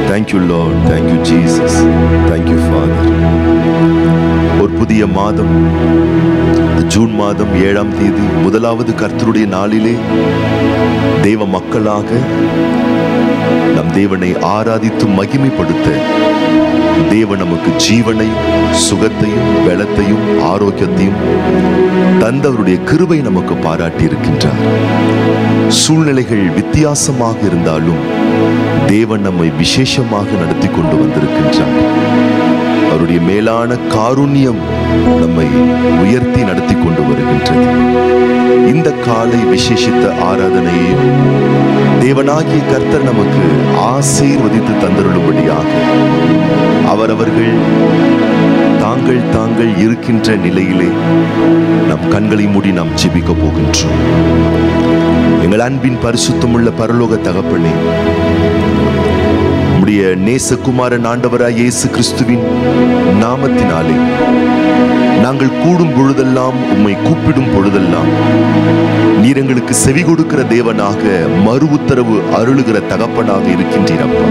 Thank you Lord thank you Jesus thank you father ஒரு புதிய மாதம் ஜூன் மாதம் ஏழாம் தேதி முதலாவது கர்த்தருடைய நாளிலே தேவ மக்களாக நம் தேவனை ஆராதித்து மகிமைப்படுத்த தேவன் நமக்கு ஜீவனையும் சுகத்தையும் பலத்தையும் ஆரோக்கியத்தையும் தந்தவருடைய கிருபை நமக்கு பாராட்டி இருக்கின்றார் சூழ்நிலைகள் வித்தியாசமாக இருந்தாலும் தேவன் நம்மை விசேஷமாக நடத்தி கொண்டு வந்திருக்கின்றார் அவருடைய மேலான காருண்யம் நம்மை உயர்த்தி நடத்தி கொண்டு வருகின்றது இந்த காலை விசேஷித்த ஆராதனையை தேவனாகிய கர்த்தர் நமக்கு ஆசீர்வதித்து தந்தருளும்படியாக அவரவர்கள் தாங்கள் தாங்கள் இருக்கின்ற நிலையிலே நம் கண்களை மூடி நாம் ஜெபிக்க போகின்றோம் எங்கள் அன்பின் பரிசுத்தமுள்ள பரலோக தகப்பனே உம்முடைய நேசகுமாரன் ஆண்டவராய் இயேசு கிறிஸ்துவின் நாமத்தினாலே நாங்கள் கூடும் பொழுதெல்லாம் உம்மை கூப்பிடும் பொழுதெல்லாம் நீர் எங்களுக்கு செவி கொடுக்கிற தேவனாக மறு உத்தரவு அருளுகிற தகப்பனாக இருக்கின்றீரப்பா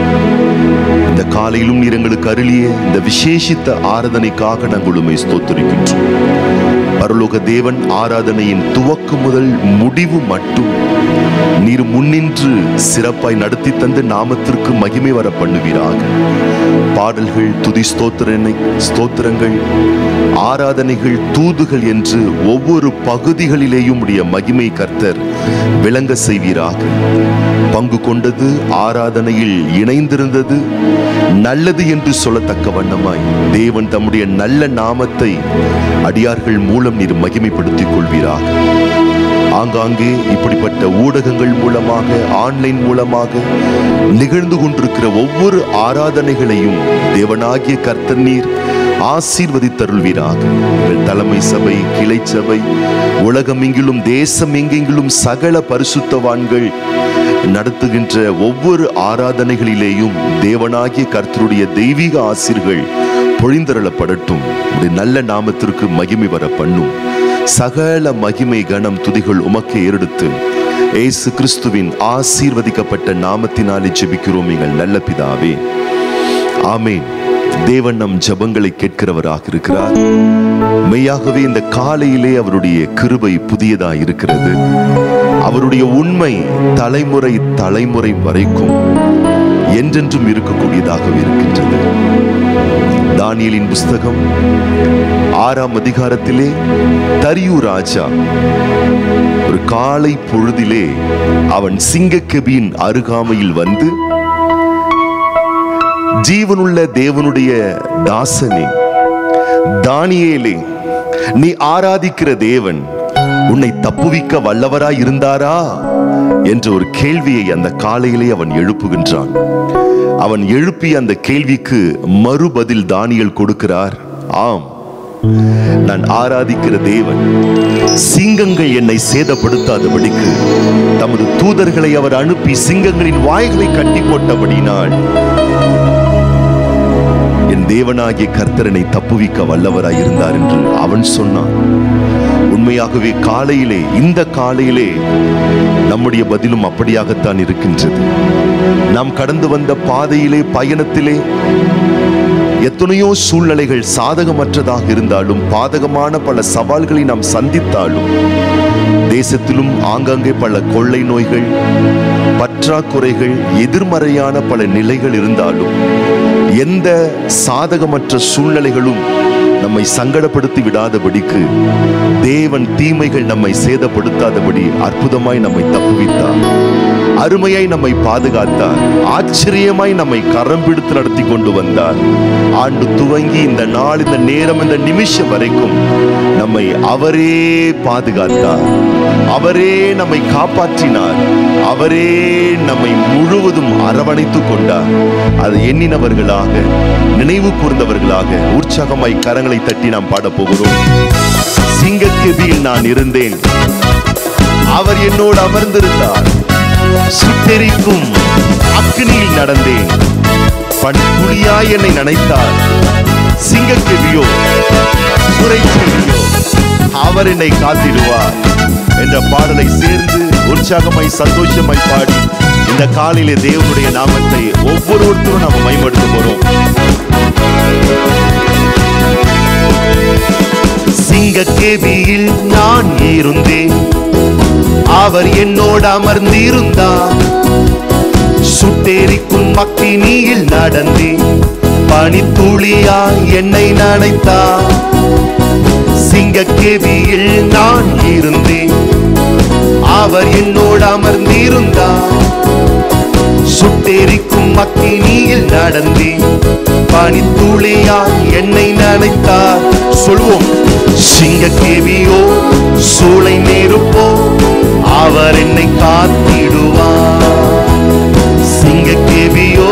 இந்த காலையிலும் நீர் எங்களுக்கு அருளிய இந்த விசேஷித்த ஆராதனைக்காக நாங்கள் உம்மை ஸ்தோத்திரிக்கின்றோம் பரலோக தேவன் ஆராதனையின் துவக்கம் முதல் முடிவு மட்டும் நீர் முன்னின்று சிறப்பாய் நடத்தி தந்து நாமத்திற்கு மகிமை வர பண்ணுவீராக பாடல்கள் துதி ஸ்தோத்திரனை ஸ்தோத்திரங்கள் ஆராதனைகள் தூதுகள் என்று ஒவ்வொரு பகுதிகளிலேயும் உடைய மகிமை கர்த்தர் விளங்க செய்வீராக பங்கு கொண்டது ஆராதனையில் இணைந்திருந்தது நல்லது என்று சொல்லத்தக்க வண்ணமாய் தேவன் தம்முடைய நல்ல நாமத்தை அடியார்கள் மூலம் நீர் மகிமைப்படுத்திக் கொள்வீராக ஆங்காங்கே இப்படிப்பட்ட ஊடகங்கள் மூலமாக ஆன்லைன் மூலமாக நிகழ்ந்து கொண்டிருக்கிற ஒவ்வொரு ஆராதனைகளையும் தேவனாகிய கர்த்தர் நீர் ஆசீர்வதித்தருள்வீராக எங்கள் தலைமை சபை கிளை சபை உலகம் எங்கிலும் தேசம் எங்கெங்கிலும் சகல பரிசுத்தவான்கள் நடத்துகின்ற ஒவ்வொரு ஆராதனைகளிலேயும் தேவனாகிய கர்த்தருடைய தெய்வீக ஆசீர்கள் பொழிந்தருளப்படட்டும் உம்முடைய நல்ல நாமத்திற்கு மகிமை வர பண்ணும் சகல மகிமை கணம் துதிகள் உமக்கே ஏறெடுத்து ஏசு கிறிஸ்துவின் ஆசீர்வதிக்கப்பட்ட நாமத்தினாலே ஜெபிக்கிறோம் எங்கள் நல்ல பிதாவே ஆமேன் தேவன் நம் ஜபங்களை கேட்கிறவராக இருக்கிறார் மெய்யாகவே இந்த காலையிலே அவருடைய கிருபை புதியதா இருக்கிறது அவருடைய உண்மை தலைமுறை தலைமுறை வரைக்கும் என்றென்றும் இருக்கக்கூடியதாகவே இருக்கின்றது தானியலின் புஸ்தகம் ஆறாம் அதிகாரத்திலே தரியு ராஜா ஒரு காலை பொழுதிலே அவன் சிங்கக்கெபியின் அருகாமையில் வந்து ஜீவனுள்ள தேவனுடைய தாசனே தானியேலே நீ ஆராதிக்கிற தேவன் உன்னை தப்புவிக்க வல்லவராய் இருந்தாரா என்ற ஒரு கேள்வியை அந்த காலையிலே அவன் எழுப்புகின்றான் அவன் எழுப்பிய அந்த கேள்விக்கு மறுபதில் தானியல் கொடுக்கிறார் ஆம் நான் ஆராதிக்கிற தேவன் சிங்கங்கள் என்னை சேதப்படுத்தாதபடிக்கு தமது தூதர்களை அவர் அனுப்பி சிங்கங்களின் வாய்களை கட்டி போட்டபடினால் என் தேவனாகிய கர்த்தரனை தப்புவிக்க வல்லவராய் இருந்தார் என்று அவன் சொன்னான் உண்மையாகவே காலையிலே இந்த காலையிலே நம்முடைய பதிலும் அப்படியாகத்தான் இருக்கின்றது நாம் கடந்து வந்த பாதையிலே பயணத்திலே எத்தனையோ சூழ்நிலைகள் சாதகமற்றதாக இருந்தாலும் பாதகமான பல சவால்களை நாம் சந்தித்தாலும் தேசத்திலும் ஆங்காங்கே பல கொள்ளை நோய்கள் பற்றாக்குறைகள் எதிர்மறையான பல நிலைகள் இருந்தாலும் எந்த சாதகமற்ற சூழ்நிலைகளும் நம்மை சங்கடப்படுத்தி விடாதபடிக்கு தேவன் தீமைகள் நம்மை சேதப்படுத்தாதபடி அற்புதமாய் நம்மை தப்புவித்தார் அருமையாய் நம்மை பாதுகாத்தார் ஆச்சரியமாய் நம்மை கரம் பிடித்து நடத்தி கொண்டு வந்தார் ஆண்டு துவங்கி இந்த நாள் இந்த நேரம் இந்த நிமிஷம் வரைக்கும் நம்மை அவரே பாதுகாத்தார் அவரே நம்மை காப்பாற்றினார் அவரே நம்மை முழுவதும் அரவணைத்துக் கொண்டார் அதை எண்ணினவர்களாக நினைவு கூர்ந்தவர்களாக உற்சாகமாய் கரங்களை தட்டி நாம் பாடப் போகிறோம் சிங்கக்கெபியில் நான் இருந்தேன் அவர் என்னோடு அமர்ந்திருந்தார் சுட்டெரிக்கும் அக்னியில் நடந்தேன் பண்புலியாய் என்னை நினைத்தார் சிங்கக்கெவியோ சுரைச்செவியோ அவர் என்னை காத்திடுவார் என்ற பாடலை சேர்ந்து உற்சாகமாய் சந்தோஷமாய் பாடி இந்த காலையிலே தேவனுடைய நாமத்தை ஒவ்வொருவருத்தரும் நாம பயன்படுத்த போறோம் சிங்கக்கேபியில் நான் இருந்தேன் அவர் என்னோடு அமர்ந்திருந்தார் சுட்டெரிக்கும் மக்கினியில் நடந்தேன் பனித்துளியா என்னை நனைத்தார் சிங்கக்கேபியில் நான் இருந்தேன் அவர் என்னோடு அமர்ந்திருந்தார் சுட்டெரிக்கும் மக்கினியில் நடந்தேன் பனித்துளியா என்னை நனைத்தார் சொல்வோம் சிங்கக்கேவியோ சூளை நெருப்போ அவர் என்னை காத்திடுவார் சிங்கக்கேவியோ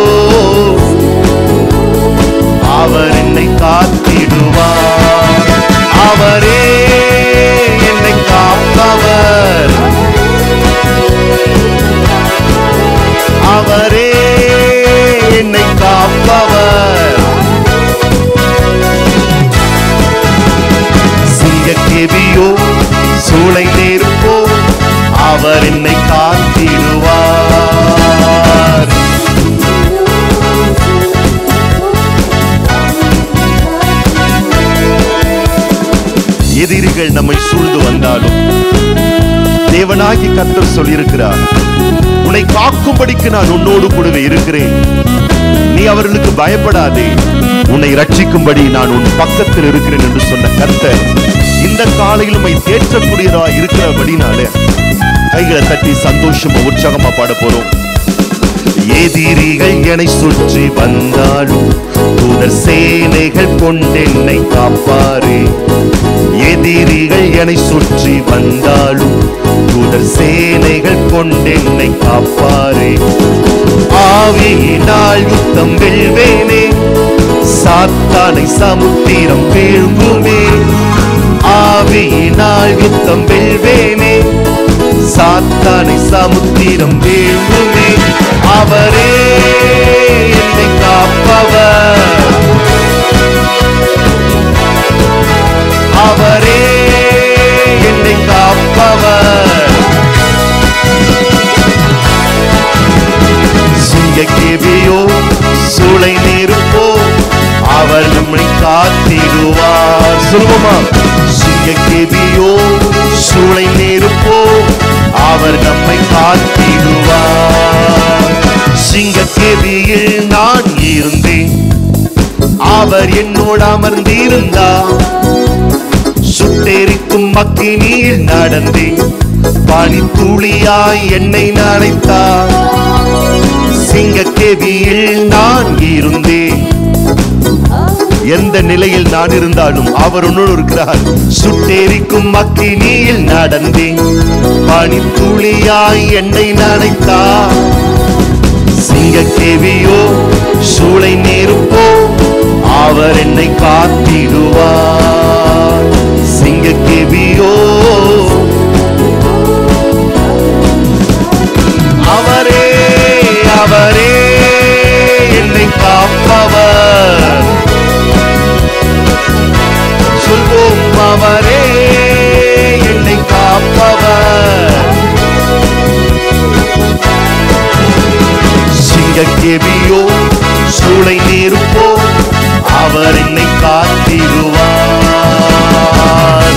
அவர் என்னை காத்திடுவார் அவரே என்னை காப்பவர் அவரே என்னை காப்பவர் சிங்கக்கேவியோ சூளை நெருப்போ அவர் என்னை காத்திடுவார் எதிரிகள் நம்மை சூழ்ந்து வந்தாலும் தேவனாகி கர்த்தர் சொல்லியிருக்கிறார் உன்னை காக்கும்படிக்கு நான் உன்னோடு கூடவே இருக்கிறேன் நீ அவர்களுக்கு பயப்படாதே உன்னை ரட்சிக்கும்படி நான் உன் பக்கத்தில் இருக்கிறேன் என்று சொன்ன கர்த்தர் இந்த காலையில் உம்மை தேற்றக்கூடியதா இருக்கிறபடினாலே கைகளை தட்டி சந்தோஷமா உற்சாகமா பாட போறோம் எதிரிகள் என்னை சுற்றி வந்தாலும் தூதர் சேனைகள் கொண்டென்னை காப்பாரே எதிரிகள் என்னை சுற்றி வந்தாலும் தூதர் சேனைகள் கொண்டென்னை காப்பாரே ஆவியினால் யுத்தம் வெல்வேனே சாத்தானை சமுத்திரம் வீழ்ங்குமே ஆவியினால் யுத்தம் வெல்வேனே சாத்தானை சமுத்திரம் வீழ்ங்குமே அவரே என்னை காப்பவர் அவரே என்னை காப்பவர் சிங்கக்கேவியோ சூளை நெருப்போ அவர் நம்மை காத்திடுவார் சொல்லுவோமா சிங்கக்கேவியோ சூளை நெருப்போ அவர் நம்மை காத்திடுவார் சிங்கக்கேவியில் நான் இருந்தேன் அவர் என்னோடு அமர்ந்திருந்தார் சுட்டெரிக்கும் மக்கினியில் நடந்தேன் பனித்துளியாய் என்னை நனைத்தார் சிங்கக்கேவியில் நான் இருந்தேன் எந்த நிலையில் நான் இருந்தாலும் அவர் உன்னோடு இருக்கிறார் சுட்டெரிக்கும் மக்கினியில் நடந்தேன் பனித்துளியாய் என்னை நனைத்தார் சிங்கக்கேவியோ சூளை நெருப்போ அவர் என்னை காத்திடுவார் சிங்கக்கேவியோ அவரே அவரே என்னை காப்பவர் சொல்வோம் அவரே என்னை காப்பவர் சிங்கக்கேவியோ சூளை நெருப்போ அவர் என்னை காத்திடுவார்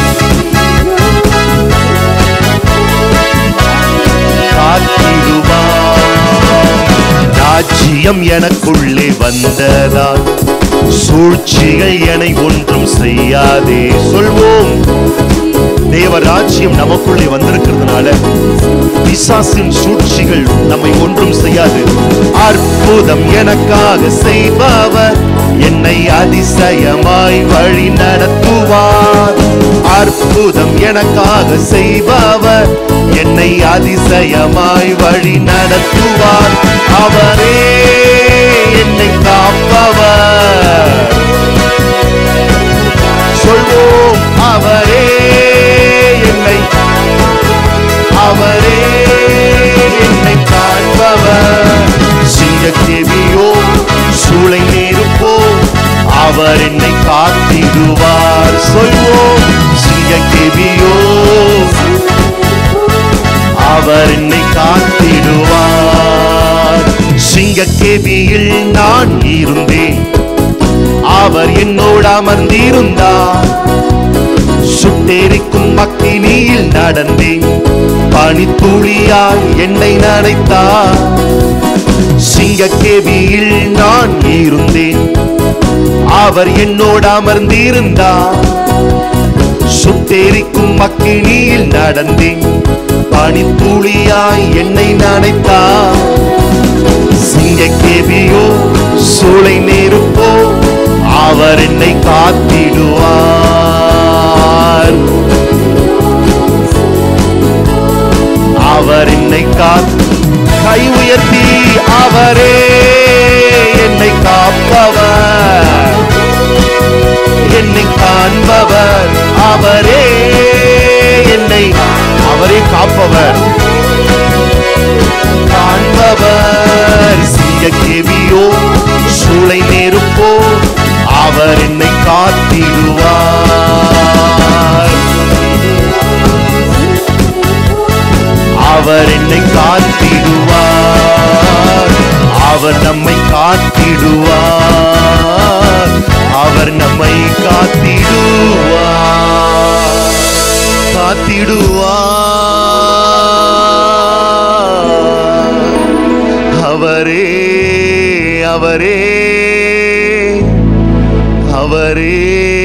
காத்திடுவார் ராஜ்யம் எனக்குள்ளே வந்ததால் சூழ்ச்சிகள் என்னை ஒன்றும் செய்யாதே சொல்வோம் தேவ ராஜ்யம் நமக்குள்ளே வந்திருக்கிறதுனால பிசாசின் சூழ்ச்சிகள் நம்மை ஒன்றும் செய்யாது அற்புதம் எனக்காக செய்பவர் என்னை அதிசயமாய் வழி நடத்துவார் அற்புதம் எனக்காக செய்பவர் என்னை அதிசயமாய் வழி நடத்துவார் அவரே என்னை காப்பவர் சொல்வோம் அவரே என்னை அவரே என்னை காண்பவர் சிங்கத்தேவியோ சூளை நெருப்போ அவர் என்னை காத்திடுவார் சொல்வோம் சிங்கத்தேவியோ அவர் என்னை காத்திடுவார் சிங்கக்கேபியில் நான் இருந்தேன் அவர் என்னோடு அமர்ந்திருந்தார் சுட்டெரிக்கும் அக்கினியில் நடந்தேன் பனித்துளியால் என்னை நனைத்தார் சிங்கக்கேபியில் நான் இருந்தேன் அவர் என்னோடு அமர்ந்திருந்தார் சுட்டெரிக்கும் அக்கினியில் நடந்தேன் பனித்துளியாய் என்னை நனைத்தார் சிங்கக்கேபியோ சூளை நெருப்போ அவர் என்னை காத்திடுவார் அவர் என்னை காத்து கை உயர்த்தி அவரே என்னை காப்பவர் என்னை காண்பவர் அவரே என்னை அவரே காப்பவர் காண்பவர் சிங்க கேவியோ சூளை நெருப்போ அவர் என்னை காத்திடுவார் அவர் என்னை காத்திடுவார் அவர் நம்மை காத்திடுவார் அவர் நம்மை காத்திடுவார் காத்திடுவார் அவரே அவரே அவரே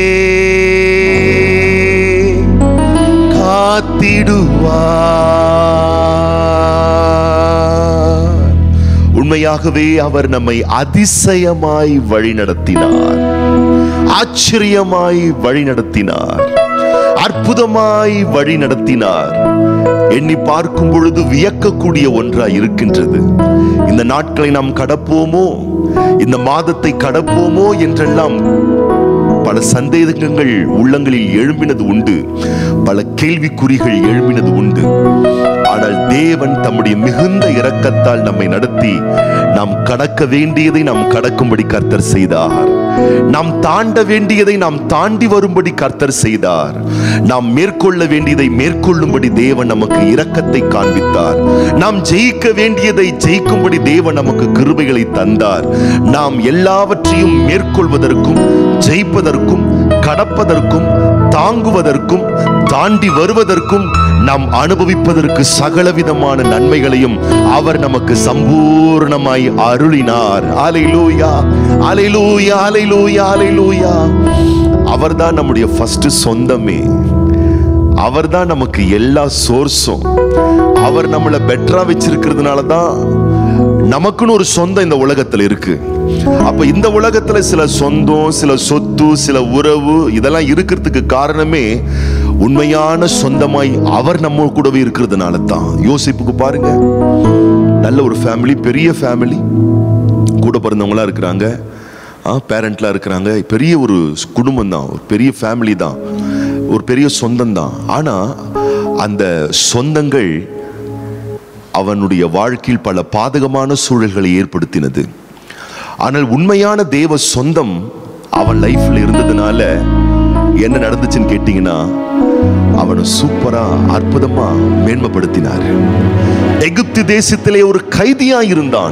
காத்திடுவார் உண்மையாகவே அவர் நம்மை அதிசயமாய் வழிநடத்தினார் ஆச்சரியமாய் வழிநடத்தினார் அற்புதமாய் வழிநடத்தினார் எண்ணி பார்க்கும் பொழுது வியக்கக்கூடிய ஒன்றாய் இருக்கின்றது இந்த நாட்களை நாம் கடப்போமோ இந்த மாதத்தை கடப்போமோ என்றெல்லாம் பல சந்தேகங்கள் உள்ளங்களில் எழும்பினது உண்டு பல கேள்விக்குறிகள் எழும்பினது உண்டு ஆனால் தேவன் தம்முடைய மிகுந்த இரக்கத்தால் நம்மை நடத்தி நாம் கடக்க வேண்டியதை நாம் கடக்கும்படி கர்த்தர் செய்தார் நாம் தாண்ட வேண்டியதை நாம் தாண்டி வரும்படி கர்த்தர் செய்தார் நாம் மேற்கொள்ள வேண்டியதை மேற்கொள்ளும்படி தேவன் நமக்கு இரக்கத்தை காண்பித்தார் நாம் ஜெயிக்க வேண்டியதை ஜெயிக்கும்படி தேவன் நமக்கு கிருபைகளை தந்தார் நாம் எல்லாவற்றையும் மேற்கொள்வதற்கும் ஜெயிப்பதற்கும் கடப்பதற்கும் தாங்குவதற்கும் தாண்டி வருவதற்கும் நாம் அனுபவிப்பதற்கு சகலவிதமான நன்மைகளையும் அவர் நமக்கு சம்பூர்ணமாய் அருளினார் அலைலூயா அலைலூயா அலைலூயா அலைலூயா அவர்தான் நம்முடைய ஃபர்ஸ்ட் சொந்தமே அவர்தான் நமக்கு எல்லா சோர்ஸும் அவர் நம்மளை பெட்டரா வச்சிருக்கிறதுனால தான் நமக்குன்னு ஒரு சொந்தம் இந்த உலகத்துல இருக்கு அப்ப இந்த உலகத்துல சில சொந்தம் சில சொத்து சில உறவு இதெல்லாம் இருக்கிறதுக்கு காரணமே உண்மையான சொந்தமாய் அவர் நம்ம கூடவே இருக்கிறதுனால தான் யோசிப்புக்கு பாருங்க நல்ல ஒரு ஃபேமிலி பெரிய ஃபேமிலி கூட பிறந்தவங்களா இருக்கிறாங்க பேரண்ட்லாம் இருக்கிறாங்க பெரிய ஒரு குடும்பம் தான் ஒரு பெரிய ஃபேமிலி தான் ஒரு பெரிய சொந்தம் தான் ஆனா அந்த சொந்தங்கள் அவனுடைய வாழ்க்கையில் பல பாதகமான சூழல்களை ஏற்படுத்தினது ஆனால் உண்மையான தேவ சொந்தம் அவன் லைஃப்ல இருந்ததுனால என்ன நடந்துச்சுன்னு கேட்டீங்கன்னா அவனை சூப்பரா அற்புதமா மேன்மைப்படுத்தினார் எகிப்து தேசத்திலே ஒரு கைதியா இருந்தான்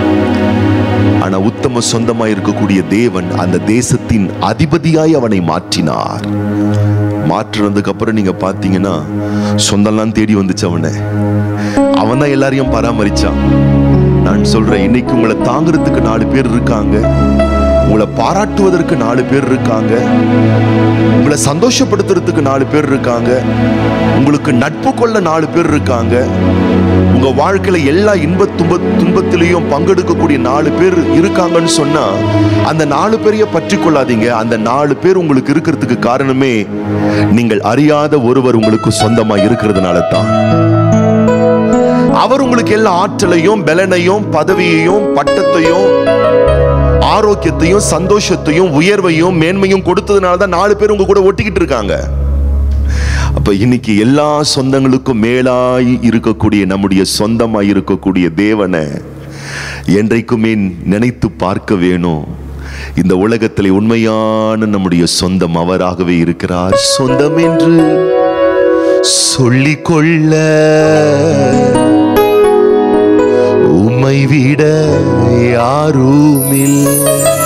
ஆனா உத்தம சொந்தமாய் இருக்கக்கூடிய தேவன் அந்த தேசத்தின் அதிபதியாய் அவனை மாற்றினார் மாற்றுனதுக்கு அப்புறம் நீங்க பாத்தீங்கன்னா சொந்தம்லாம் தேடி வந்துச்சு அவனை அவன் தான் எல்லாரையும் பராமரிச்சான் நான் சொல்றேன் இன்னைக்கு உங்களை தாங்குறதுக்கு நாலு பேர் இருக்காங்க உங்களை பாராட்டுவதற்கு நாலு பேர் இருக்காங்க உங்களை சந்தோஷப்படுத்துறதுக்கு நாலு பேர் இருக்காங்க உங்களுக்கு நட்பு கொள்ள நாலு பேர் இருக்காங்க உங்க வாழ்க்கையில எல்லா இன்ப துன்ப துன்பத்திலையும் பங்கெடுக்கக்கூடிய நாலு பேர் இருக்காங்கன்னு சொன்னா அந்த நாலு பேரைய பற்றி கொள்ளாதீங்க அந்த நாலு பேர் உங்களுக்கு இருக்கிறதுக்கு காரணமே நீங்கள் அறியாத ஒருவர் உங்களுக்கு சொந்தமா இருக்கிறதுனால தான் அவர் உங்களுக்கு எல்லா ஆற்றலையும் பலனையும் பதவியையும் பட்டத்தையும் ஆரோக்கியத்தையும் சந்தோஷத்தையும் உயர்வையும் மேன்மையும் கொடுத்ததுனால தான் நாலு பேர் உங்க கூட ஒட்டிக்கிட்டு இருக்காங்க அப்ப இன்னைக்கு எல்லா சொந்தங்களுக்கும் மேலாய் இருக்கக்கூடிய நம்முடைய சொந்தமாய் இருக்கக்கூடிய தேவனை என்றைக்குமே நினைத்து பார்க்க வேணும் இந்த உலகத்திலே உண்மையான நம்முடைய சொந்தம் அவராகவே இருக்கிறார் சொந்தம் என்று சொல்லிக்கொள்ள உம்மை விட யாருமில்லை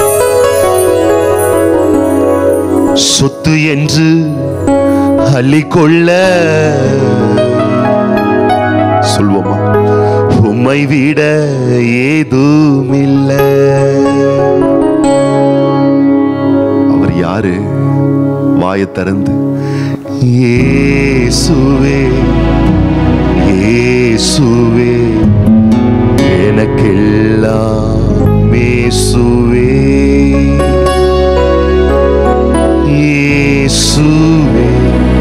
சொத்து என்று அள்ளிக்கொள்ள சொல்வோமா உம்மை விட ஏதுமில்லை அவர் யாரு வாயை திறந்து இயேசுவே இயேசுவே எனக்கெல்லாம் மேசுவே இயேசுவே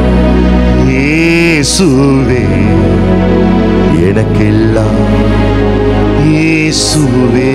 இயேசுவே எனக்கெல்லாம் இயேசுவே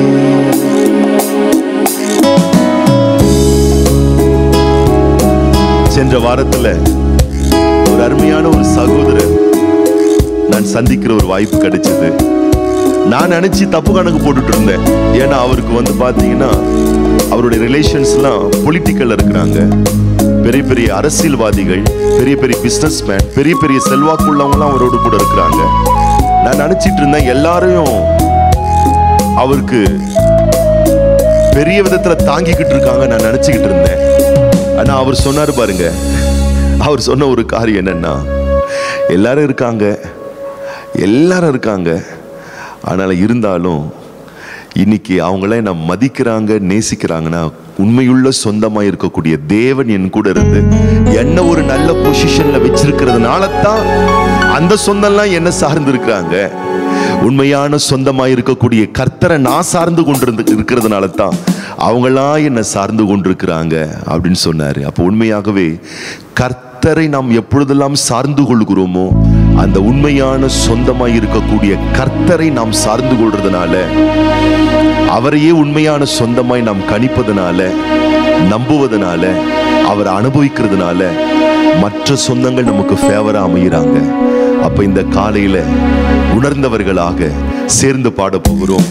சென்ற வாரத்துல ஒரு அருமையான ஒரு சகோதரர் நான் சந்திக்கிற ஒரு வாய்ப்பு கிடைச்சது நான் நினைச்சு தப்பு கணக்கு போட்டுட்டு இருந்தேன் ஏன்னா அவருக்கு வந்து பாத்தீங்கன்னா அவருடைய ரிலேஷன்ஸ்லாம் பொலிட்டிக்கல் இருக்கிறாங்க பெரிய பெரிய அரசியல்வாதிகள் பெரிய பெரிய பிசினஸ் மேன் பெரிய பெரிய செல்வாக்குள்ளவங்கலாம் அவரோடு கூட இருக்கிறாங்க நான் நினைச்சிட்டு இருந்தேன் எல்லாரையும் அவருக்கு பெரிய விதத்துல தாங்கிக்கிட்டு இருக்காங்க நான் நினைச்சுக்கிட்டு இருந்தேன் ஆனா அவர் சொன்னாரு பாருங்க அவர் சொன்ன ஒரு காரியம் என்னன்னா எல்லாரும் இருக்காங்க எல்லாரும் இருக்காங்க ஆனால் இருந்தாலும் இன்னைக்கு அவங்கள என்ன மதிக்கிறாங்க நேசிக்கிறாங்கன்னா உண்மையுள்ள சொந்தமா இருக்கக்கூடிய தேவன் என் கூட இருந்து என்ன ஒரு நல்ல பொசிஷன்ல வச்சிருக்கிறதுனால தான் அந்த சொந்தம்லாம் என்ன சார்ந்து இருக்கிறாங்க உண்மையான சொந்தமா இருக்கக்கூடிய கர்த்தரை நான் சார்ந்து கொண்டிருந்து இருக்கிறதுனால தான் அவங்களாம் என்ன சார்ந்து கொண்டிருக்கிறாங்க அப்படின்னு சொன்னாரு அப்போ உண்மையாகவே கர்த்தரை நாம் எப்பொழுதெல்லாம் சார்ந்து கொள்கிறோமோ அந்த உண்மையான சொந்தமாய் இருக்கக்கூடிய கர்த்தரை நாம் சார்ந்து கொள்றதுனால அவரையே உண்மையான சொந்தமாய் நாம் கணிப்பதனால நம்புவதனால அவரை அனுபவிக்கிறதுனால மற்ற சொந்தங்கள் நமக்கு ஃபேவரா அமைகிறாங்க அப்ப இந்த காலையில உணர்ந்தவர்களாக சேர்ந்து பாட போகிறோம்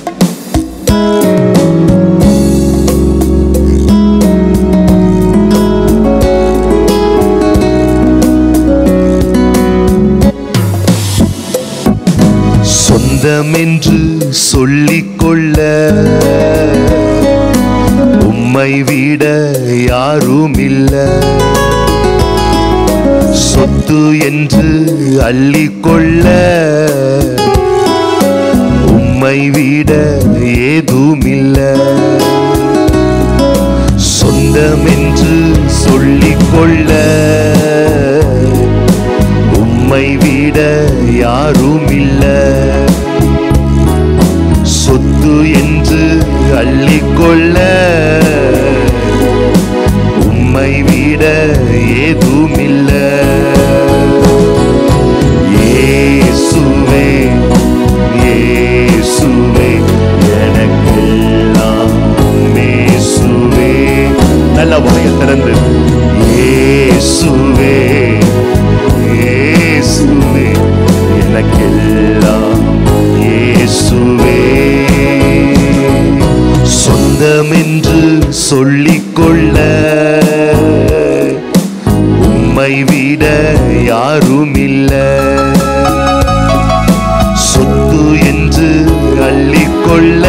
சொந்தமென்று சொல்லிக்கொள்ள உம்மை விட யாரும் இல்ல சொத்து என்று அள்ளிக்கொள்ள உம்மை விட ஏதுமில்ல சொந்தமென்று சொல்லிக்கொள்ள உம்மை விட யாரும் இல்ல சொத்து என்று அள்ளிக்கொள்ள உம்மை விட ஏதுமில்ல இயேசுவே இயேசுவே எனக்கெல்லாம் மேசுவே நல்ல வாயை திறந்து இயேசுவே இயேசுவே எனக்கெல்லாம் இயேசுவே சொந்தமென்று சொல்லிக்கொள்ள உம்மை விட யாரும் இல்ல சொத்து என்று அள்ளிக்கொள்ள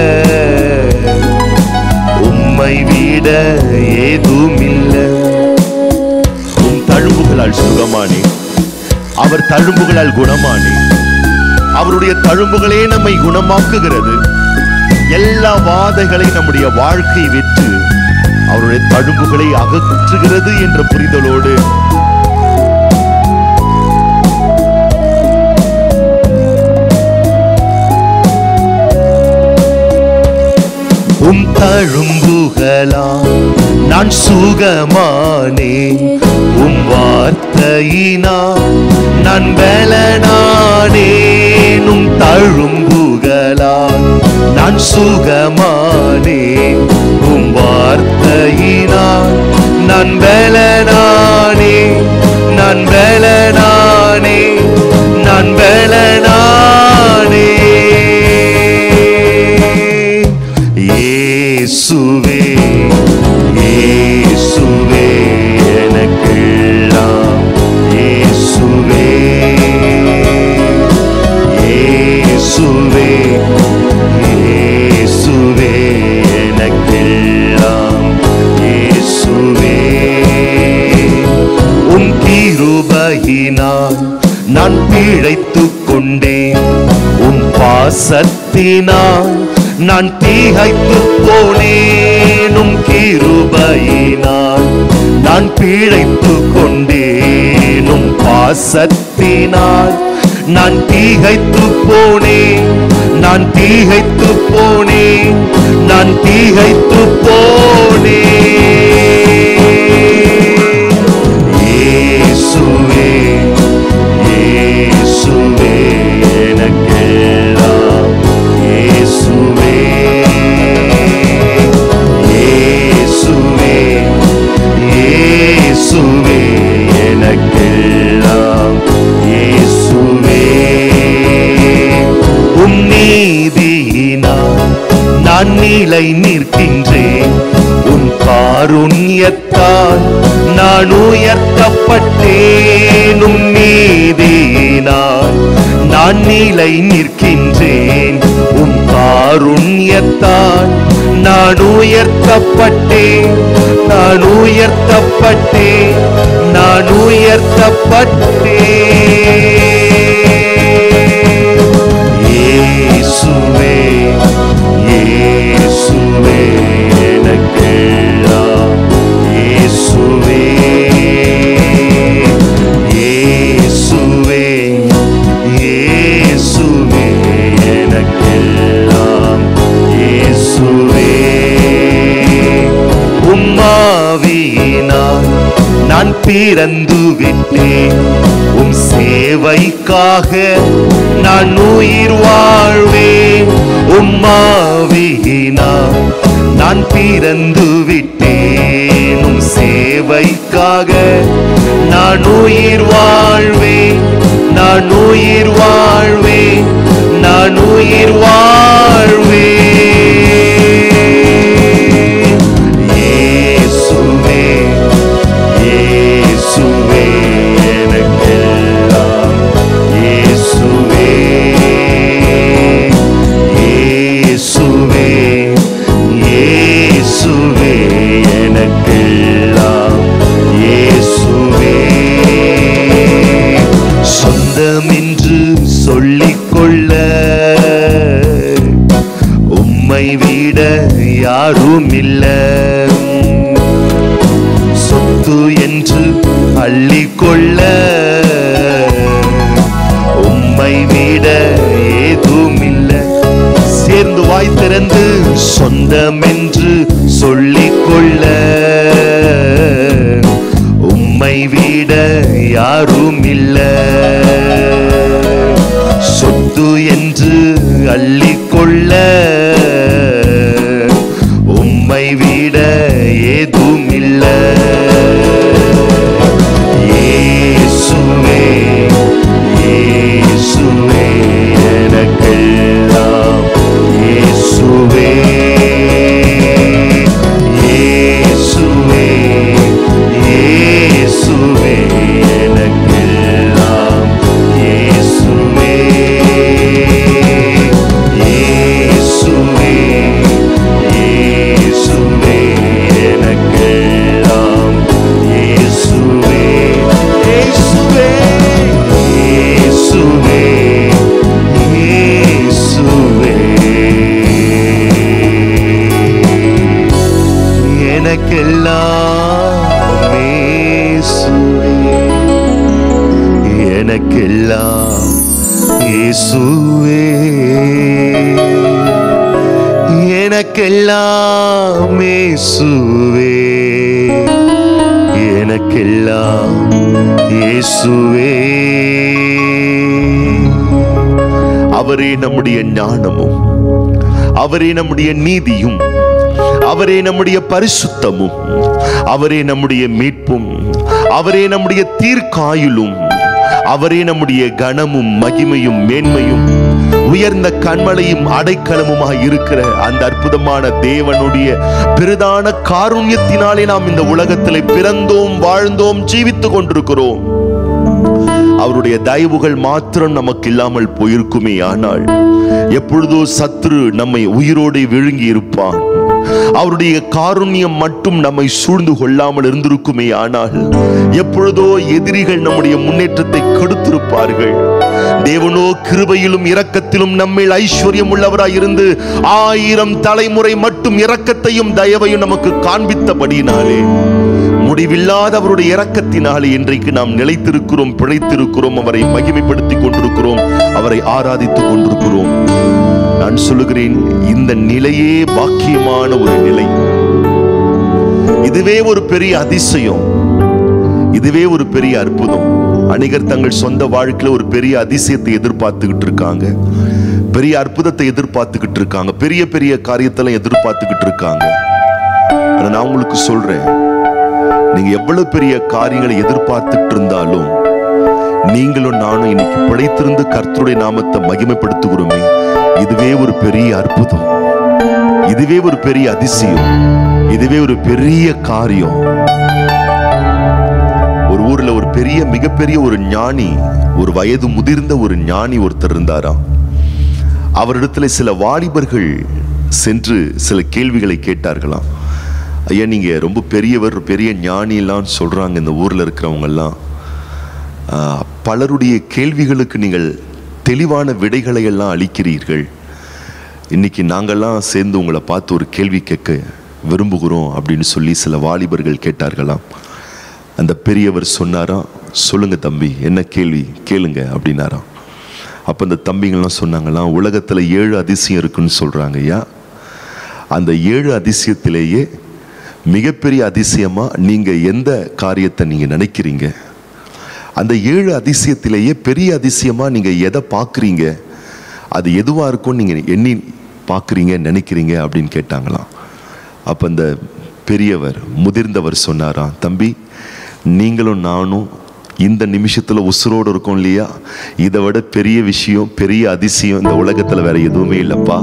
உம்மை விட ஏதும் இல்லை உம் தழும்புகளால் சுகமானே அவர் தழும்புகளால் குணமானே அவருடைய தழும்புகளே நம்மை குணமாக்குகிறது எல்லா வாதைகளை நம்முடைய வாழ்க்கை விட்டு அவருடைய தழும்புகளை அகற்றுகிறது என்ற புரிதலோடு உம் தழும்புகளா நான் சுகமானேன் உம் வார்த்தையினா நான் பலனானேன் உம் தழும்புகளா நான் சுகமானேன் உம் வார்த்தையினா நான் பலனானே நான் பலனானே நான் பலனானே இயேசுவே இயேசுவே எனக்கெல்லாம் இயேசுவே இயேசுவே இயேசுவே நான் பிழைத்துக் கொண்டேன் உம் பாசத்தினால் நான் தீகைத்து போனேன் உம் கிருபையினால் நான் பிழைத்துக் கொண்டேன் உம் பாசத்தினால் நான் தீகைத்து போனேன் நான் தீகைத்து போனேன் நான் தீகைத்து போனேன் இயேசுவே இயேசுவே எனக்கெல்லாம் இயேசுவே இயேசுவே இயேசுவே எனக்கெல்லாம் இயேசுவே உம் நீதியினால் நான் நிலை நிற்கின்றேன் உன் காருண்யத்தால் நான் உயர்த்தப்பட்டேன் உம் நீதியினால் நான் நிலை நிற்கின்றேன் உம் காருண்யத்தால் நான் உயர்த்தப்பட்டேன் நான் உயர்த்தப்பட்டேன் நான் உயர்த்தப்பட்டேன் இயேசுவே இயேசுவே எனக்கெல்லாம் இயேசுவே இயேசுவே இயேசுவே எனக்கெல்லாம் இயேசுவே உம்மாவியினால் நான் பிறந்து விட்டேன் உம் சேவைக்காக நான் உயிர் வாழ்வேன் உம்மாவியினால் நான் பிறந்து விட்டேன் உம் சேவைக்காக நான் உயிர் வாழ்வேன் நான் உயிர் வாழ்வேன் நான் உயிர் வாழ்வேன் இயேசுவே இயேசுவே எனக்கெல்லாம் இயேசுவே இயேசுவே இயேசுவே எனக்கெல்லாம் இயேசுவே சொந்தமென்று சொல்லிக்கொள்ள உம்மை விட யாரும் இல்லை சொத்து என்று அள்ளிக்கொள்ள உம்மை விட ஏதும் இல்லை சேர்ந்து வாய் திறந்து சொந்தம் என்று சொல்லிக்கொள்ள உம்மை விட யாரும் இல்லை சொத்து என்று அள்ளிக்கொள்ள உம்மை விட ஏதும் இல்லை இயேசுவே இயேசுவே எனக்கெல்லாம் இயேசுவே இயேசுவே இயேசுவே எனக்கெல்லாம் இயேசுவே இயேசுவே இயேசுவே எனக்கெல்லாம் இயேசுவே இயேசுவே இயேசுவே இயேசுவே எனக்கெல்லாம் இயேசுவே எனக்கெல்லாம் இயேசுவே எனக்கெல்லாம் இயேசுவே எனக்கெல்லாம் இயேசுவே அவரே நம்முடைய ஞானமும் அவரே நம்முடைய நீதியும் அவரே நம்முடைய பரிசுத்தமும் அவரே நம்முடைய மீட்பும் அவரே நம்முடைய தீர்க்காயுளும் அவரே நம்முடைய கனமும் மகிமையும் மேன்மையும் உயர்ந்த கண்மலையும் அடைக்கலமுமாய் இருக்கிற அந்த அற்புதமான தேவனுடைய பிரதான காருண்யத்தினாலே நாம் இந்த உலகத்திலே பிறந்தோம் வாழ்ந்தோம் ஜீவித்துக் கொண்டிருக்கிறோம் அவருடைய தயவுகள் மாத்திரம் நமக்கு இல்லாமல் போயிருக்குமே ஆனால் எப்பொழுதோ சத்ரு நம்மை உயிரோடு விழுங்கி இருப்பான் அவருடைய காருண்யம் மட்டும் நம்மை சூழ்ந்து கொள்ளாமல் இருந்திருக்குமே ஆனால் எப்பொழுதோ எதிரிகள் நம்முடைய முன்னேற்றத்தை கெடுத்திருப்பார்கள் தேவனோ கிருபையிலும் இரக்கத்திலும் நம்மில் ஐஸ்வர்யம் உள்ளவராய் இருந்து ஆயிரம் தலைமுறை மட்டும் இரக்கத்தையும் தயவையும் நமக்கு காண்பித்தபடியினாலே முடிவில்லாத அவருடைய இரக்கத்தினாலே இன்றைக்கு நாம் நிலைத்திருக்கிறோம் பிழைத்திருக்கிறோம் அவரை மகிமைப்படுத்திக் கொண்டிருக்கிறோம் அவரை ஆராதித்துக் கொண்டிருக்கிறோம் நான் சொல்லுகிறேன் இந்த நிலையே பாக்கியமான ஒரு நிலை இதுவே ஒரு பெரிய அதிசயம் இதுவே ஒரு பெரிய அற்புதம் அநேகர் தங்கள் சொந்த வாழ்க்கையில ஒரு பெரிய அதிசயத்தை எதிர்பார்த்துக்கிட்டு இருக்காங்க பெரிய அற்புதத்தை எதிர்பார்த்துக்கிட்டு இருக்காங்க பெரிய பெரிய காரியத்தெல்லாம் எதிர்பார்த்துக்கிட்டு இருக்காங்க ஆனா நான் உங்களுக்கு சொல்றேன் நீங்க எவ்வளவு பெரிய காரியங்களை எதிர்பார்த்துட்டு இருந்தாலும் நீங்களும் நானும் இன்னைக்கு பிழைத்திருந்து கர்த்தருடைய நாமத்தை மகிமைப்படுத்துகிறோமே இதுவே ஒரு பெரிய அற்புதம் இதுவே ஒரு பெரிய அதிசயம் இதுவே ஒரு பெரிய காரியம் ஒரு ஊர்ல ஒரு பெரிய மிகப்பெரிய ஒரு ஞானி ஒரு வயது முதிர்ந்த ஒரு ஞானி ஒருத்தர் இருந்தாராம் அவரிடத்துல சில வாலிபர்கள் சென்று சில கேள்விகளை கேட்டார்களாம் ஐயா நீங்க ரொம்ப பெரியவர் பெரிய ஞானி எல்லாம் சொல்றாங்க இந்த ஊர்ல இருக்கிறவங்க எல்லாம் ஆஹ், பலருடைய கேள்விகளுக்கு நீங்கள் தெளிவான விடைகளை எல்லாம் அளிக்கிறீர்கள் இன்னைக்கு நாங்கெல்லாம் சேர்ந்து உங்களை பார்த்து ஒரு கேள்வி கேட்க விரும்புகிறோம் அப்படின்னு சொல்லி சில வாலிபர்கள் கேட்டார்களாம் அந்த பெரியவர் சொன்னாராம் சொல்லுங்க தம்பி என்ன கேள்வி கேளுங்க அப்படின்னாராம் அப்போ அந்த தம்பிங்கெல்லாம் சொன்னாங்களாம் உலகத்தில் ஏழு அதிசயம் இருக்குன்னு சொல்கிறாங்க ஐயா அந்த ஏழு அதிசயத்திலேயே மிகப்பெரிய அதிசயமா நீங்க எந்த காரியத்தை நீங்க நினைக்கிறீங்க அந்த ஏழு அதிசயத்திலேயே பெரிய அதிசயமா நீங்க எதை பார்க்குறீங்க அது எதுவா இருக்கும் நீங்க எண்ணி பார்க்குறீங்க நினைக்கிறீங்க அப்படின்னு கேட்டாங்களாம் அப்போ அந்த பெரியவர் முதிர்ந்தவர் சொன்னாராம் தம்பி நீங்களும் நானும் இந்த நிமிஷத்துல உசுரோடு இருக்கோம் இல்லையா இதை விட பெரிய விஷயம் பெரிய அதிசயம் இந்த உலகத்துல வேற எதுவுமே இல்லப்பா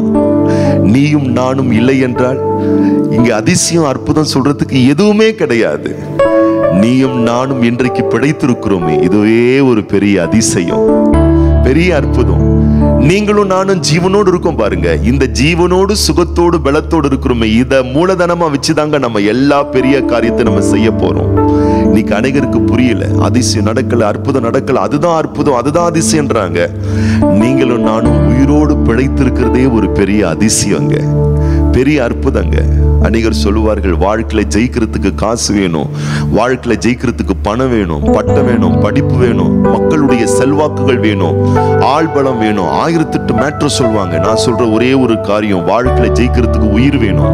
நீயும் நானும் இல்லை என்றால் இங்க அதிசயம் அற்புதம் சொல்றதுக்கு எதுவுமே கிடையாது நீயும் நானும் இன்றைக்கு பிழைத்திருக்கிறோமே இதுவே ஒரு பெரிய அதிசயம் பெரிய அற்புதம் நீங்களும் நானும் ஜீவனோடு இருக்கோம் பாருங்க இந்த ஜீவனோடு சுகத்தோடு பலத்தோடு இருக்கிறோமே இத மூலதனமா வச்சுதாங்க நம்ம எல்லா பெரிய காரியத்தை நம்ம செய்ய போறோம் இன்னைக்கு அநேகருக்கு புரியல அதிசயம் நடக்கல அற்புதம் நடக்கல அதுதான் அற்புதம் அதுதான் அதிசயம்ன்றாங்க நீங்களும் நானும் உயிரோடு பிழைத்திருக்கிறதே ஒரு பெரிய அதிசயங்க பெரிய அற்புதங்க அநேகர் சொல்லுவார்கள் வாழ்க்கையில ஜெயிக்கிறதுக்கு காசு வேணும் வாழ்க்கையில ஜெயிக்கிறதுக்கு பணம் வேணும் பட்டம் வேணும் படிப்பு வேணும் மக்களுடைய செல்வாக்குகள் வேணும் ஆள் பலம் வேணும் ஆயிரத்தெட்டு மேட்ரு சொல்லுவாங்க நான் சொல்ற ஒரே ஒரு காரியம் வாழ்க்கையில ஜெயிக்கிறதுக்கு உயிர் வேணும்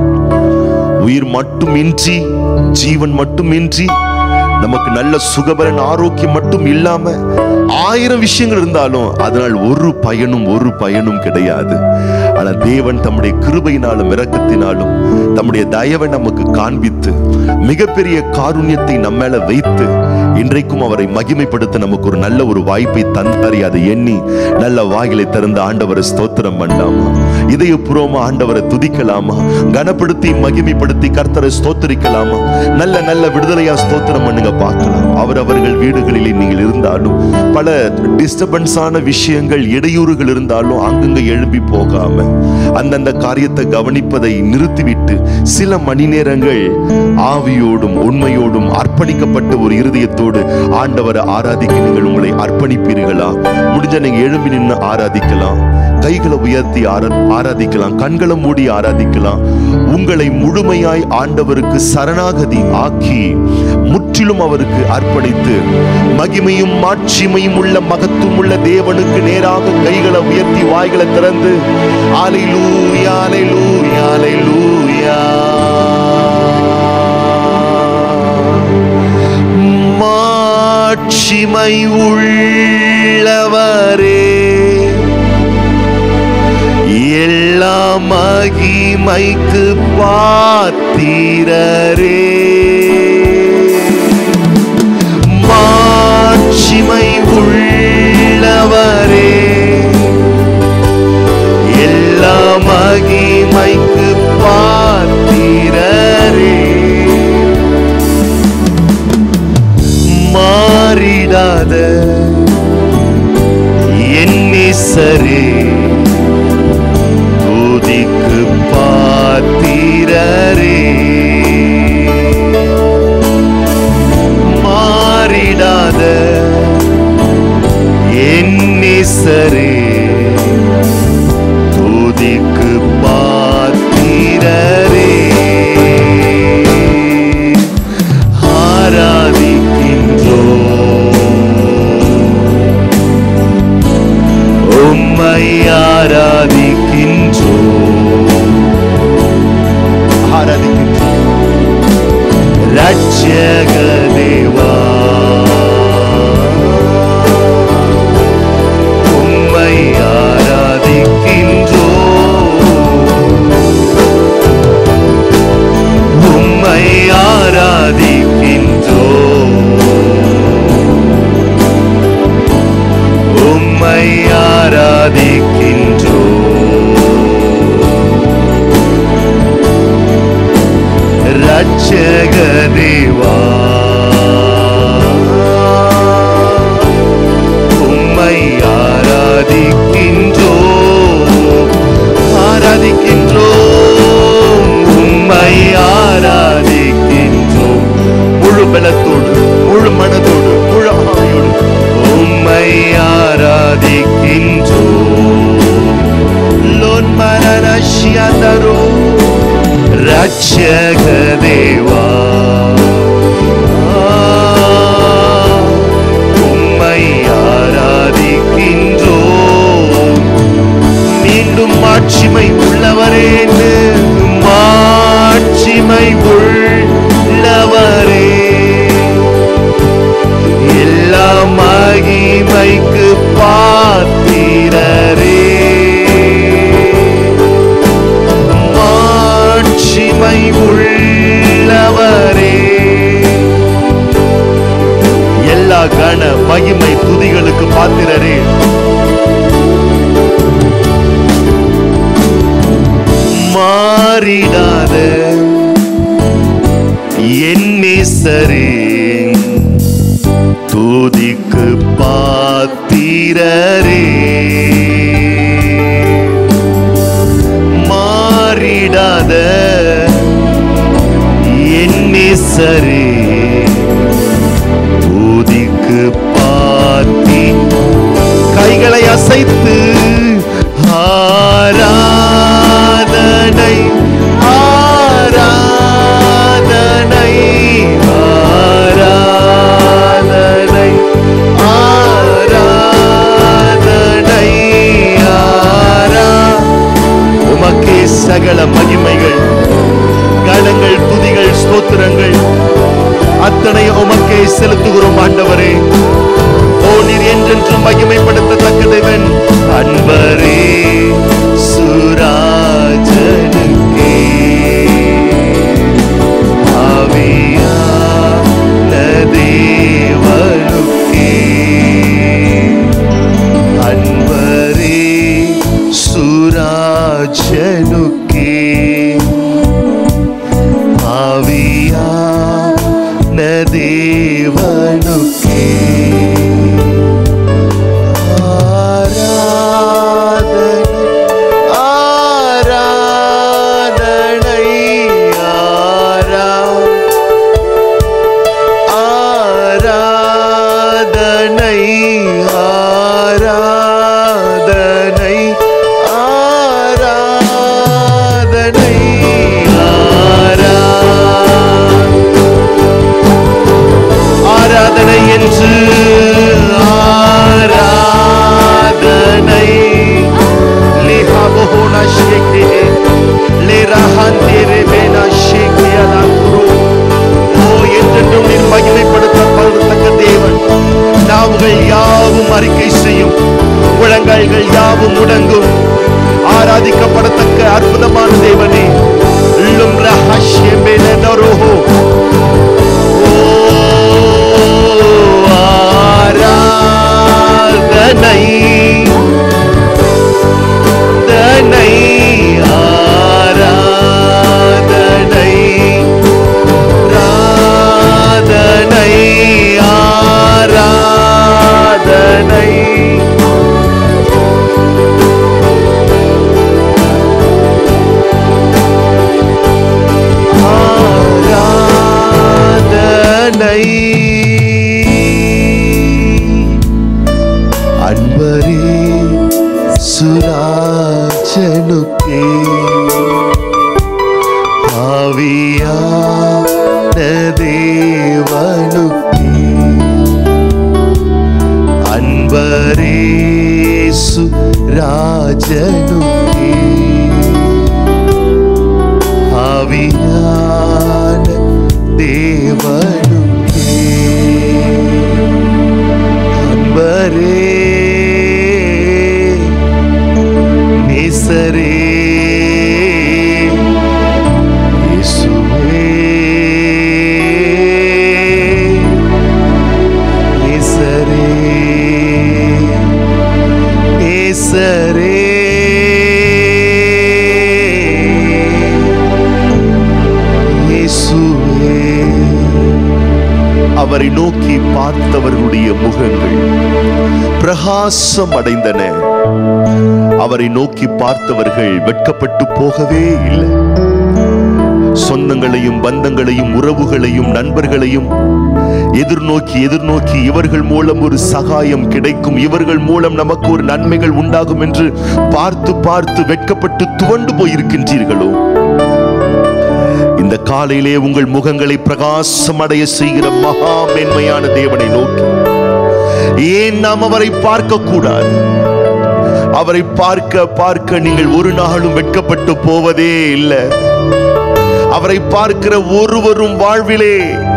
உயிர் மட்டுமின்றி ஜீவன் மட்டுமின்றி நமக்கு நல்ல சுகபலன் ஆரோக்கியம் மட்டும் இல்லாம ஆயிரம் விஷயங்கள் இருந்தாலும் அதனால் ஒரு பயனும் ஒரு பயனும் கிடையாது ஆனா தேவன் தம்முடைய கிருபையினாலும் இரக்கத்தினாலும் தம்முடைய தயவை நமக்கு காண்பித்து மிகப்பெரிய காருண்யத்தை நம்ம மேல வைத்து இன்றைக்கும் அவரை மகிமைப்படுத்த நமக்கு ஒரு நல்ல ஒரு வாய்ப்பை தந்தாரி அதை எண்ணி நல்ல வாயிலை திறந்து ஆண்டவரை ஸ்தோத்திரம் பண்ணலாமா இதயபூர்வமா ஆண்டவரை துதிக்கலாமா கனப்படுத்தி மகிமைப்படுத்தி கர்த்தரை ஸ்தோத்தரிக்கலாமா நல்ல நல்ல விடுதலையா ஸ்தோத்திரம் பண்ணுங்க பார்க்கலாம் அவர் அவர்கள் வீடுகளிலே நீங்கள் இருந்தாலும் பல டிஸ்டர்பன்ஸான விஷயங்கள் இடையூறுகள் இருந்தாலும் அங்கங்க எழும்பி போகாம அந்தந்த காரியத்தை கவனிப்பதை நிறுத்திவிட்டு சில மணி நேரங்கள் ஆவியோடும் உண்மையோடும் அர்ப்பணிக்கப்பட்ட ஒரு இருதயத்தோடு ஆண்டவரை ஆராதிக்க நீங்கள் உங்களை அர்ப்பணிப்பீர்களா முடிஞ்ச நீங்க எழும்பி நின்று ஆராதிக்கலாம் கைகளை உயர்த்தி ஆரா- ஆராதிக்கலாம் கண்களை மூடி ஆராதிக்கலாம் உங்களை முழுமையாய் ஆண்டவருக்கு சரணாகதி ஆக்கி முற்றிலும் அவருக்கு அர்ப்பணித்து மகிமையும் மாட்சிமையும் உள்ள மகத்துவம் உள்ள தேவனுக்கு நேராக கைகளை உயர்த்தி வாய்களை திறந்து ஆலைலூயா ஆலைலூயா ஆலைலூயா மாட்சிமை உள்ளவரே எல்லா மகிமைக்கு பாத்திரரே மாட்சிமை உள்ளவரே எல்லா மகிமைக்கு பாத்திரரே மாறிடாத என் நேசரே துதிக்கு பாத்திரரே ரட்சக தேவா உம்மை ஆராதிக்கின்றோ உம்மை ஆராதிக்கின்றோ உம்மை ஆராதிக்கின்றோ ரட்சக தேவா உம்மை ஆராதிக்கின்றோ ஆராதிக்கின்றோ உம்மை ஆராதிக்கின்றோ முழு பலத்தோடு முழு மனதோடு முழு ஆவியோடு உம்மை ஆராதிக்கின்றோ லோன் மரணஷியாதரோ ரட்சக தேவா உம்மை ஆராதிக்கின்றோ மீண்டும் மாட்சிமை உள்ளவரேன்னு மாட்சிமை உள்ளவரே எல்லா மகிமைக்கு பாத்திரரே மாட்சிமை உள்ளவரே எல்லா கன மகிமை துதிகளுக்கு பாத்திரரே மாறிடாத என் நேசரே துதிக்கு பாத்திரரே மாறிடாத என் நேசரே துதிக்கு பாத்தி கைகளை அசைத்து ஆராதனை ஆராதனை ஆராதனை ஆராதனை ஆரா உமக்கே சகல மகிமைகள் கணங்கள் துதிகள் ஸ்தோத்திரங்கள் அத்தனை உமக்கே செலுத்துகிறோம் ஆண்டவரே ஓ நீர் என்றென்றும் மகிமைப்படுத்தத்தக்க தேவன் அன்பரே சுராஜனுக்கே ஆவியான தேவனுக்கே அன்பரே சுராஜனுக்கே ஆவியான தேவனுக்கே ஆராதனை ஆராதனை ஆரா ஆராதனை ஆராதனை ஆரா ஆராதனை என்று ஆராதனை லிஹாபோனா ஷேகே லிரஹாந்தேரே பேனா ஷேகே அலாக்குரு ஓ என்றென்றும் நீர் மகிமைப்படுத்தப்படத்தக்க தேவன் நாவுகள் யாவும் அறிக்கை செய்யும் முழங்கால்கள் யாவும் முடங்கும் ஆராதிக்கப்படத்தக்க அற்புதமான தேவனே லும் ரஹஷ்யம் பெனரோஹோ ஆராதனை தனை ஆராதனை ராதனை ஆராதனை ஆராதனை அன்பரே சுராஜனுக்கே ஆவியான தேவனுக்கே அன்பரே சுராஜனுக்கே ஆவியான தேவனுக்கே அவரை நோக்கி பார்த்தவர்களுடைய முகங்கள் பிரகாசம் அடைந்தன அவரை நோக்கி பார்த்தவர்கள் வெட்கப்பட்டு போகவே இல்லை சொந்தங்களையும் பந்தங்களையும் உறவுகளையும் நண்பர்களையும் எதிர்நோக்கி எதிர்நோக்கி இவர்கள் மூலம் ஒரு சகாயம் கிடைக்கும் இவர்கள் மூலம் நமக்கு ஒரு நன்மைகள் உண்டாகும் என்று பார்த்து பார்த்து வெட்கப்பட்டு துவண்டு போயிருக்கின்றீர்களோ இந்த காலையிலே உங்கள் முகங்களை பிரகாசம் அடைய செய்கிற மகா மேன்மையான தேவனை நோக்கி ஏன் நாம் அவரை பார்க்க கூடாது அவரை பார்க்க பார்க்க நீங்கள் ஒரு நாளும் வெட்கப்பட்டு போவதே இல்லை அவரை பார்க்கிற ஒருவரும் வாழ்விலே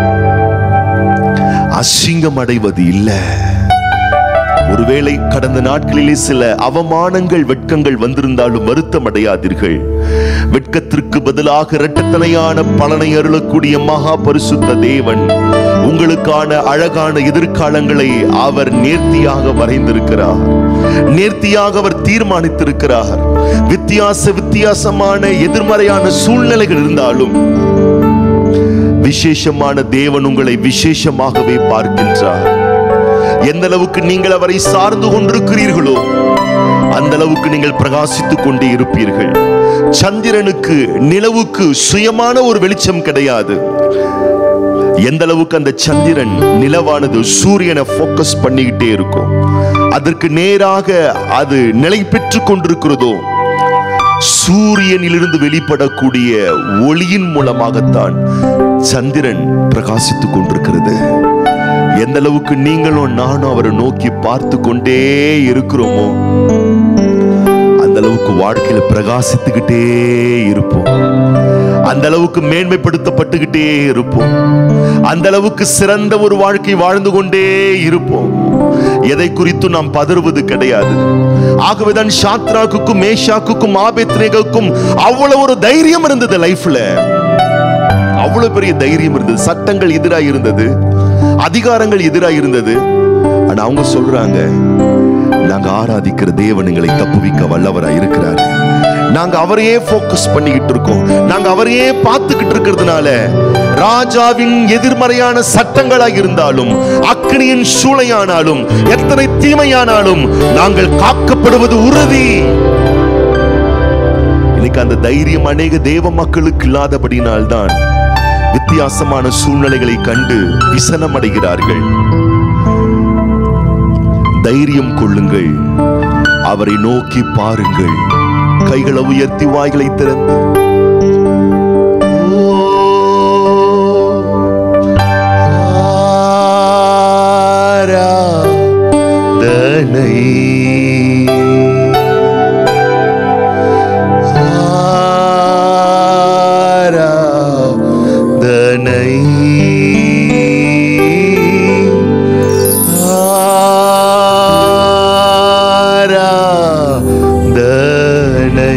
அசிங்கம் அடைவது இல்லை ஒருவேளை கடந்த நாட்களிலே சில அவமானங்கள் வெட்கங்கள் வந்திருந்தாலும் வருத்தம் அடையாதீர்கள் வெட்கத்திற்கு பதிலாக இரட்டத்தனையான பலனை அருளக்கூடிய மகா பரிசுத்த தேவன் உங்களுக்கான அழகான எதிர்காலங்களை அவர் நேர்த்தியாக வரைந்திருக்கிறார் நேர்த்தியாக அவர் தீர்மானித்திருக்கிறார் வித்தியாச வித்தியாசமான எதிர்மறையான சூழ்நிலைகள் இருந்தாலும் விசேஷமான தேவன் உங்களை விசேஷமாகவே பார்க்கின்றார் எந்த அளவுக்கு நீங்கள் அவரை சார்ந்து கொண்டிருக்கிறீர்களோ அந்த அளவுக்கு நீங்கள் பிரகாசித்துக் கொண்டே இருப்பீர்கள் சந்திரனுக்கு நிலவுக்கு சுயமான ஒரு வெளிச்சம் கிடையாது எந்த அளவுக்கு அந்த சந்திரன் நிலவானது சூரியனை ஃபோக்கஸ் பண்ணிக்கிட்டே இருக்கும் அதற்கு நேராக அது நிலை பெற்று கொண்டிருக்கிறதோ சூரியனிலிருந்து வெளிப்படக்கூடிய ஒளியின் மூலமாகத்தான் சந்திரன் பிரகாசித்துக் கொண்டிருக்கிறது எந்த அளவுக்கு நீங்களும் நானும் அவரை நோக்கி பார்த்து கொண்டே இருக்கிறோமோ அந்த அளவுக்கு வாழ்க்கையில பிரகாசித்துக்கிட்டே இருப்போம் அந்த அளவுக்கு மேன்மைப்படுத்தப்பட்டுக்கிட்டே இருப்போம் அந்த அளவுக்கு சிறந்த ஒரு வாழ்க்கை வாழ்ந்து கொண்டே இருப்போம் எதை குறித்து நாம் பதறுவது கிடையாது ஆகவேதான் ஷாத்ராக்குக்கும் மேஷாக்குக்கும் ஆபேத்ரேகுக்கும் அவ்வளவு ஒரு தைரியம் இருந்தது லைஃப்ல அவ்வளவு பெரிய தைரியம் இருந்தது சட்டங்கள் எதிராக இருந்தது அதிகாரங்கள் எதிராக இருந்தது ஆனா அவங்க சொல்றாங்க நாங்க ஆராதிக்கிற தேவன் எங்களை தப்புவிக்க வல்லவரா இருக்கிறாரு நாங்க அவரையே ஃபோக்கஸ் பண்ணிக்கிட்டு இருக்கோம் நாங்க அவரையே பார்த்துக்கிட்டு இருக்கிறதுனால ராஜாவின் எதிர்மறையான சட்டங்களாக இருந்தாலும் அக்னியின் சூளையானாலும் எத்தனை தீமையானாலும் நாங்கள் காக்கப்படுவது உறுதி இன்னைக்கு அந்த தைரியம் அநேக தேவ மக்களுக்கு இல்லாதபடினால்தான் வித்தியாசமான சூழ்நிலைகளை கண்டு விசனம் அடைகிறார்கள் தைரியம் கொள்ளுங்கள் அவரை நோக்கி பாருங்கள் கைகளை உயர்த்தி வாய்களை திறந்து ஆராதனை ஆராதனை ஆராதனை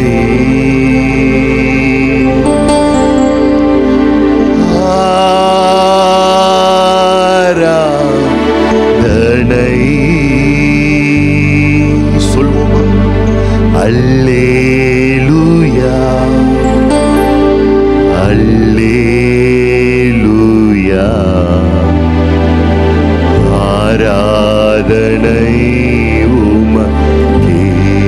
ஆராதனை சொல்வோமா அல்லேலூயா அல்லேலூயா ஆராதனை உமக்கே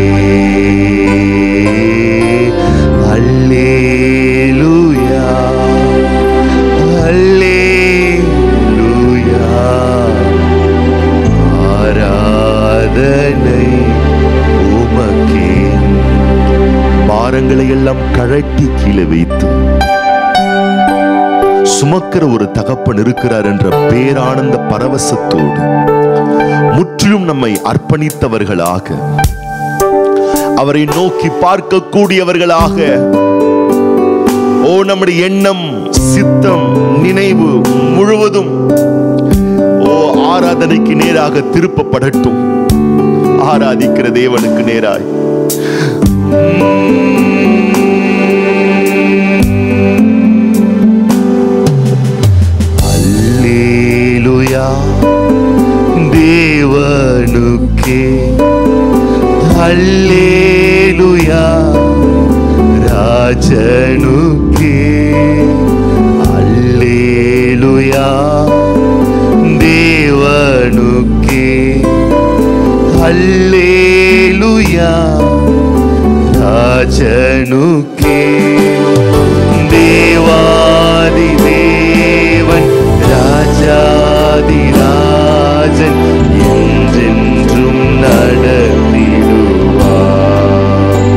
அல்லேலூயா அல்லேலூயா ஆராதனை உமக்கே பாரங்களை எல்லாம் கழட்டி கீழே வைத்து சுமக்கிற ஒரு தகப்பன் இருக்கிறார் என்ற பேரானந்த பரவசத்தோடு முற்றிலும் நம்மை அர்ப்பணித்தவர்களாக அவரை நோக்கி பார்க்கக்கூடியவர்களாக ஓ நம்முடைய எண்ணம் சித்தம் நினைவு முழுவதும் ஓ ஆராதனைக்கு நேராக திருப்பப்படட்டும் ஆராதிக்கிற தேவனுக்கு நேராய் அல்லேலூயா தேவனுக்கே அல்லேலூயா ராஜனுக்கே அல்லேலூயா அல்லேலுயா ராஜனுக்கே தேவாதி தேவன் ராஜாதி ராஜன் என்றென்றும் நடத்திடுவார்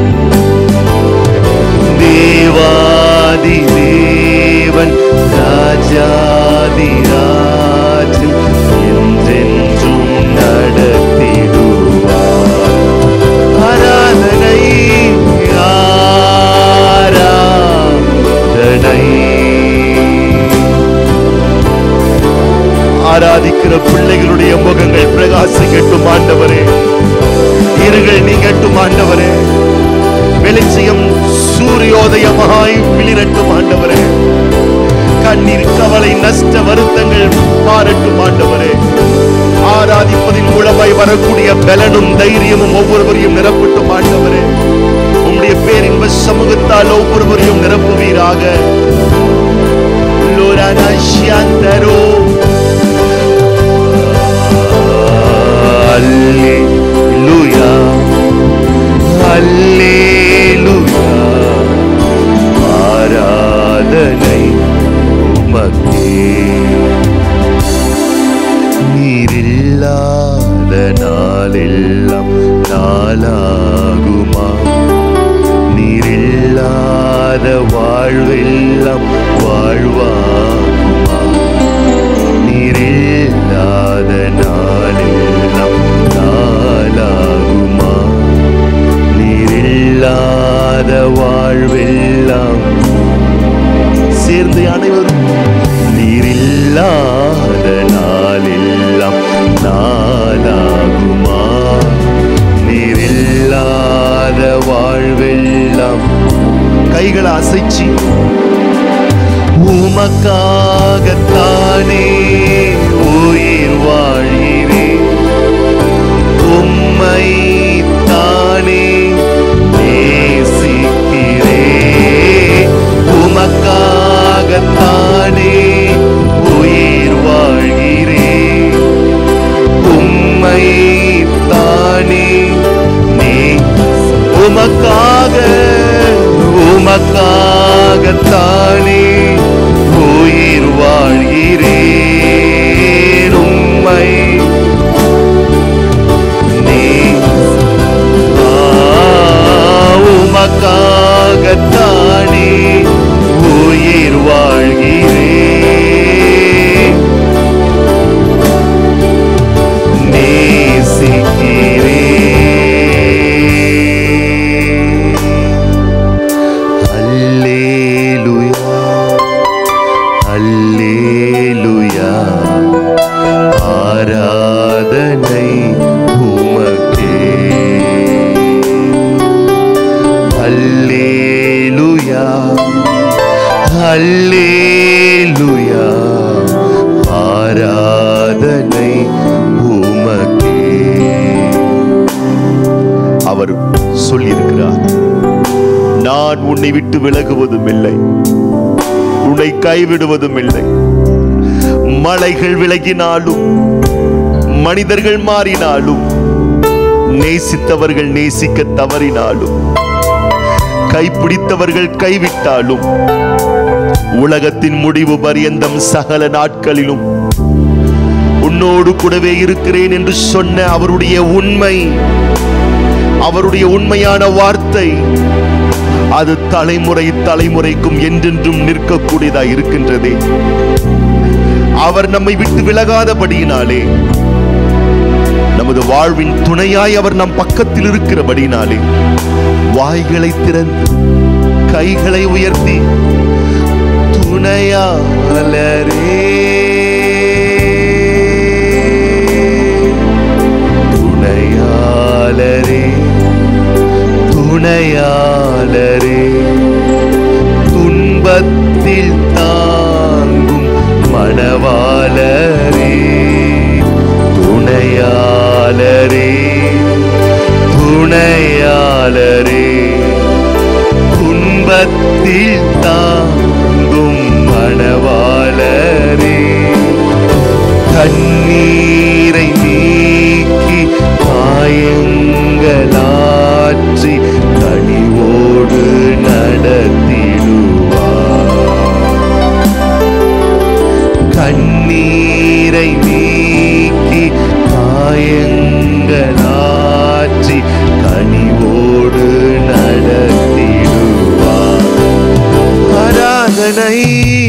தேவாதி தேவன் ராஜாதி ராஜன் என்றென்றும் நடத்திடுவார் ஆராதனை ஆராதனை ஆராதிக்கிற பிள்ளைகளுடைய முகங்கள் பிரகாசிக்கட்டும் ஆண்டவரே இருகள் நீங்கட்டும் ஆண்டவரே வெளிச்சம் சூரியோதயமாய் மிளிரட்டும் ஆண்டவரே கண்ணீர் கவலை நஷ்ட வருத்தங்கள் மாறட்டும் ஆண்டவரே ஆராதிப்பதின் மூலமாய் வரக்கூடிய பலனும் தைரியமும் ஒவ்வொருவரையும் நிரப்பட்டும் ஆண்டவரே உம்முடைய பேரின்ப சமூகத்தால் ஒவ்வொருவரையும் நிரப்புவீராக லோரானா ஷியாந்தரோ. அல்லேலூயா அல்லேலூயா ஆராதனை உமக்கே நீரில்லாத நாளெல்லாம் நாளாகுமா நீரில்லாத வாழ்வெல்லாம் வாழ்வாகுமா நீரில்லாத நாளெல்லாம் நாளாகுமா நீரில்லாத வாழ்வெல்லாம் சேர்ந்து அனைவரும் நீரில்லாத நாளெல்லாம் நாளாகுமா நீரில்லாத வாழ்வெல்லாம் கைகளை அசைச்சி உமக்காகத்தானே உயிர் வாழ்கிறேன் உம்மை தானே நேசிக்கிறேன் உமக்காகத்தானே உயிர் வாழ்கிறேன் உம்மை தானே நீ உமக்காக உமக்காகத்தானே உயிர் வாழ்கிறேன் உம்மை நீ உமக்காகத்தானே உயிர் வாழ்கிறேன் நேசிக்கிறேன் அல்லேலூயா அல்லேலூயா ஆராதனை உமக்கே அல்லேலூயா அல்லேலூயா ஆராதனை உமக்கே அவர் சொல்லியிருக்கிறார் நான் உன்னை விட்டு விலகுவதும் இல்லை உன்னை கைவிடுவதும் இல்லை மலைகள் விலகினாலும் மனிதர்கள் மாறினாலும் நேசித்தவர்கள் நேசிக்க தவறினாலும் கைப்பிடித்தவர்கள் கைவிட்டாலும் உலகத்தின் முடிவு பரியந்தம் சகல நாட்களிலும் உன்னோடு கூடவே இருக்கிறேன் என்று சொன்ன அவருடைய உண்மை அவருடைய உண்மையான வார்த்தை அது தலைமுறை தலைமுறைக்கும் என்றென்றும் நிற்கக்கூடியதா இருக்கின்றதே அவர் நம்மை விட்டு விலகாதபடியினாலே நமது வாழ்வின் துணையாய் அவர் நம் பக்கத்தில் இருக்கிறபடினாலே வாய்களை திறந்து கைகளை உயர்த்தி துணையாளரே துணையாளரே துணையாளரே துன்பத்தில் தாங்கும் மணவாளரே துணையாளரே துணையாளரே துன்பத்தில் தாங்கும் மணவாளரே கண்ணீரை நீக்கி காய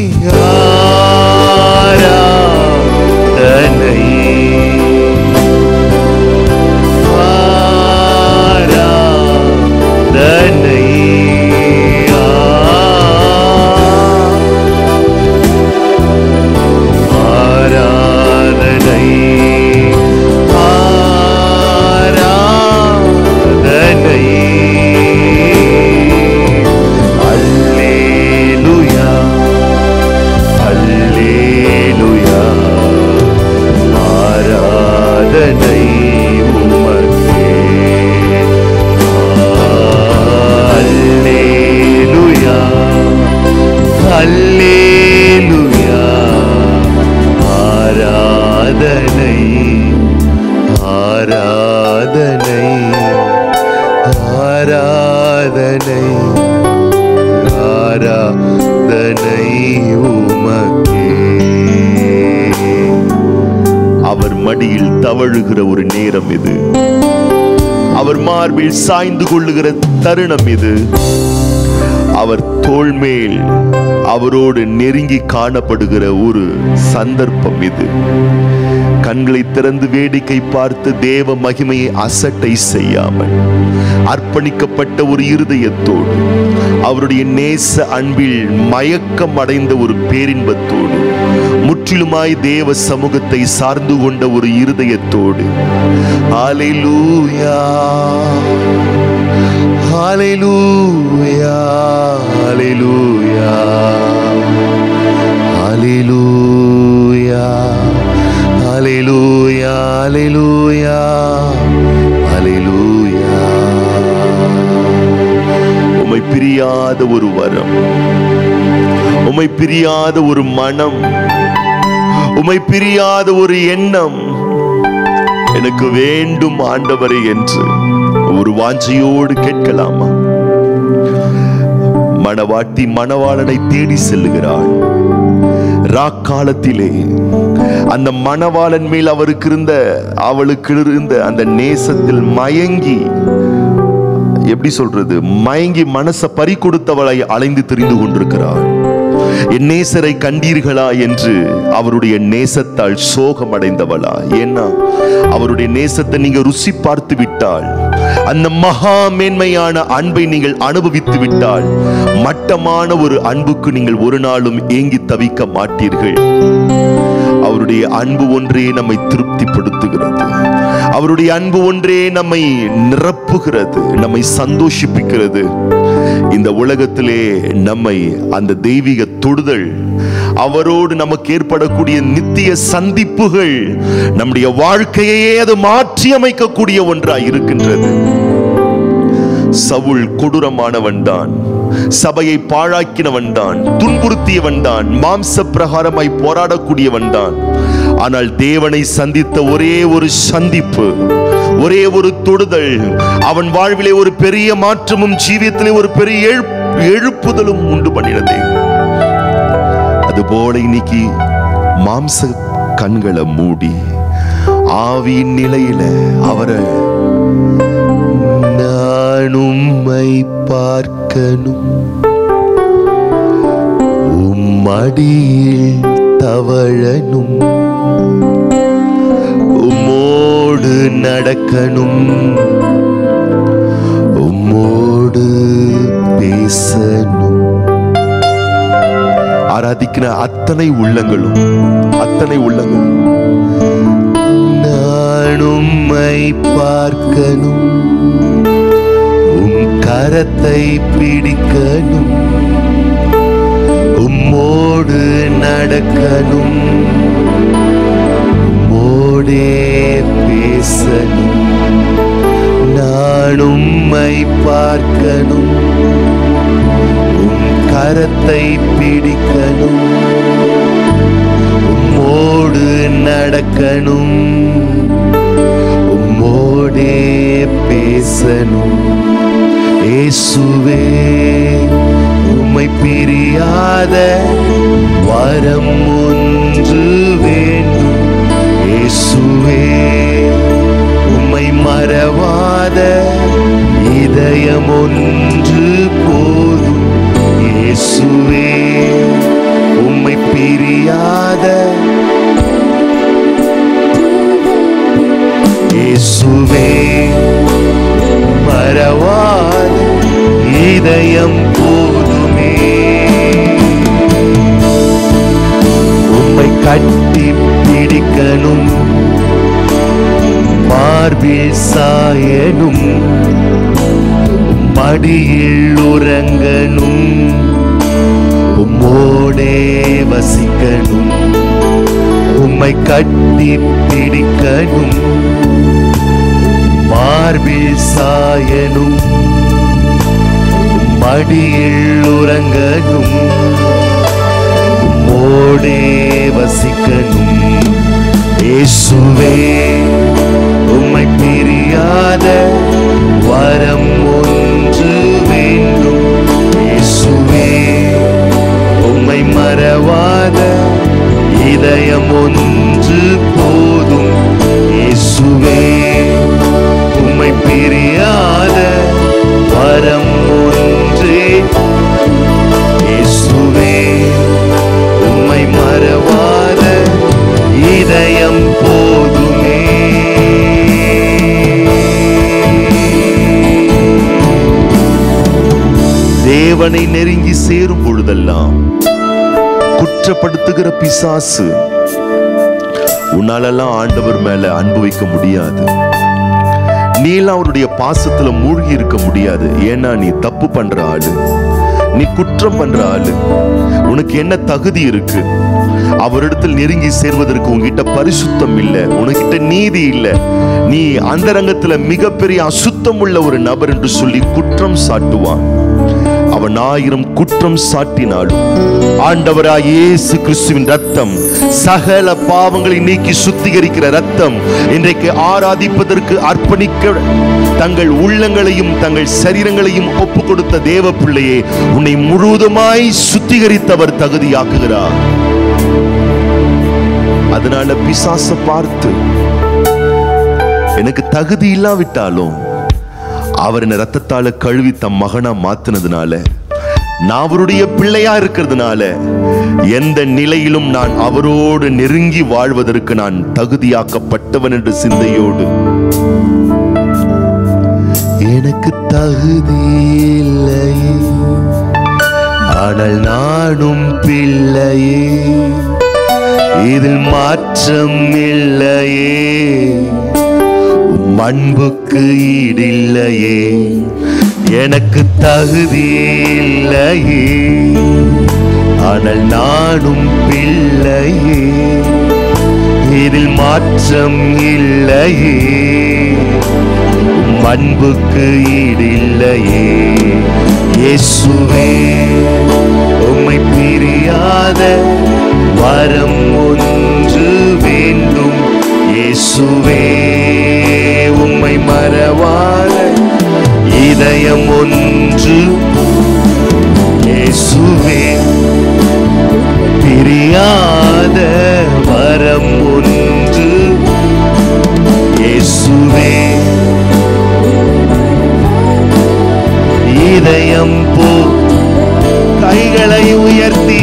ஆராதனை ஆராதனை ஆராதனை ஆராதனை அல்லேலூயா அல்லேலூயா ஆராதனை உமக்கே அல்லேலூயா அல்லேலூயா ஆராதனை ஆராதனை ஆராதனை ஆராதனை உமக்கே அவர் மடியில் தவழுகிற ஒரு நேரம் இது அவர் மார்பில் சாய்ந்து கொள்ளுகிற தருணம் இது அவர் தோள் மேல் அவரோடு நெருங்கி காணப்படுகிற ஒரு சந்தர்ப்பம் இது கண்களை திறந்து வேடிக்கை பார்த்து தேவ மகிமையை அசட்டை செய்யாமல் அர்ப்பணிக்கப்பட்ட ஒரு இருதயத்தோடு அவருடைய நேச அன்பில் மயக்கம் அடைந்த ஒரு பேரின்பத்தோடு முற்றிலுமாய் தேவ சமூகத்தை சார்ந்து கொண்ட ஒரு இருதயத்தோடு ஹalleluya ஹalleluya ஹalleluya ஹalleluya ஹalleluya ஹalleluya ஹalleluya உம்மை பிரியாத ஒரு வரம் உம்மை பிரியாத ஒரு மனம் உம்மை பிரியாத ஒரு எண்ணம் எனக்கு வேண்டும் ஆண்டவரே என்று ஒரு வாஞ்சையோடு கேட்கலாமா மணவாட்டி மணவாளனை தேடி செல்லுகிறாள் ராக்காலத்திலே அந்த மணவாளன் மேல் அவருக்கு இருந்த அவளுக்கு இருந்த அந்த நேசத்தில் மயங்கி எப்படி சொல்றது மயங்கி மனச பறி கொடுத்தவளை அலைந்து திரிந்து கொண்டிருக்கிறாள் என் நேசரை கண்டீர்களா என்று அவருடைய நேசத்தால் சோகம் அடைந்தவளா ஏன்னா அவருடைய நேசத்தை நீங்க ருசி பார்த்து விட்டால் அந்த மகா மேன்மையான அன்பை நீங்கள் அனுபவித்து விட்டால் மட்டமான ஒரு அன்புக்கு நீங்கள் ஒரு நாளும் ஏங்கி தவிக்க மாட்டீர்கள் அவருடைய அன்பு ஒன்றே நம்மை திருப்திப்படுத்துகிறது அவருடைய அன்பு ஒன்றே நம்மை நிரப்புகிறது நம்மை சந்தோஷிப்பிக்கிறது இந்த உலகத்திலே நம்மை அந்த தெய்வீக தொடுதல் அவரோடு நமக்கு ஏற்படக்கூடிய நித்திய சந்திப்புகள் நம்முடைய வாழ்க்கையையே அது மாற்றி அமைக்கக்கூடிய ஒன்றாய் இருக்கின்றது சவுல் கொடூரமானவன் தான் சபையை பாழாக்கினவன் தான் துன்புறுத்தியவன் தான் மாம்ச பிரகாரமாய் போராடக்கூடியவன் தான் ஆனால் தேவனை சந்தித்த ஒரே ஒரு சந்திப்பு ஒரே ஒரு தொடுதல் அவன் வாழ்விலே ஒரு பெரிய மாற்றமும் ஜீவியத்திலே ஒரு பெரிய எழுப்- எழுப்புதலும் உண்டு பண்ணினது அதுபோல இன்னைக்கு மாம்ச கண்களை மூடி ஆவியின் நிலையில அவரை நான் உம்மை பார்க்கணும் உம்மடியில் தவழணும் உம்மோடு நடக்கணும் உம்மோடு பேசணும் ஆராதிக்கிற அத்தனை உள்ளங்களும் அத்தனை உள்ளங்களும் நான் உம்மை பார்க்கணும் உம் கரத்தை பிடிக்கணும் உம்மோடு நடக்கணும் உம்மோடே பேசணும் நான் உம்மை பார்க்கணும் உம் கரத்தை பிடிக்கணும் உம்மோடு நடக்கணும் உம்மோடே பேசணும் இயேசுவே உம்மை பிரியாத வரம் ஒன்று வேண்டும் இயேசுவே உம்மை மறவாத இதயம் ஒன்று போதும் இயேசுவே உம்மை இயேசுவே மறவாத இதயம் போதுமே உம்மை கட்டி பிடிக்கணும் மார்பில் சாயனும் மடியில் உறங்கணும் உம்மோடே வசிக்கணும் உம்மை கட்டி பிடிக்கணும் மார்பில் சாயனும் மடியில் உறங்கணும் உம்மோடே வசிக்கணும் இயேசுவே உம்மை பிரியாத வரம் ஒன்று வேண்டும் இயேசுவே உம்மை மறவாத இதயம் ஒன்று போதும் இயேசுவே உம்மை பிரியாத வரம் ஒன்றே இயேசுவே உம்மை மறவாத இதயம் போதுமே தேவனை நெருங்கி சேரும் பொழுதெல்லாம் குற்றப்படுத்துகிற பிசாசு உன்னாலெல்லாம் ஆண்டவர் மேல அன்பு வைக்க முடியாது நீலாம் அவருடைய பாசத்துல மூழ்கி இருக்க முடியாது ஏன்னா நீ தப்பு பண்ற ஆளு நீ குற்றம் பண்ற ஆளு உனக்கு என்ன தகுதி இருக்கு அவரிடத்தில் நெருங்கி சேர்வதற்கு உன்கிட்ட பரிசுத்தம் இல்ல உனக்கிட்ட நீதி இல்ல நீ அந்தரங்கத்துல மிகப்பெரிய அசுத்தம் உள்ள ஒரு நபர் என்று சொல்லி குற்றம் சாட்டுவான் அவன் ஆயிரம் குற்றம் சாட்டினாலும் ஆண்டவராய் இயேசு கிறிஸ்துவின் ரத்தம் சகல பாவங்களை நீக்கி சுத்திகரிக்கிற ரத்தம் இன்றைக்கு ஆராதிப்பதற்கு அர்ப்பணிக்க தங்கள் உள்ளங்களையும் தங்கள் சரீரங்களையும் ஒப்பு கொடுத்த தேவ பிள்ளையே உன்னை முழுவதுமாய் சுத்திகரித்தவர் தகுதியாக்குகிறார் அதனால பிசாச பார்த்து எனக்கு தகுதி இல்லாவிட்டாலும் அவர் என்ன ரத்தத்தால கழுவி தம் மகனா மாத்தினதுனால நான் அவருடைய பிள்ளையா இருக்கிறதுனால எந்த நிலையிலும் நான் அவரோடு நெருங்கி வாழ்வதற்கு நான் தகுதியாக்கப்பட்டவன் என்ற சிந்தையோடு எனக்கு தகுதி இல்லையே ஆனால் நானும் பிள்ளையே இதில் மாற்றம் இல்லையே உம் அன்புக்கு ஈடில்லையே எனக்கு தகுதி இல்லையே ஆனால் நானும் பிள்ளையே இதில் மாற்றம் இல்லையே உம் அன்புக்கு ஈடில்லையே இயேசுவே உம்மை பிரியாத வரம் ஒன்று வேண்டும் இயேசுவே உம்மை மறவாத இதயம் ஒன்று இயேசுவே பிரியாத வரம் ஒன்று இயேசுவே இதயம் போ கைகளை உயர்த்தி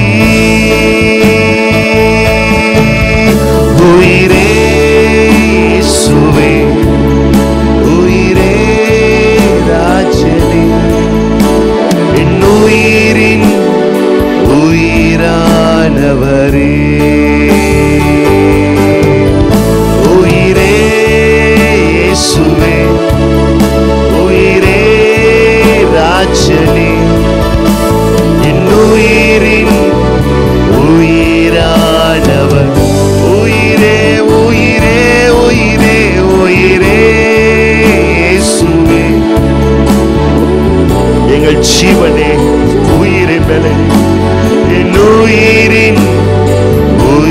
உயிரே இயேசுவே உயிரே ராஜனே என் உயிரின் உயிரானவரே உயிரே இயேசுவே உயிரே ராஜனே என் உயிரின் உயிரானவர் உயிரே உயிரே உயிரே உயிரே இயேசுவே எங்கள் ஜீவனே உயிரின் மேலே என் உயிரின்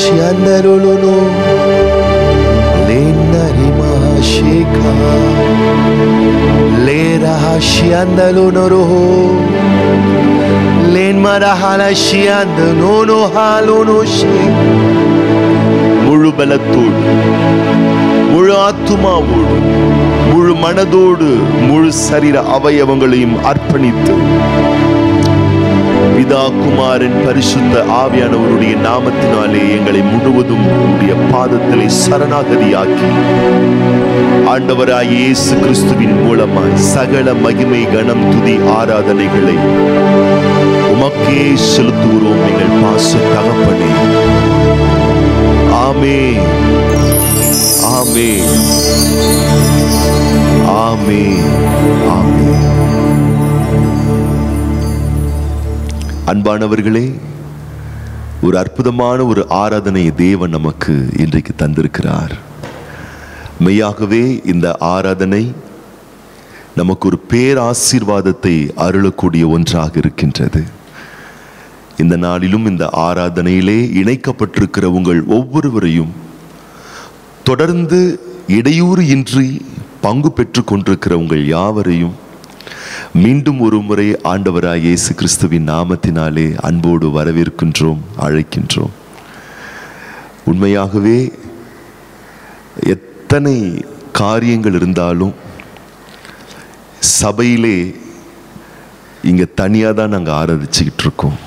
shiandaruluno. Lenari mahasheka. Lera hashiandalunoro. Len marahala shiandanono halono she. முழு பலத்தோடு முழு ஆத்துமாவோடு முழு மனதோடு முழு சரீர அவயவங்களையும் அர்ப்பணித்து பிதா குமாரன் பரிசுத்த ஆவியானவருடைய நாமத்தினாலே எங்களை முழுவதும் உடைய பாதத்திலே சரணாகதியாக்கி ஆண்டவராய் இயேசு கிறிஸ்துவின் மூலமாய் சகல மகிமை கணம் துதி ஆராதனைகளை உமக்கே செலுத்துகிறோம் எங்கள் பாச தகப்பனே ஆமே ஆமே ஆமே ஆமே அன்பானவர்களே ஒரு அற்புதமான ஒரு ஆராதனை தேவன் நமக்கு இன்றைக்கு தந்திருக்கிறார் மெய்யாகவே இந்த ஆராதனை நமக்கு ஒரு பேராசீர்வாதத்தை அருளக்கூடிய ஒன்றாக இருக்கின்றது இந்த நாளிலும் இந்த ஆராதனையிலே இணைக்கப்பட்டிருக்கிற உங்கள் ஒவ்வொருவரையும் தொடர்ந்து இடையூறு இன்றி பங்கு பெற்று கொண்டிருக்கிற உங்கள் யாவரையும் மீண்டும் ஒரு முறை ஆண்டவராய் இயேசு கிறிஸ்துவின் நாமத்தினாலே அன்போடு வரவேற்கின்றோம் அழைக்கின்றோம் உண்மையாகவே எத்தனை காரியங்கள் இருந்தாலும் சபையிலே இங்க தனியாக தான் நாங்கள் ஆராதிச்சுக்கிட்டு இருக்கோம்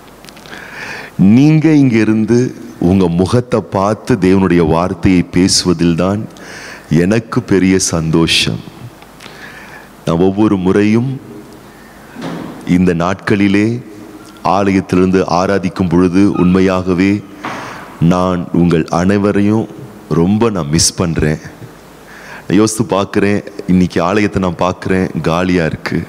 நீங்க இங்க இருந்து உங்க முகத்தை பார்த்து தேவனுடைய வார்த்தையை பேசுவதில் தான் எனக்கு பெரிய சந்தோஷம் நான் ஒவ்வொரு முறையும் இந்த நாட்களிலே ஆலயத்திலிருந்து ஆராதிக்கும் பொழுது உண்மையாகவே நான் உங்கள் அனைவரையும் ரொம்ப நான் மிஸ் பண்ணுறேன் யோசித்து பார்க்குறேன் இன்னைக்கு ஆலயத்தை நான் பார்க்குறேன் காலியாக இருக்குது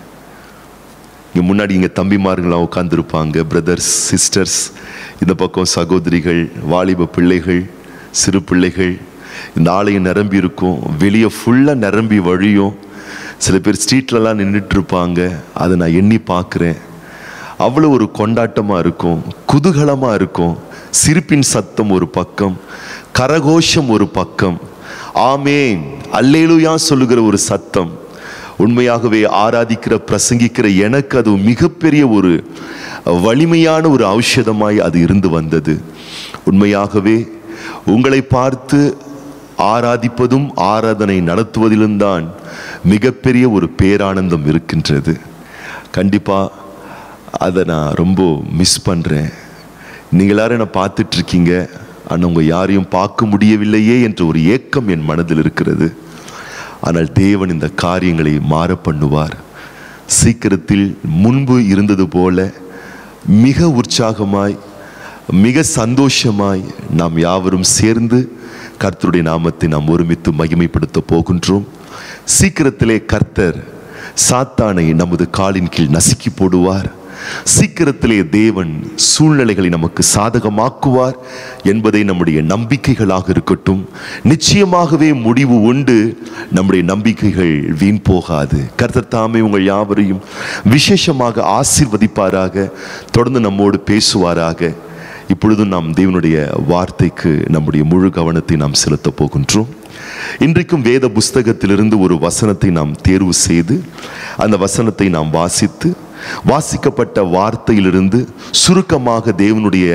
இங்கே முன்னாடி இங்கே தம்பிமார்கள்லாம் உட்காந்துருப்பாங்க பிரதர்ஸ் சிஸ்டர்ஸ் இந்த பக்கம் சகோதரிகள் வாலிப பிள்ளைகள் சிறு பிள்ளைகள் இந்த ஆலயம் நிரம்பி இருக்கும் வெளியே ஃபுல்லாக நிரம்பி வழியும் சில பேர் ஸ்ட்ரீட்லலாம் நின்றுட்டு இருப்பாங்க அதை நான் எண்ணி பார்க்குறேன் அவ்வளோ ஒரு கொண்டாட்டமாக இருக்கும் குதூகலமாக இருக்கும் சிரிப்பின் சத்தம் ஒரு பக்கம் கரகோஷம் ஒரு பக்கம் ஆமேன் அல்லேலுயா சொல்லுகிற ஒரு சத்தம் உண்மையாகவே ஆராதிக்கிற பிரசங்கிக்கிற எனக்கு அது மிகப்பெரிய ஒரு வலிமையான ஒரு ஔஷதமாய் அது இருந்து வந்தது உண்மையாகவே உங்களை பார்த்து ஆராதிப்பதும் ஆராதனை நடத்துவதிலும் தான் மிகப்பெரிய ஒரு பேரானந்தம் இருக்கின்றது கண்டிப்பா அதை நான் ரொம்ப மிஸ் பண்ணுறேன் நீங்கள் எல்லாரும் என்னை பார்த்துட்டு இருக்கீங்க ஆனால் உங்கள் யாரையும் பார்க்க முடியவில்லையே என்ற ஒரு ஏக்கம் என் மனதில் இருக்கிறது ஆனால் தேவன் இந்த காரியங்களை மாற பண்ணுவார் சீக்கிரத்தில் முன்பு இருந்தது போல மிக உற்சாகமாய் மிக சந்தோஷமாய் நாம் யாவரும் சேர்ந்து கர்த்தருடைய நாமத்தை நாம் ஒருமித்து மகிமைப்படுத்த போகின்றோம் சீக்கிரத்திலே கர்த்தர் சாத்தானை நமது காலின் கீழ் நசுக்கி போடுவார் சீக்கிரத்திலே தேவன் சூழ்நிலைகளை நமக்கு சாதகமாக்குவார் என்பதை நம்முடைய நம்பிக்கைகளாக இருக்கட்டும் நிச்சயமாகவே முடிவு உண்டு நம்முடைய நம்பிக்கைகள் வீண் போகாது கர்த்தர் தாமே உங்கள் யாவரையும் விசேஷமாக ஆசீர்வதிப்பாராக தொடர்ந்து நம்மோடு பேசுவாராக இப்பொழுதும் நாம் தேவனுடைய வார்த்தைக்கு நம்முடைய முழு கவனத்தை நாம் செலுத்தப் போகின்றோம் இன்றைக்கும் வேத புஸ்தகத்திலிருந்து ஒரு வசனத்தை நாம் தேர்வு செய்து அந்த வசனத்தை நாம் வாசித்து வாசிக்கப்பட்ட வார்த்தையிலிருந்து சுருக்கமாக தேவனுடைய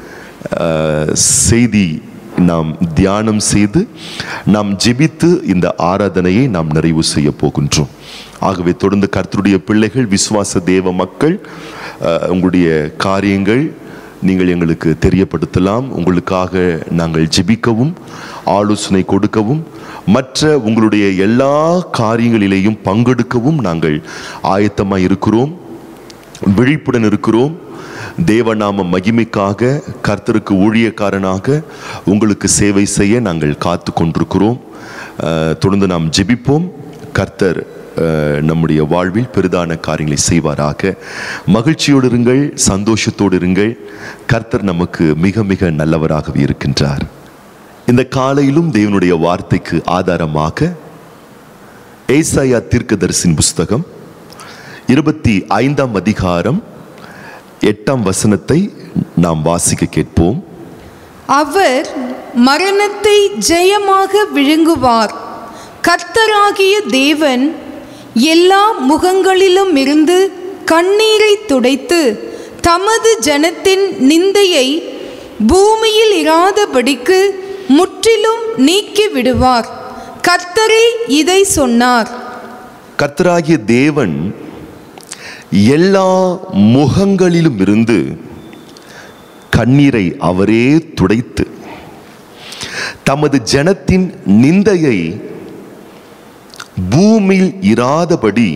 அஹ், செய்தி நாம் தியானம் செய்து நாம் ஜெபித்து இந்த ஆராதனையை நாம் நிறைவு செய்ய போகின்றோம் ஆகவே தொடர்ந்து கர்த்தருடைய பிள்ளைகள் விசுவாச தேவ மக்கள் அஹ், உங்களுடைய காரியங்கள் நீங்கள் எங்களுக்கு தெரியப்படுத்தலாம் உங்களுக்காக நாங்கள் ஜெபிக்கவும் ஆலோசனை கொடுக்கவும் மற்ற உங்களுடைய எல்லா காரியங்களிலேயும் பங்கெடுக்கவும் நாங்கள் ஆயத்தமாக இருக்கிறோம் விழிப்புடன் இருக்கிறோம் தேவநாம மகிமைக்காக கர்த்தருக்கு ஊழியக்காரனாக உங்களுக்கு சேவை செய்ய நாங்கள் காத்து கொண்டிருக்கிறோம் அஹ், தொடர்ந்து நாம் ஜெபிப்போம் கர்த்தர் அஹ், நம்முடைய வாழ்வில் பெரிதான காரியங்களை செய்வாராக மகிழ்ச்சியோடு இருங்கள் சந்தோஷத்தோடு இருங்கள் கர்த்தர் நமக்கு மிக மிக நல்லவராகவே இருக்கின்றார் இந்த காலையிலும் தேவனுடைய வார்த்தைக்கு ஆதாரமாக ஏசாயா தீர்க்கதரிசின் புஸ்தகம் இருபத்தி ஐந்தாம் அதிகாரம் எட்டாம் வசனத்தை நாம் வாசிக்க கேட்போம் அவர் மரணத்தை ஜெயமாக விழுங்குவார் கர்த்தராகிய தேவன் எல்லா முகங்களிலும் இருந்து கண்ணீரை துடைத்து தமது ஜனத்தின் நிந்தையை பூமியில் இராதபடிக்கு முற்றிலும் நீக்கி விடுவார் கர்த்தரே இதை சொன்னார் கர்த்தராகிய தேவன் எல்லா முகங்களிலும் இருந்து கண்ணீரை அவரே துடைத்து தமது ஜனத்தின் நிந்தையை பூமியில் இராதபடி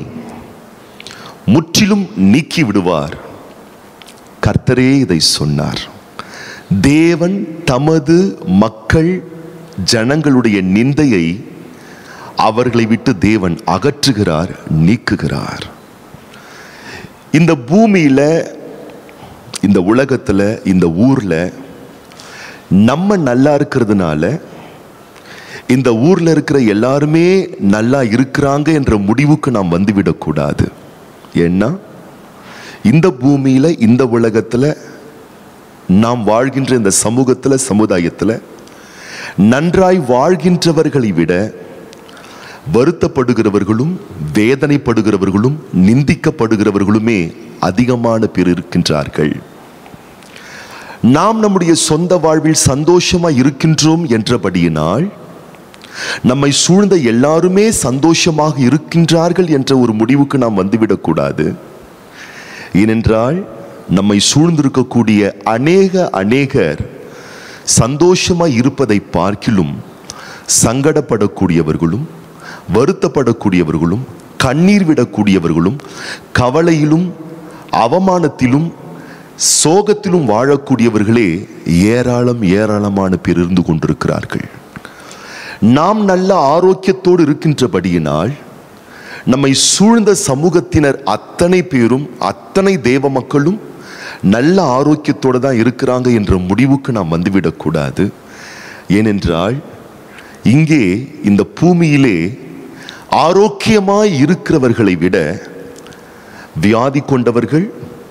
முற்றிலும் நீக்கி விடுவார் கர்த்தரே இதை சொன்னார் தேவன் தமது மக்கள் ஜனங்களுடைய நிந்தையை அவர்களை விட்டு தேவன் அகற்றுகிறார் நீக்குகிறார் இந்த பூமியில இந்த உலகத்துல இந்த ஊர்ல நம்ம நல்லா இருக்கிறதுனால இந்த ஊர்ல இருக்கிற எல்லாருமே நல்லா இருக்கிறாங்க என்ற முடிவுக்கு நாம் வந்துவிடக்கூடாது ஏன்னா இந்த பூமியில இந்த உலகத்துல நாம் வாழ்கின்ற இந்த சமூகத்துல சமுதாயத்துல நன்றாய் வாழ்கின்றவர்களை விட வருத்தப்படுகிறவர்களும் வேதனைப்படுகிறவர்களும் நிந்திக்கப்படுகிறவர்களுமே அதிகமான பேர் இருக்கின்றார்கள் நாம் நம்முடைய சொந்த வாழ்வில் சந்தோஷமா இருக்கின்றோம் என்றபடியினால் நம்மை சூழ்ந்த எல்லாருமே சந்தோஷமாக இருக்கின்றார்கள் என்ற ஒரு முடிவுக்கு நாம் வந்துவிடக்கூடாது ஏனென்றால் நம்மை சூழ்ந்திருக்கக்கூடிய அநேக அநேகர் சந்தோஷமாய் இருப்பதை பார்க்கிலும் சங்கடப்படக்கூடியவர்களும் வருத்தப்படக்கூடியவர்களும் கண்ணீர் விடக்கூடியவர்களும் கவலையிலும் அவமானத்திலும் சோகத்திலும் வாழக்கூடியவர்களே ஏராளம் ஏராளமான பேர் இருந்து கொண்டிருக்கிறார்கள் நாம் நல்ல ஆரோக்கியத்தோடு இருக்கின்றபடியினால் நம்மை சூழ்ந்த சமூகத்தினர் அத்தனை பேரும் அத்தனை தேவ மக்களும் நல்ல ஆரோக்கியத்தோடு தான் இருக்கிறாங்க என்ற முடிவுக்கு நாம் வந்துவிடக்கூடாது ஏனென்றால் இங்கே இந்த பூமியிலே ஆரோக்கியமாய் இருக்கிறவர்களை விட வியாதி கொண்டவர்கள்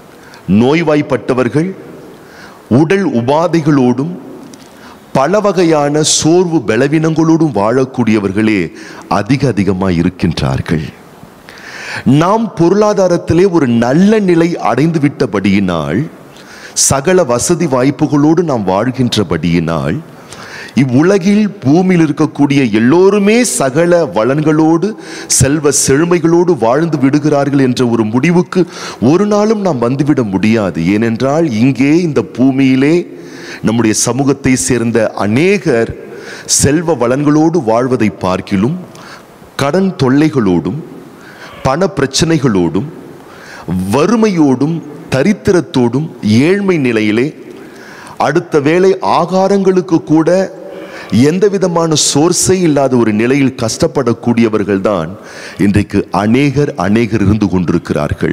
நோய்வாய்ப்பட்டவர்கள் உடல் உபாதைகளோடும் பல வகையான சோர்வு பலவீனங்களோடும் வாழக்கூடியவர்களே அதிக அதிகமாக இருக்கின்றார்கள் நாம் பொருளாதாரத்திலே ஒரு நல்ல நிலை அடைந்து விட்டபடியினால் சகல வசதி வாய்ப்புகளோடு நாம் வாழ்கின்றபடியினால் இவ்வுலகில் பூமியில் இருக்கக்கூடிய எல்லோருமே சகல வளன்களோடு செல்வ செழுமைகளோடு வாழ்ந்து விடுகிறார்கள் என்ற ஒரு முடிவுக்கு ஒரு நாளும் நாம் வந்துவிட முடியாது ஏனென்றால் இங்கே இந்த பூமியிலே நம்முடைய சமூகத்தை சேர்ந்த அநேகர் செல்வ வளன்களோடு வாழ்வதை பார்க்கிலும் கடன் தொல்லைகளோடும் பண பிரச்சனைகளோடும் வறுமையோடும் தரித்திரத்தோடும் ஏழ்மை நிலையிலே அடுத்த வேளை ஆகாரங்களுக்கு கூட எந்த விதமான சோர்ஸே இல்லாத ஒரு நிலையில் கஷ்டப்படக்கூடியவர்கள் தான் இன்றைக்கு அநேகர் அநேகர் இருந்து கொண்டிருக்கிறார்கள்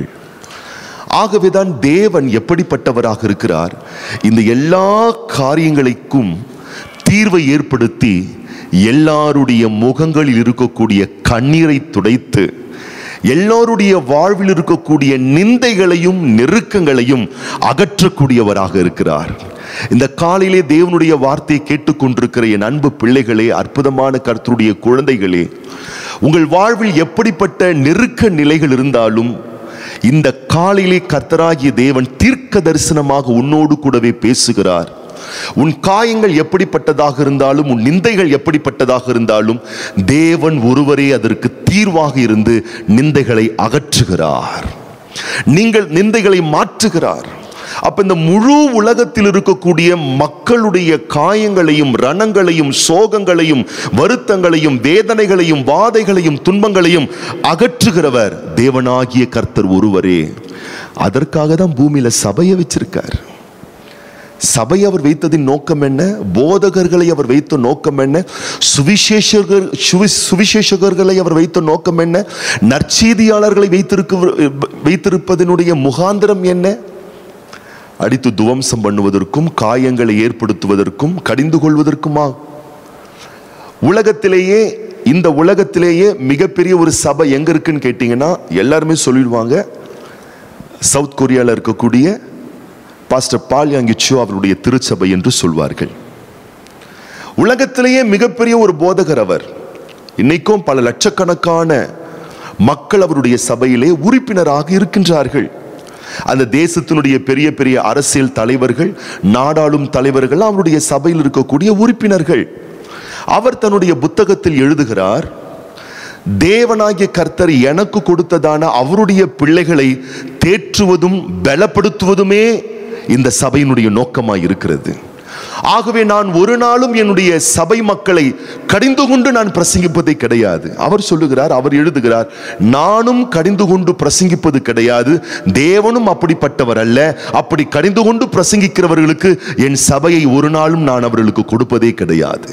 ஆகவேதான் தேவன் எப்படிப்பட்டவராக இருக்கிறார் இந்த எல்லா காரியங்களுக்கும் தீர்வை ஏற்படுத்தி எல்லாருடைய முகங்களில் இருக்கக்கூடிய கண்ணீரை துடைத்து எல்லோருடைய வாழ்வில் இருக்கக்கூடிய நிந்தைகளையும் நெருக்கங்களையும் அகற்றக்கூடியவராக இருக்கிறார் இந்த காலையிலே தேவனுடைய வார்த்தையை கேட்டுக்கொண்டிருக்கிற என் அன்பு பிள்ளைகளே அற்புதமான கர்த்தருடைய குழந்தைகளே உங்கள் வாழ்வில் எப்படிப்பட்ட நெருக்க நிலைகள் இருந்தாலும் இந்த காலையிலே கர்த்தராகிய தேவன் தீர்க்க தரிசனமாக உன்னோடு கூடவே பேசுகிறார் உன் காயங்கள் எப்படிப்பட்டதாக இருந்தாலும் உன் நிந்தைகள் எப்படிப்பட்டதாக இருந்தாலும் தேவன் ஒருவரே அதற்கு தீர்வாக இருந்து நிந்தைகளை அகற்றுகிறார் நீங்கள் நிந்தைகளை மாற்றுகிறார் அப்ப இந்த முழு உலகத்தில் இருக்கக்கூடிய மக்களுடைய காயங்களையும் ரணங்களையும் சோகங்களையும் வருத்தங்களையும் வேதனைகளையும் வாதைகளையும் துன்பங்களையும் அகற்றுகிறவர் தேவனாகிய கர்த்தர் ஒருவரே அதற்காக தான் பூமியில சபையை வச்சிருக்கார் சபை அவர் வைத்ததின் நோக்கம் என்ன போதகர்களை அவர் வைத்த நோக்கம் என்ன சுவிசேஷகர் சுவி- சுவிசேஷகர்களை அவர் வைத்த நோக்கம் என்ன நற்செய்தியாளர்களை வைத்திருக்க வைத்திருப்பதனுடைய முகாந்திரம் என்ன அடித்து துவம்சம் பண்ணுவதற்கும் காயங்களை ஏற்படுத்துவதற்கும் கடிந்து கொள்வதற்குமா உலகத்திலேயே இந்த உலகத்திலேயே மிகப்பெரிய ஒரு சபை எங்க இருக்குன்னு கேட்டீங்கன்னா எல்லாருமே சொல்லிடுவாங்க சவுத் கொரியால இருக்கக்கூடிய பாஸ்டர் பால் யாங்கிச்சோ அவருடைய திருச்சபை என்று சொல்வார்கள் உலகத்திலேயே மிகப்பெரிய ஒரு போதகர் அவர் இன்னைக்கும் பல லட்சக்கணக்கான மக்கள் அவருடைய சபையிலே உறுப்பினராக இருக்கின்றார்கள் அந்த தேசத்தினுடைய பெரிய பெரிய அரசியல் தலைவர்கள் நாடாளும் தலைவர்கள் அவருடைய சபையில் இருக்கக்கூடிய உறுப்பினர்கள் அவர் தன்னுடைய புத்தகத்தில் எழுதுகிறார் தேவனாகிய கர்த்தர் எனக்கு கொடுத்ததான அவருடைய பிள்ளைகளை தேற்றுவதும் பலப்படுத்துவதுமே இந்த சபையினுடைய நோக்கமாய் இருக்கிறது ஆகவே நான் ஒரு நாளும் என்னுடைய சபை மக்களை கடிந்து கொண்டு நான் பிரசங்கிப்பதே கிடையாது அவர் சொல்லுகிறார் அவர் எழுதுகிறார் நானும் கடிந்து கொண்டு பிரசங்கிப்பது கிடையாது தேவனும் அப்படிப்பட்டவர் அல்ல அப்படி கடிந்து கொண்டு பிரசங்கிக்கிறவர்களுக்கு என் சபையை ஒரு நாளும் நான் அவர்களுக்கு கொடுப்பதே கிடையாது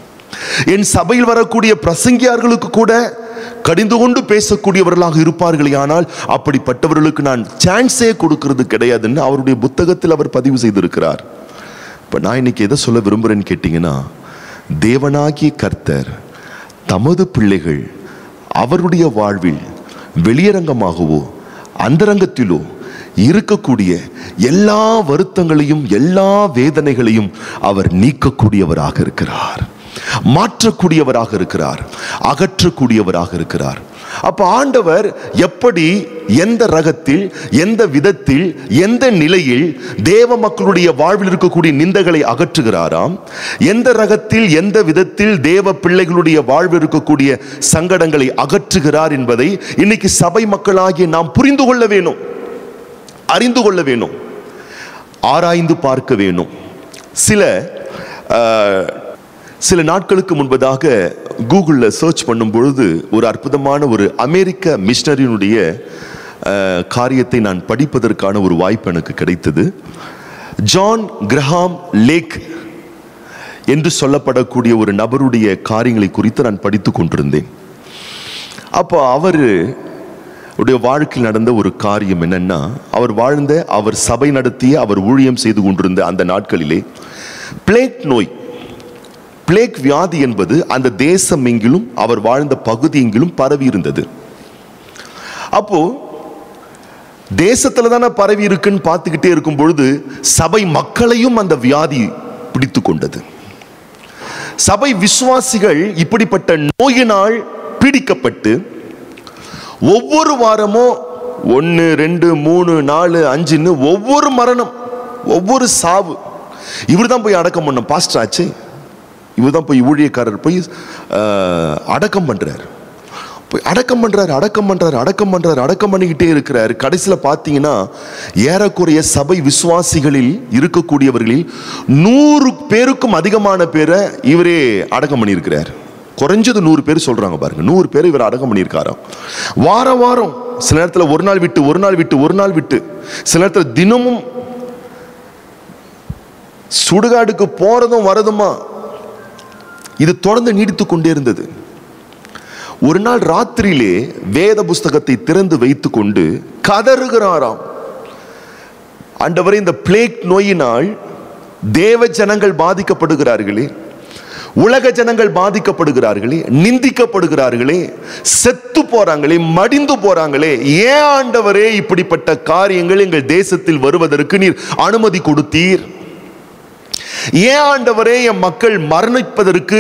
என் சபையில் வரக்கூடிய பிரசங்கியார்களுக்கு கூட கடிந்து கொண்டு பேசக்கூடியவர்களாக இருப்பார்களே ஆனால் அப்படிப்பட்டவர்களுக்கு நான் சான்ஸே கொடுக்கிறது கிடையாதுன்னு அவருடைய புத்தகத்தில் அவர் பதிவு செய்திருக்கிறார் இப்போ நான் இன்னைக்கு எதை சொல்ல விரும்புகிறேன்னு கேட்டிங்கன்னா தேவனாகிய கர்த்தர் தமது பிள்ளைகள் அவருடைய வாழ்வில் வெளியரங்கமாகவோ அந்தரங்கத்திலோ இருக்கக்கூடிய எல்லா வருத்தங்களையும் எல்லா வேதனைகளையும் அவர் நீக்கக்கூடியவராக இருக்கிறார் மாற்றக்கூடியவராக இருக்கிறார் அகற்றக்கூடியவராக இருக்கிறார் அப்ப ஆண்டவர் எப்படி எந்த ரகத்தில் எந்த விதத்தில் எந்த நிலையில் தேவ மக்களுடைய வாழ்வில் இருக்கக்கூடிய நிந்தைகளை அகற்றுகிறாராம் எந்த ரகத்தில் எந்த விதத்தில் தேவ பிள்ளைகளுடைய வாழ்வில் இருக்கக்கூடிய சங்கடங்களை அகற்றுகிறார் என்பதை இன்னைக்கு சபை மக்களாகிய நாம் புரிந்து கொள்ள வேணும் அறிந்து கொள்ள வேணும் ஆராய்ந்து பார்க்க வேணும் சில ஆஹ், சில நாட்களுக்கு முன்பதாக கூகுளில் சர்ச் பண்ணும் பொழுது ஒரு அற்புதமான ஒரு அமெரிக்க மிஷனரியினுடைய ஆஹ், காரியத்தை நான் படிப்பதற்கான ஒரு வாய்ப்பு எனக்கு கிடைத்தது ஜான் கிரஹாம் லேக் என்று சொல்லப்படக்கூடிய ஒரு நபருடைய காரியங்களை குறித்து நான் படித்து கொண்டிருந்தேன் அப்போ அவர் உடைய வாழ்க்கையில் நடந்த ஒரு காரியம் என்னன்னா அவர் வாழ்ந்த அவர் சபை நடத்திய அவர் ஊழியம் செய்து கொண்டிருந்த அந்த நாட்களிலே பிளேக் நோய் பிளேக் வியாதி என்பது அந்த தேசம் எங்கிலும் அவர் வாழ்ந்த பகுதி எங்கிலும் பரவி இருந்தது அப்போ தேசத்துல தானே பரவி இருக்குன்னு பார்த்துக்கிட்டே இருக்கும் பொழுது சபை மக்களையும் அந்த வியாதி பிடித்து கொண்டது சபை விசுவாசிகள் இப்படிப்பட்ட நோயினால் பீடிக்கப்பட்டு ஒவ்வொரு வாரமும் ஒன்று ரெண்டு மூணு நாலு அஞ்சுன்னு ஒவ்வொரு மரணம் ஒவ்வொரு சாவு இவர் தான் போய் அடக்கம் பண்ண பாஸ்டர் ஆச்சு இவர் தான் போய் ஊழியக்காரர் போய் ஆஹ், அடக்கம் பண்றாரு போய் அடக்கம் பண்றாரு அடக்கம் பண்றாரு அடக்கம் பண்றாரு அடக்கம் பண்ணிக்கிட்டே இருக்கிறாரு கடைசியில பார்த்தீங்கன்னா ஏறக்குறைய சபை விசுவாசிகளில் இருக்கக்கூடியவர்களில் நூறு பேருக்கும் அதிகமான பேரை இவரே அடக்கம் பண்ணியிருக்கிறார் குறைஞ்சது நூறு பேர் சொல்றாங்க பாருங்க நூறு பேர் இவர் அடக்கம் பண்ணியிருக்காராம் வாரம் வாரம் சில நேரத்தில் ஒரு நாள் விட்டு ஒரு நாள் விட்டு ஒரு நாள் விட்டு சில நேரத்தில் தினமும் சுடுகாடுக்கு போறதும் வரதுமா இது தொடர்ந்து நீடித்து கொண்டே இருந்தது ஒரு நாள் ராத்திரியிலே வேத புஸ்தகத்தை திறந்து வைத்துக்கொண்டு கதறுகிறாராம் ஆண்டவரே இந்த பிளேக் நோயினால் தேவ ஜனங்கள் பாதிக்கப்படுகிறார்களே உலக ஜனங்கள் பாதிக்கப்படுகிறார்களே நிந்திக்கப்படுகிறார்களே செத்து போறாங்களே மடிந்து போறாங்களே ஏன் ஆண்டவரே இப்படிப்பட்ட காரியங்கள் எங்கள் தேசத்தில் வருவதற்கு நீர் அனுமதி கொடுத்தீர் ஏன் ஆண்டவரே என் மக்கள் மரணிப்பதற்கு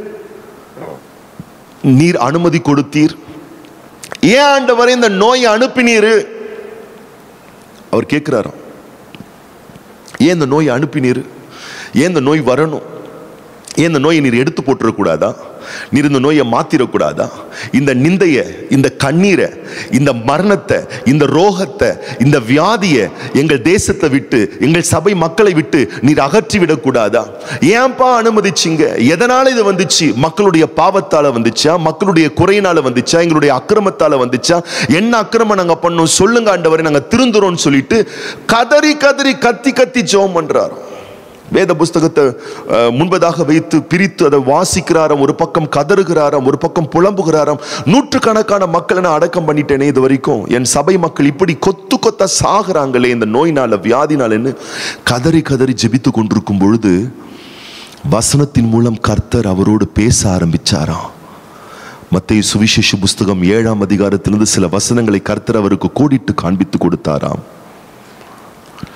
நீர் அனுமதி கொடுத்தீர் ஏன் ஆண்டவரே இந்த நோயை அனுப்பினீர் அவர் கேட்கிறாராம் ஏன் இந்த நோயை அனுப்பினீர் ஏன் இந்த நோய் வரணும் ஏன் இந்த நோயை நீர் எடுத்து போட்டுறக்கூடாதா நீர் இந்த நோயை மாத்திரக்கூடாதா இந்த நிந்தைய இந்த கண்ணீரை இந்த மரணத்தை இந்த ரோகத்தை இந்த வியாதியை எங்கள் தேசத்தை விட்டு எங்கள் சபை மக்களை விட்டு நீர் அகற்றி விடக்கூடாதா ஏன்பா அனுமதிச்சிங்க எதனால இது வந்துச்சு மக்களுடைய பாவத்தால வந்துச்சா மக்களுடைய குறையினால வந்துச்சா எங்களுடைய அக்கிரமத்தால வந்துச்சா என்ன அக்கிரமம் நாங்க பண்ணோம் சொல்லுங்க ஆண்டவரை நாங்க திருந்துறோம்னு சொல்லிட்டு கதறி கதறி கத்தி கத்தி ஜெபம் பண்றாரு வேத புஸ்தகத்தை அஹ், முன்பதாக வைத்து பிரித்து அதை வாசிக்கிறாராம் ஒரு பக்கம் கதறுகிறாராம் ஒரு பக்கம் புலம்புகிறாராம் நூற்றுக்கணக்கான மக்களை நான் அடக்கம் பண்ணிட்டேனே இது வரைக்கும் என் சபை மக்கள் இப்படி கொத்து கொத்த சாகுறாங்களே இந்த நோயினால வியாதினாலன்னு கதறி கதறி ஜெபித்து கொண்டிருக்கும் பொழுது வசனத்தின் மூலம் கர்த்தர் அவரோடு பேச ஆரம்பிச்சாராம் மத்திய சுவிசேஷ புஸ்தகம் ஏழாம் அதிகாரத்திலிருந்து சில வசனங்களை கர்த்தர் அவருக்கு கோடிட்டு காண்பித்து கொடுத்தாராம்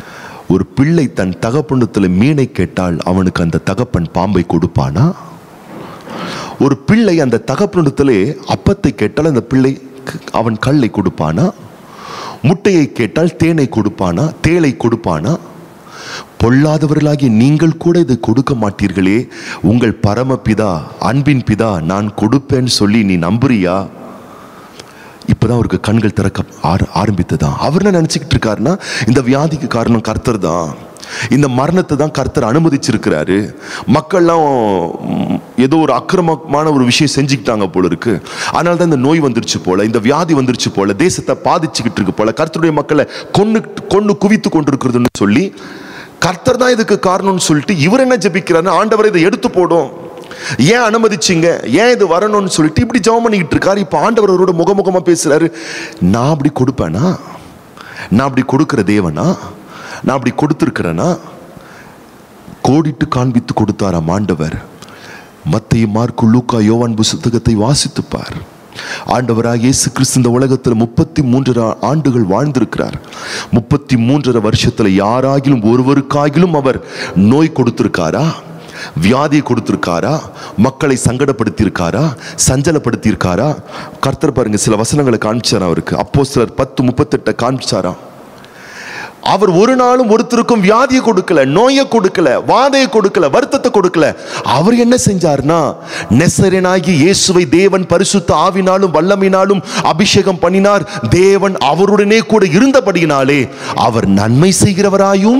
ஒரு பிள்ளை தன் தகப்பனத்தில் மீனை கேட்டால் அவனுக்கு அந்த தகப்பன் பாம்பை கொடுப்பானா ஒரு பிள்ளை அந்த தகப்பனிடத்திலே அப்பத்தை கேட்டால் அந்த பிள்ளை அவன் கல்லை கொடுப்பானா முட்டையை கேட்டால் தேனை கொடுப்பானா தேளை கொடுப்பானா பொல்லாதவர்களாகிய நீங்கள் கூட இதை கொடுக்க மாட்டீர்களே உங்கள் பரமபிதா அன்பின் பிதா நான் கொடுப்பேன்னு சொல்லி நீ நம்புறியா இப்பதான் அவருக்கு கண்கள் திறக்க ஆர- ஆரம்பித்ததான் அவர் என்ன நினைச்சுக்கிட்டு இருக்காருன்னா இந்த வியாதிக்கு காரணம் கர்த்தர் தான் இந்த மரணத்தை தான் கர்த்தர் அனுமதிச்சிருக்கிறாரு மக்கள்லாம் ம், ஏதோ ஒரு அக்கிரமமான ஒரு விஷயம் செஞ்சுக்கிட்டாங்க போல இருக்கு அதனால தான் இந்த நோய் வந்துருச்சு போல இந்த வியாதி வந்துருச்சு போல தேசத்தை பாதிச்சுக்கிட்டு இருக்கு போல கர்த்தருடைய மக்களை கொன்னு கொன்னு குவித்து கொண்டிருக்கிறதுன்னு சொல்லி கர்த்தர் தான் இதுக்கு காரணம்னு சொல்லிட்டு இவர் என்ன ஜெபிக்கிறாருன்னா ஆண்டவர் இதை எடுத்து போடும் ஏன் அனுமதிச்சீங்க ஏன் இது வரணும்னு சொல்லிட்டு இப்படி ஜெபம் பண்ணிக்கிட்டு இருக்காரு இப்போ ஆண்டவர் அவரோட முகமுகமா பேசுறாரு நான் அப்படி கொடுப்பேனா நான் அப்படி கொடுக்கிற தேவனா நான் அப்படி கொடுத்துருக்கிறேனா கோடிட்டு காண்பித்து கொடுத்தாராம் ஆண்டவர் மத்திய மார்க்கு லூக்கா யோவான் புஸ்தகத்தை வாசித்துப்பார் ஆண்டவராக இயேசு கிறிஸ்து இந்த உலகத்தில் முப்பத்தி மூன்றரை ஆண்டுகள் வாழ்ந்திருக்கிறார் முப்பத்தி மூன்றரை வருஷத்துல யாராகிலும் ஒருவருக்காகிலும் அவர் நோய் கொடுத்திருக்காரா வியாதியை கொடுத்திருக்காரா மக்களை சங்கடப்படுத்தியிருக்காரா சஞ்சலப்படுத்தியிருக்காரா கர்த்தர் பாருங்க சில வசனங்களை காமிச்சாரா அவருக்கு அப்போ சிலர் பத்து முப்பத்தெட்டை காமிச்சாராம் அவர் ஒரு நாளும் ஒருத்தருக்கும் வியாதியை கொடுக்கல நோயை கொடுக்கல வாதையை கொடுக்கல வருத்தத்தை கொடுக்கல அவர் என்ன செஞ்சார்னா நெசரனாகி இயேசுவை தேவன் பரிசுத்த ஆவினாலும் வல்லமையினாலும் அபிஷேகம் பண்ணினார் தேவன் அவருடனே கூட இருந்தபடியினாலே அவர் நன்மை செய்கிறவராயும்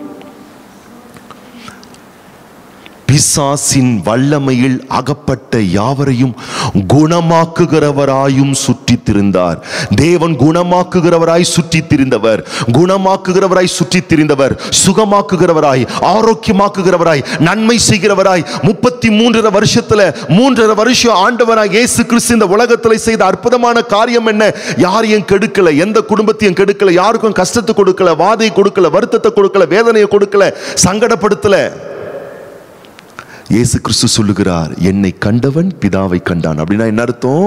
பிசாசின் வல்லமையில் அகப்பட்ட யாவரையும் குணமாக்குகிறவராயும் சுற்றித் திரிந்தார் தேவன் குணமாக்குகிறவராய் சுற்றித் திரிந்தவர் குணமாக்குகிறவராய் சுற்றித் திரிந்தவர் சுகமாக்குகிறவராய் ஆரோக்கியமாக்குகிறவராய் நன்மை செய்கிறவராய் முப்பத்தி மூன்றரை வருஷத்துல மூன்றரை வருஷம் ஆண்டவராய் இயேசு கிறிஸ்து இந்த உலகத்துல செய்த அற்புதமான காரியம் என்ன யாரையும் கெடுக்கல எந்த குடும்பத்தையும் கெடுக்கல யாருக்கும் கஷ்டத்தை கொடுக்கல வாதையை கொடுக்கல வருத்தத்தை கொடுக்கல வேதனையை கொடுக்கல சங்கடப்படுத்தல இயேசு கிறிஸ்து சொல்லுகிறார் என்னை கண்டவன் பிதாவை கண்டான் அப்படின்னா என்ன அர்த்தம்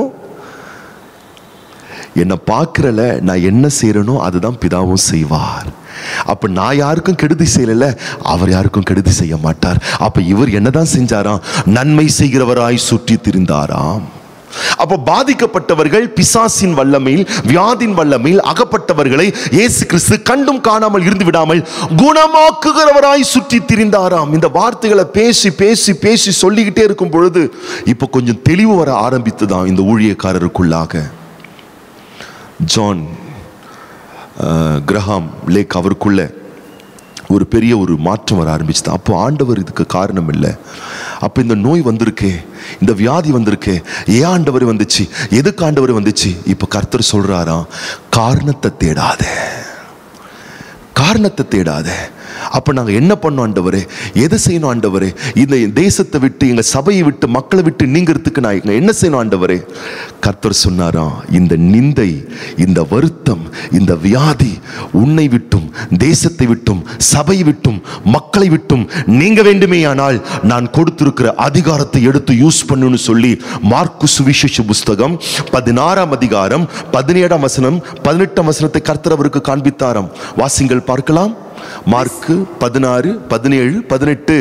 என்னை பார்க்கறல நான் என்ன செய்யறேனோ அதுதான் பிதாவும் செய்வார் அப்ப நான் யாருக்கும் கெடுதி செய்யல அவர் யாருக்கும் கெடுதி செய்ய மாட்டார் அப்ப இவர் என்னதான் செஞ்சாராம் நன்மை செய்கிறவராய் சுற்றி திரிந்தாராம் அப்போ பாதிக்கப்பட்டவர்கள் பிசாசின் வல்லமையில் வியாதின் வல்லமையில் அகப்பட்டவர்களை இயேசு கிறிஸ்து கண்டும் காணாமல் இருந்து விடாமல் குணமாக்குகிறவராய் சுற்றி திரிந்தாராம் இந்த வார்த்தைகளை பேசி பேசி பேசி சொல்லிக்கிட்டே இருக்கும் பொழுது இப்போ கொஞ்சம் தெளிவு வர ஆரம்பித்துதான் இந்த ஊழியக்காரருக்குள்ளாக ஜான் அஹ், கிரஹாம் லேக் அவருக்குள்ள ஒரு பெரிய ஒரு மாற்றம் வர ஆரம்பிச்சுது அப்போ ஆண்டவர் இதுக்கு காரணம் இல்லை அப்போ இந்த நோய் வந்திருக்கே இந்த வியாதி வந்திருக்கே ஏன் ஆண்டவர் வந்துச்சு எதுக்கு ஆண்டவர் வந்துச்சு இப்போ கர்த்தர் சொல்றாராம் காரணத்தை தேடாத காரணத்தை தேடாத அப்ப நாங்க என்ன பண்ணோம் ஆண்டவரே எதை செய்யணும் ஆண்டவரே இந்த தேசத்தை விட்டு எங்க சபையை விட்டு மக்களை விட்டு நீங்கிறதுக்கு நான் இங்க என்ன செய்யணும் ஆண்டவரே கர்த்தர் சொன்னாராம் இந்த நிந்தை இந்த வருத்தம் இந்த வியாதி உன்னை விட்டும் தேசத்தை விட்டும் சபை விட்டும் மக்களை விட்டும் நீங்க வேண்டுமேயானால் நான் கொடுத்திருக்கிற அதிகாரத்தை எடுத்து யூஸ் பண்ணுன்னு சொல்லி மார்க்கு சுவிசேஷ புஸ்தகம் பதினாறாம் அதிகாரம் பதினேழாம் வசனம் பதினெட்டாம் வசனத்தை கர்த்தர் அவருக்கு காண்பித்தாராம் வாசிங்கள் பார்க்கலாம் மார்க்கு பதினாறு பதினேழு பதினெட்டு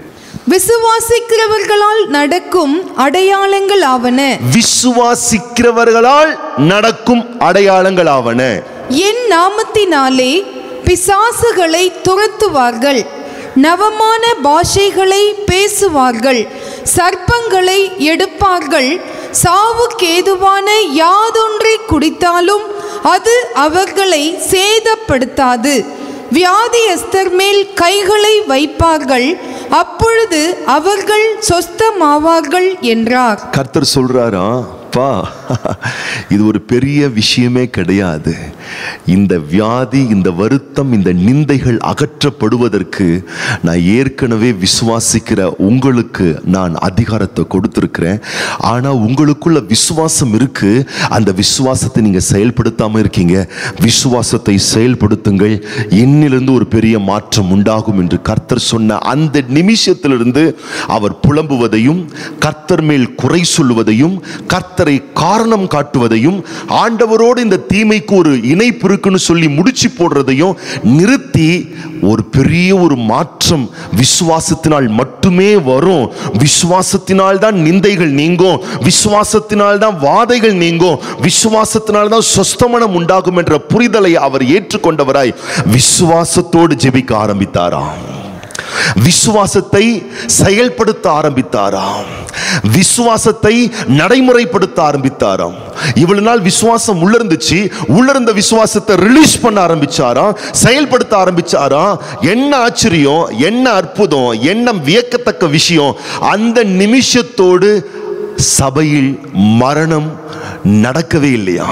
விசுவாசிக்கிறவர்களால் நடக்கும் அடையாளங்கள் ஆவன விசுவாசிக்கிறவர்களால் நடக்கும் அடையாளங்கள் ஆவன என் நாமத்தினாலே பிசாசுகளை துரத்துவார்கள் நவமான பாஷைகளை பேசுவார்கள் சர்ப்பங்களை எடுப்பார்கள் சாவுக்கேதுவான யாதொன்றை குடித்தாலும் அது அவர்களை சேதப்படுத்தாது வியாதியஸ்தர் மேல் கைகளை வைப்பார்கள் அப்பொழுது அவர்கள் சொஸ்தமாவார்கள் என்றார் கர்த்தர் சொல்றாரா பா இது ஒரு பெரிய விஷயமே கிடையாது இந்த வியாதி இந்த வருத்தம் இந்த நிந்தைகள் அகற்றப்படுவதற்கு நான் ஏற்கனவே விசுவாசிக்கிற உங்களுக்கு நான் அதிகாரத்தை கொடுத்துருக்கிறேன் ஆனா உங்களுக்குள்ள விசுவாசம் இருக்கு அந்த விசுவாசத்தை நீங்க செயல்படுத்தாம இருக்கீங்க விசுவாசத்தை செயல்படுத்துங்கள் இன்னிலிருந்து ஒரு பெரிய மாற்றம் உண்டாகும் என்று கர்த்தர் சொன்ன அந்த நிமிஷத்திலிருந்து அவர் புலம்புவதையும் கர்த்தர் மேல் குறை சொல்லுவதையும் கர்த்தர் கர்த்தரை காரணம் காட்டுவதையும் ஆண்டவரோடு இந்த தீமைக்கு ஒரு இணைப்பு இருக்குன்னு சொல்லி முடிச்சு போடுறதையும் நிறுத்தி ஒரு பெரிய ஒரு மாற்றம் விசுவாசத்தினால் மட்டுமே வரும் விசுவாசத்தினால் தான் நிந்தைகள் நீங்கும் விசுவாசத்தினால் தான் வாதைகள் நீங்கும் விசுவாசத்தினால் தான் சொஸ்தமனம் உண்டாகும் என்ற புரிதலை அவர் ஏற்றுக்கொண்டவராய் விசுவாசத்தோடு ஜெபிக்க ஆரம்பித்தாராம் விசுவாசத்தை செயல்படுத்த ஆரம்பித்தாராம் விசுவாசத்தை நடைமுறைப்படுத்த ஆரம்பித்தாராம் இவ்வளவு நாள் விசுவாசம் உள்ள இருந்துச்சு உள்ள இருந்த விசுவாசத்தை ரிலீஸ் பண்ண ஆரம்பிச்சாராம் செயல்படுத்த ஆரம்பிச்சாராம் என்ன ஆச்சரியம் என்ன அற்புதம் என்ன வியக்கத்தக்க விஷயம் அந்த நிமிஷத்தோடு சபையில் மரணம் நடக்கவே இல்லையா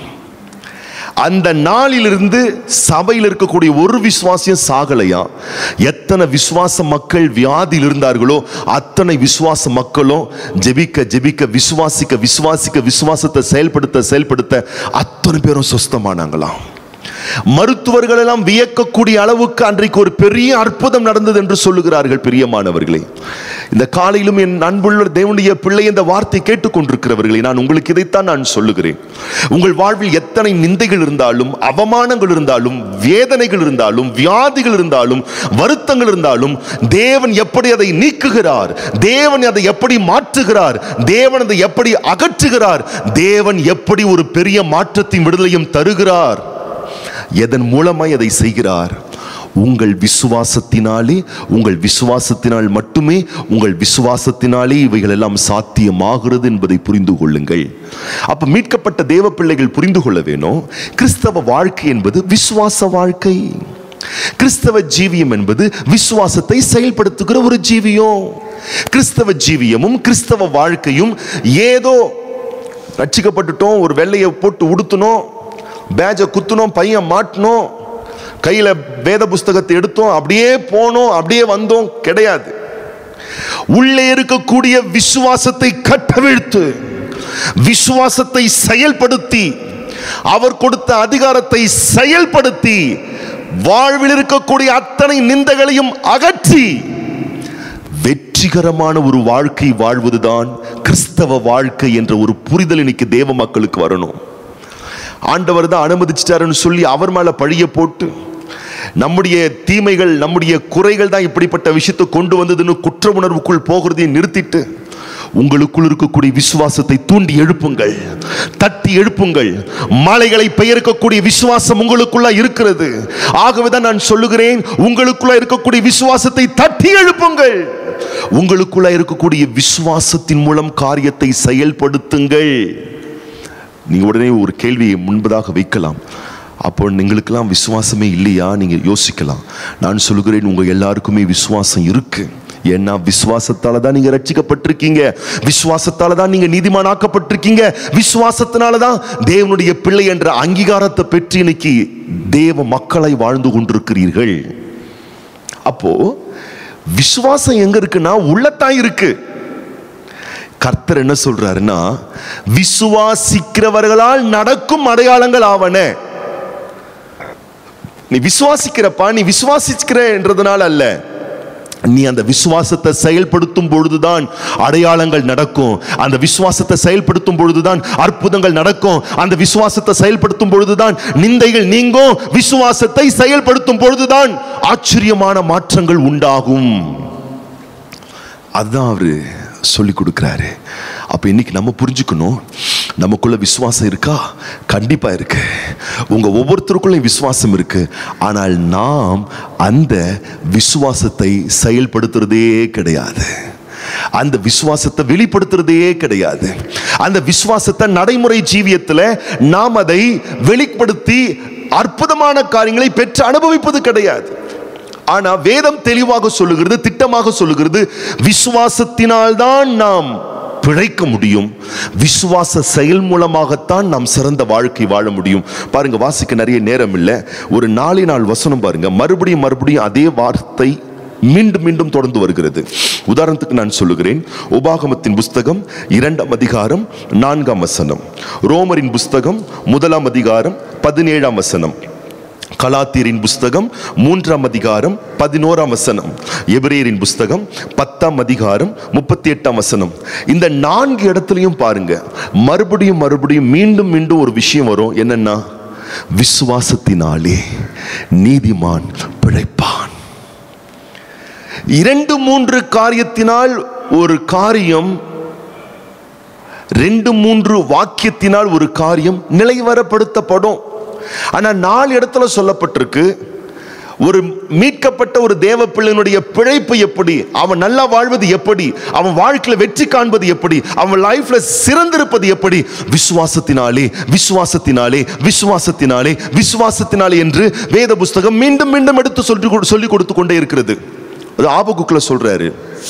அந்த நாளிலிருந்து சபையில் இருக்கக்கூடிய ஒரு விசுவாசியம் சாகலையா எத்தனை விசுவாச மக்கள் வியாதியில் இருந்தார்களோ அத்தனை விசுவாச மக்களும் ஜெபிக்க ஜெபிக்க விசுவாசிக்க விசுவாசிக்க விசுவாசத்தை செயல்படுத்த செயல்படுத்த அத்தனை பேரும் சுஸ்தமானாங்களாம் மருத்துவர்கள் எல்லாம் வியக்கக்கூடிய அளவுக்கு அன்றைக்கு ஒரு பெரிய அற்புதம் நடந்தது என்று சொல்லுகிறார்கள் பிரியமானவர்களே இந்த காலையிலும் என் அன்புள்ள தேவனுடைய பிள்ளை இந்த வார்த்தை கேட்டுக்கொண்டிருக்கிறவர்களே நான் உங்களுக்கு இதைத்தான் நான் சொல்லுகிறேன் உங்கள் வாழ்வில் எத்தனை நிந்தைகள் இருந்தாலும் அவமானங்கள் இருந்தாலும் வேதனைகள் இருந்தாலும் வியாதிகள் இருந்தாலும் வருத்தங்கள் இருந்தாலும் தேவன் எப்படி அதை நீக்குகிறார் தேவன் அதை எப்படி மாற்றுகிறார் தேவன் அதை எப்படி அகற்றுகிறார் தேவன் எப்படி ஒரு பெரிய மாற்றத்தையும் விடுதலையும் தருகிறார் எதன் மூலமாய் அதை செய்கிறார் உங்கள் விசுவாசத்தினாலே உங்கள் விசுவாசத்தினால் மட்டுமே உங்கள் விசுவாசத்தினாலே இவைகள் எல்லாம் சாத்தியமாகிறது என்பதை புரிந்து கொள்ளுங்கள் அப்ப மீட்கப்பட்ட தேவ பிள்ளைகள் புரிந்து கொள்ள வேணும் கிறிஸ்தவ வாழ்க்கை என்பது விசுவாச வாழ்க்கை கிறிஸ்தவ ஜீவியம் என்பது விசுவாசத்தை செயல்படுத்துகிற ஒரு ஜீவியம் கிறிஸ்தவ ஜீவியமும் கிறிஸ்தவ வாழ்க்கையும் ஏதோ ரட்சிக்கப்பட்டுட்டோம் ஒரு வெள்ளையை போட்டு உடுத்தணும் பேஜை குத்துனோம் பையன் மாட்டினோம் கையில் வேத புஸ்தகத்தை எடுத்தோம் அப்படியே போனோம் அப்படியே வந்தோம் கிடையாது உள்ளே இருக்கக்கூடிய விசுவாசத்தை கட்டவிழ்த்து விசுவாசத்தை செயல்படுத்தி அவர் கொடுத்த அதிகாரத்தை செயல்படுத்தி வாழ்வில் இருக்கக்கூடிய அத்தனை நிந்தைகளையும் அகற்றி வெற்றிகரமான ஒரு வாழ்க்கை வாழ்வதுதான் கிறிஸ்தவ வாழ்க்கை என்ற ஒரு புரிதல் இன்னைக்கு தேவ மக்களுக்கு வரணும் ஆண்டவர் தான் அனுமதிச்சிட்டாருன்னு சொல்லி அவர் மேல பழிய போட்டு நம்முடைய தீமைகள் நம்முடைய குறைகள் தான் இப்படிப்பட்ட விஷயத்தை கொண்டு வந்ததுன்னு குற்ற உணர்வுக்குள் போகிறதையும் நிறுத்திட்டு உங்களுக்குள் இருக்கக்கூடிய விசுவாசத்தை தூண்டி எழுப்புங்கள் தட்டி எழுப்புங்கள் மலைகளை பெயர்க்கக்கூடிய விசுவாசம் உங்களுக்குள்ள இருக்கிறது ஆகவேதான் நான் சொல்லுகிறேன் உங்களுக்குள்ள இருக்கக்கூடிய விசுவாசத்தை தட்டி எழுப்புங்கள் உங்களுக்குள்ள இருக்கக்கூடிய விசுவாசத்தின் மூலம் காரியத்தை செயல்படுத்துங்கள் நீங்க உடனே ஒரு கேள்வியை முன்பதாக வைக்கலாம் அப்போ நீங்களுக்கெல்லாம் விசுவாசமே இல்லையா நீங்க யோசிக்கலாம் நான் சொல்லுகிறேன் உங்க எல்லாருக்குமே விசுவாசம் இருக்கு ஏன்னா விசுவாசத்தால தான் நீங்க ரட்சிக்கப்பட்டிருக்கீங்க விசுவாசத்தால தான் நீங்க நீதிமானாக்கப்பட்டிருக்கீங்க விசுவாசத்தினால தான் தேவனுடைய பிள்ளை என்ற அங்கீகாரத்தை பெற்று இன்னைக்கு தேவ மக்களை வாழ்ந்து கொண்டிருக்கிறீர்கள் அப்போ விசுவாசம் எங்க இருக்குன்னா உள்ளத்தான் இருக்கு கர்த்தர் என்ன சொல்றாருன்னா விசுவாசிக்கிறவர்களால் நடக்கும் அடையாளங்கள் ஆவன நீ விசுவாசிக்கிறப்பா நீ விசுவாசிக்கிறன்றதுனால அல்ல நீ அந்த விசுவாசத்தை செயல்படுத்தும் பொழுதுதான் அடையாளங்கள் நடக்கும் அந்த விசுவாசத்தை செயல்படுத்தும் பொழுதுதான் அற்புதங்கள் நடக்கும் அந்த விசுவாசத்தை செயல்படுத்தும் பொழுதுதான் நிந்தைகள் நீங்கும் விசுவாசத்தை செயல்படுத்தும் பொழுதுதான் ஆச்சரியமான மாற்றங்கள் உண்டாகும் அதுதான் அவரு சொல்லி கொடுக்குறாரு அப்போ இன்னைக்கு நம்ம புரிஞ்சுக்கணும் நமக்குள்ள விசுவாசம் இருக்கா கண்டிப்பா இருக்கு உங்க ஒவ்வொருத்தருக்குள்ளேயும் விசுவாசம் இருக்கு ஆனால் நாம் அந்த விசுவாசத்தை செயல்படுத்துறதே கிடையாது அந்த விசுவாசத்தை வெளிப்படுத்துறதே கிடையாது அந்த விசுவாசத்தை நடைமுறை ஜீவியத்தில் நாம் அதை வெளிப்படுத்தி அற்புதமான காரியங்களை பெற்று அனுபவிப்பது கிடையாது ஆனா வேதம் தெளிவாக சொல்லுகிறது திட்டமாக சொல்லுகிறது விசுவாசத்தினால்தான் நாம் பிழைக்க முடியும் விசுவாச செயல் மூலமாகத்தான் நாம் சிறந்த வாழ்க்கை வாழ முடியும் பாருங்க வாசிக்க நிறைய நேரம் இல்லை ஒரு நாளை நாள் வசனம் பாருங்க மறுபடியும் மறுபடியும் அதே வார்த்தை மீண்டும் மீண்டும் தொடர்ந்து வருகிறது உதாரணத்துக்கு நான் சொல்லுகிறேன் உபாகமத்தின் புஸ்தகம் இரண்டாம் அதிகாரம் நான்காம் வசனம் ரோமரின் புஸ்தகம் முதலாம் அதிகாரம் பதினேழாம் வசனம் கலாத்தியரின் புஸ்தகம் மூன்றாம் அதிகாரம் பதினோராம் வசனம் எபிரேயரின் புஸ்தகம் பத்தாம் அதிகாரம் முப்பத்தி எட்டாம் வசனம் இந்த நான்கு இடத்துலையும் பாருங்க மறுபடியும் மறுபடியும் மீண்டும் மீண்டும் ஒரு விஷயம் வரும் என்னன்னா விசுவாசத்தினாலே நீதிமான் பிழைப்பான் இரண்டு மூன்று காரியத்தினால் ஒரு காரியம் ரெண்டு மூன்று வாக்கியத்தினால் ஒரு காரியம் நிலைவரப்படுத்தப்படும் ஆனா நாலு இடத்துல சொல்லப்பட்டிருக்கு ஒரு மீட்கப்பட்ட ஒரு தேவ பிள்ளையினுடைய பிழைப்பு எப்படி அவன் நல்லா வாழ்வது எப்படி அவன் வாழ்க்கையில வெற்றி காண்பது எப்படி அவன் லைஃப்ல சிறந்திருப்பது எப்படி விசுவாசத்தினாலே விசுவாசத்தினாலே விசுவாசத்தினாலே விசுவாசத்தினாலே என்று வேத புஸ்தகம் மீண்டும் மீண்டும் எடுத்து சொல்லி சொல்லி கொடுத்து கொண்டே இருக்கிறது அது ஆபகுக்குல சொல்றாரு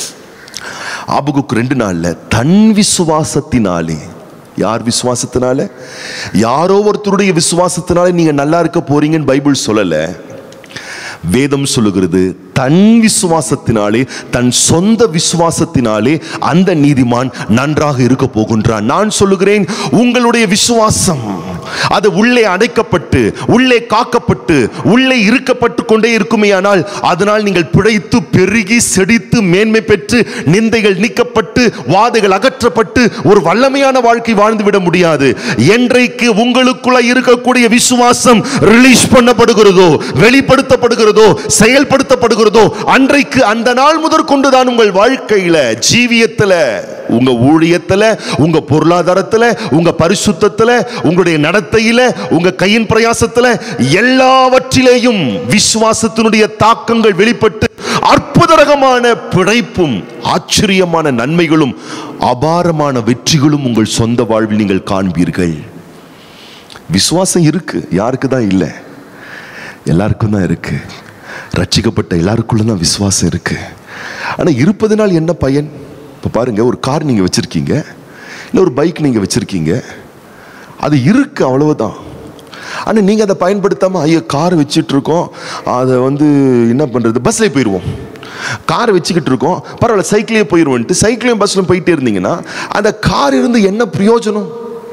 ஆபகுக்கு ரெண்டு நாள்ல தன் விசுவாசத்தினாலே யார் விசுவாசத்தினால யாரோ ஒருத்தருடைய விசுவாசத்தினால நீங்க நல்லா இருக்க போறீங்கன்னு பைபிள் சொல்லல வேதம் சொல்லுகிறது தன் விசுவாசத்தினாலே தன் சொந்த விசுவாசத்தினாலே அந்த நீதிமான் நன்றாக இருக்க போகின்றான் நான் சொல்லுகிறேன் உங்களுடைய விசுவாசம் அது உள்ளே அடைக்கப்பட்டு உள்ளே காக்கப்பட்டு உள்ளே இருக்கப்பட்டு கொண்டே இருக்குமேயானால் அதனால் நீங்கள் பிழைத்து பெருகி செடித்து மேன்மை பெற்று நிந்தைகள் நீக்கப்பட்டு வாதைகள் அகற்றப்பட்டு ஒரு வல்லமையான வாழ்க்கை வாழ்ந்து விட முடியாது என்றைக்கு உங்களுக்குள்ள இருக்கக்கூடிய விசுவாசம் ரிலீஸ் பண்ணப்படுகிறதோ வெளிப்படுத்தப்படுகிறதோ செயல்படுத்தப்படுகிறதோ அன்றைக்கு அந்த நாள் முதற்கொண்டு தான் உங்கள் வாழ்க்கையில ஜீவியத்துல உங்க ஊழியத்துல உங்க பொருளாதாரத்துல உங்க பரிசுத்தத்துல உங்களுடைய நடத்தையில உங்க கையின் பிரயாசத்துல எல்லாவற்றிலேயும் விசுவாசத்தினுடைய தாக்கங்கள் வெளிப்பட்டு அற்புதரகமான பிழைப்பும் ஆச்சரியமான நன்மைகளும் அபாரமான வெற்றிகளும் உங்கள் சொந்த வாழ்வில் நீங்கள் காண்பீர்கள் விசுவாசம் இருக்கு யாருக்கு தான் இல்லை எல்லாருக்கும் தான் இருக்கு ரட்சிக்கப்பட்ட எல்லாருக்குள்ள தான் விசுவாசம் இருக்கு ஆனால் இருப்பதனால் என்ன பயன் இப்போ பாருங்க ஒரு கார் நீங்கள் வச்சிருக்கீங்க இல்லை ஒரு பைக் நீங்கள் வச்சிருக்கீங்க அது இருக்கு அவ்வளவுதான் ஆனால் நீங்கள் அதை பயன்படுத்தாமல் ஐயோ கார் வச்சுட்டு இருக்கோம் அதை வந்து என்ன பண்ணுறது பஸ்ஸில் போயிடுவோம் கார் வச்சுக்கிட்டு இருக்கோம் பரவாயில்ல சைக்கிளே போயிடுவோன்ட்டு சைக்கிளையும் பஸ்லையும் போயிட்டே இருந்தீங்கன்னா அந்த கார் இருந்து என்ன பிரயோஜனம்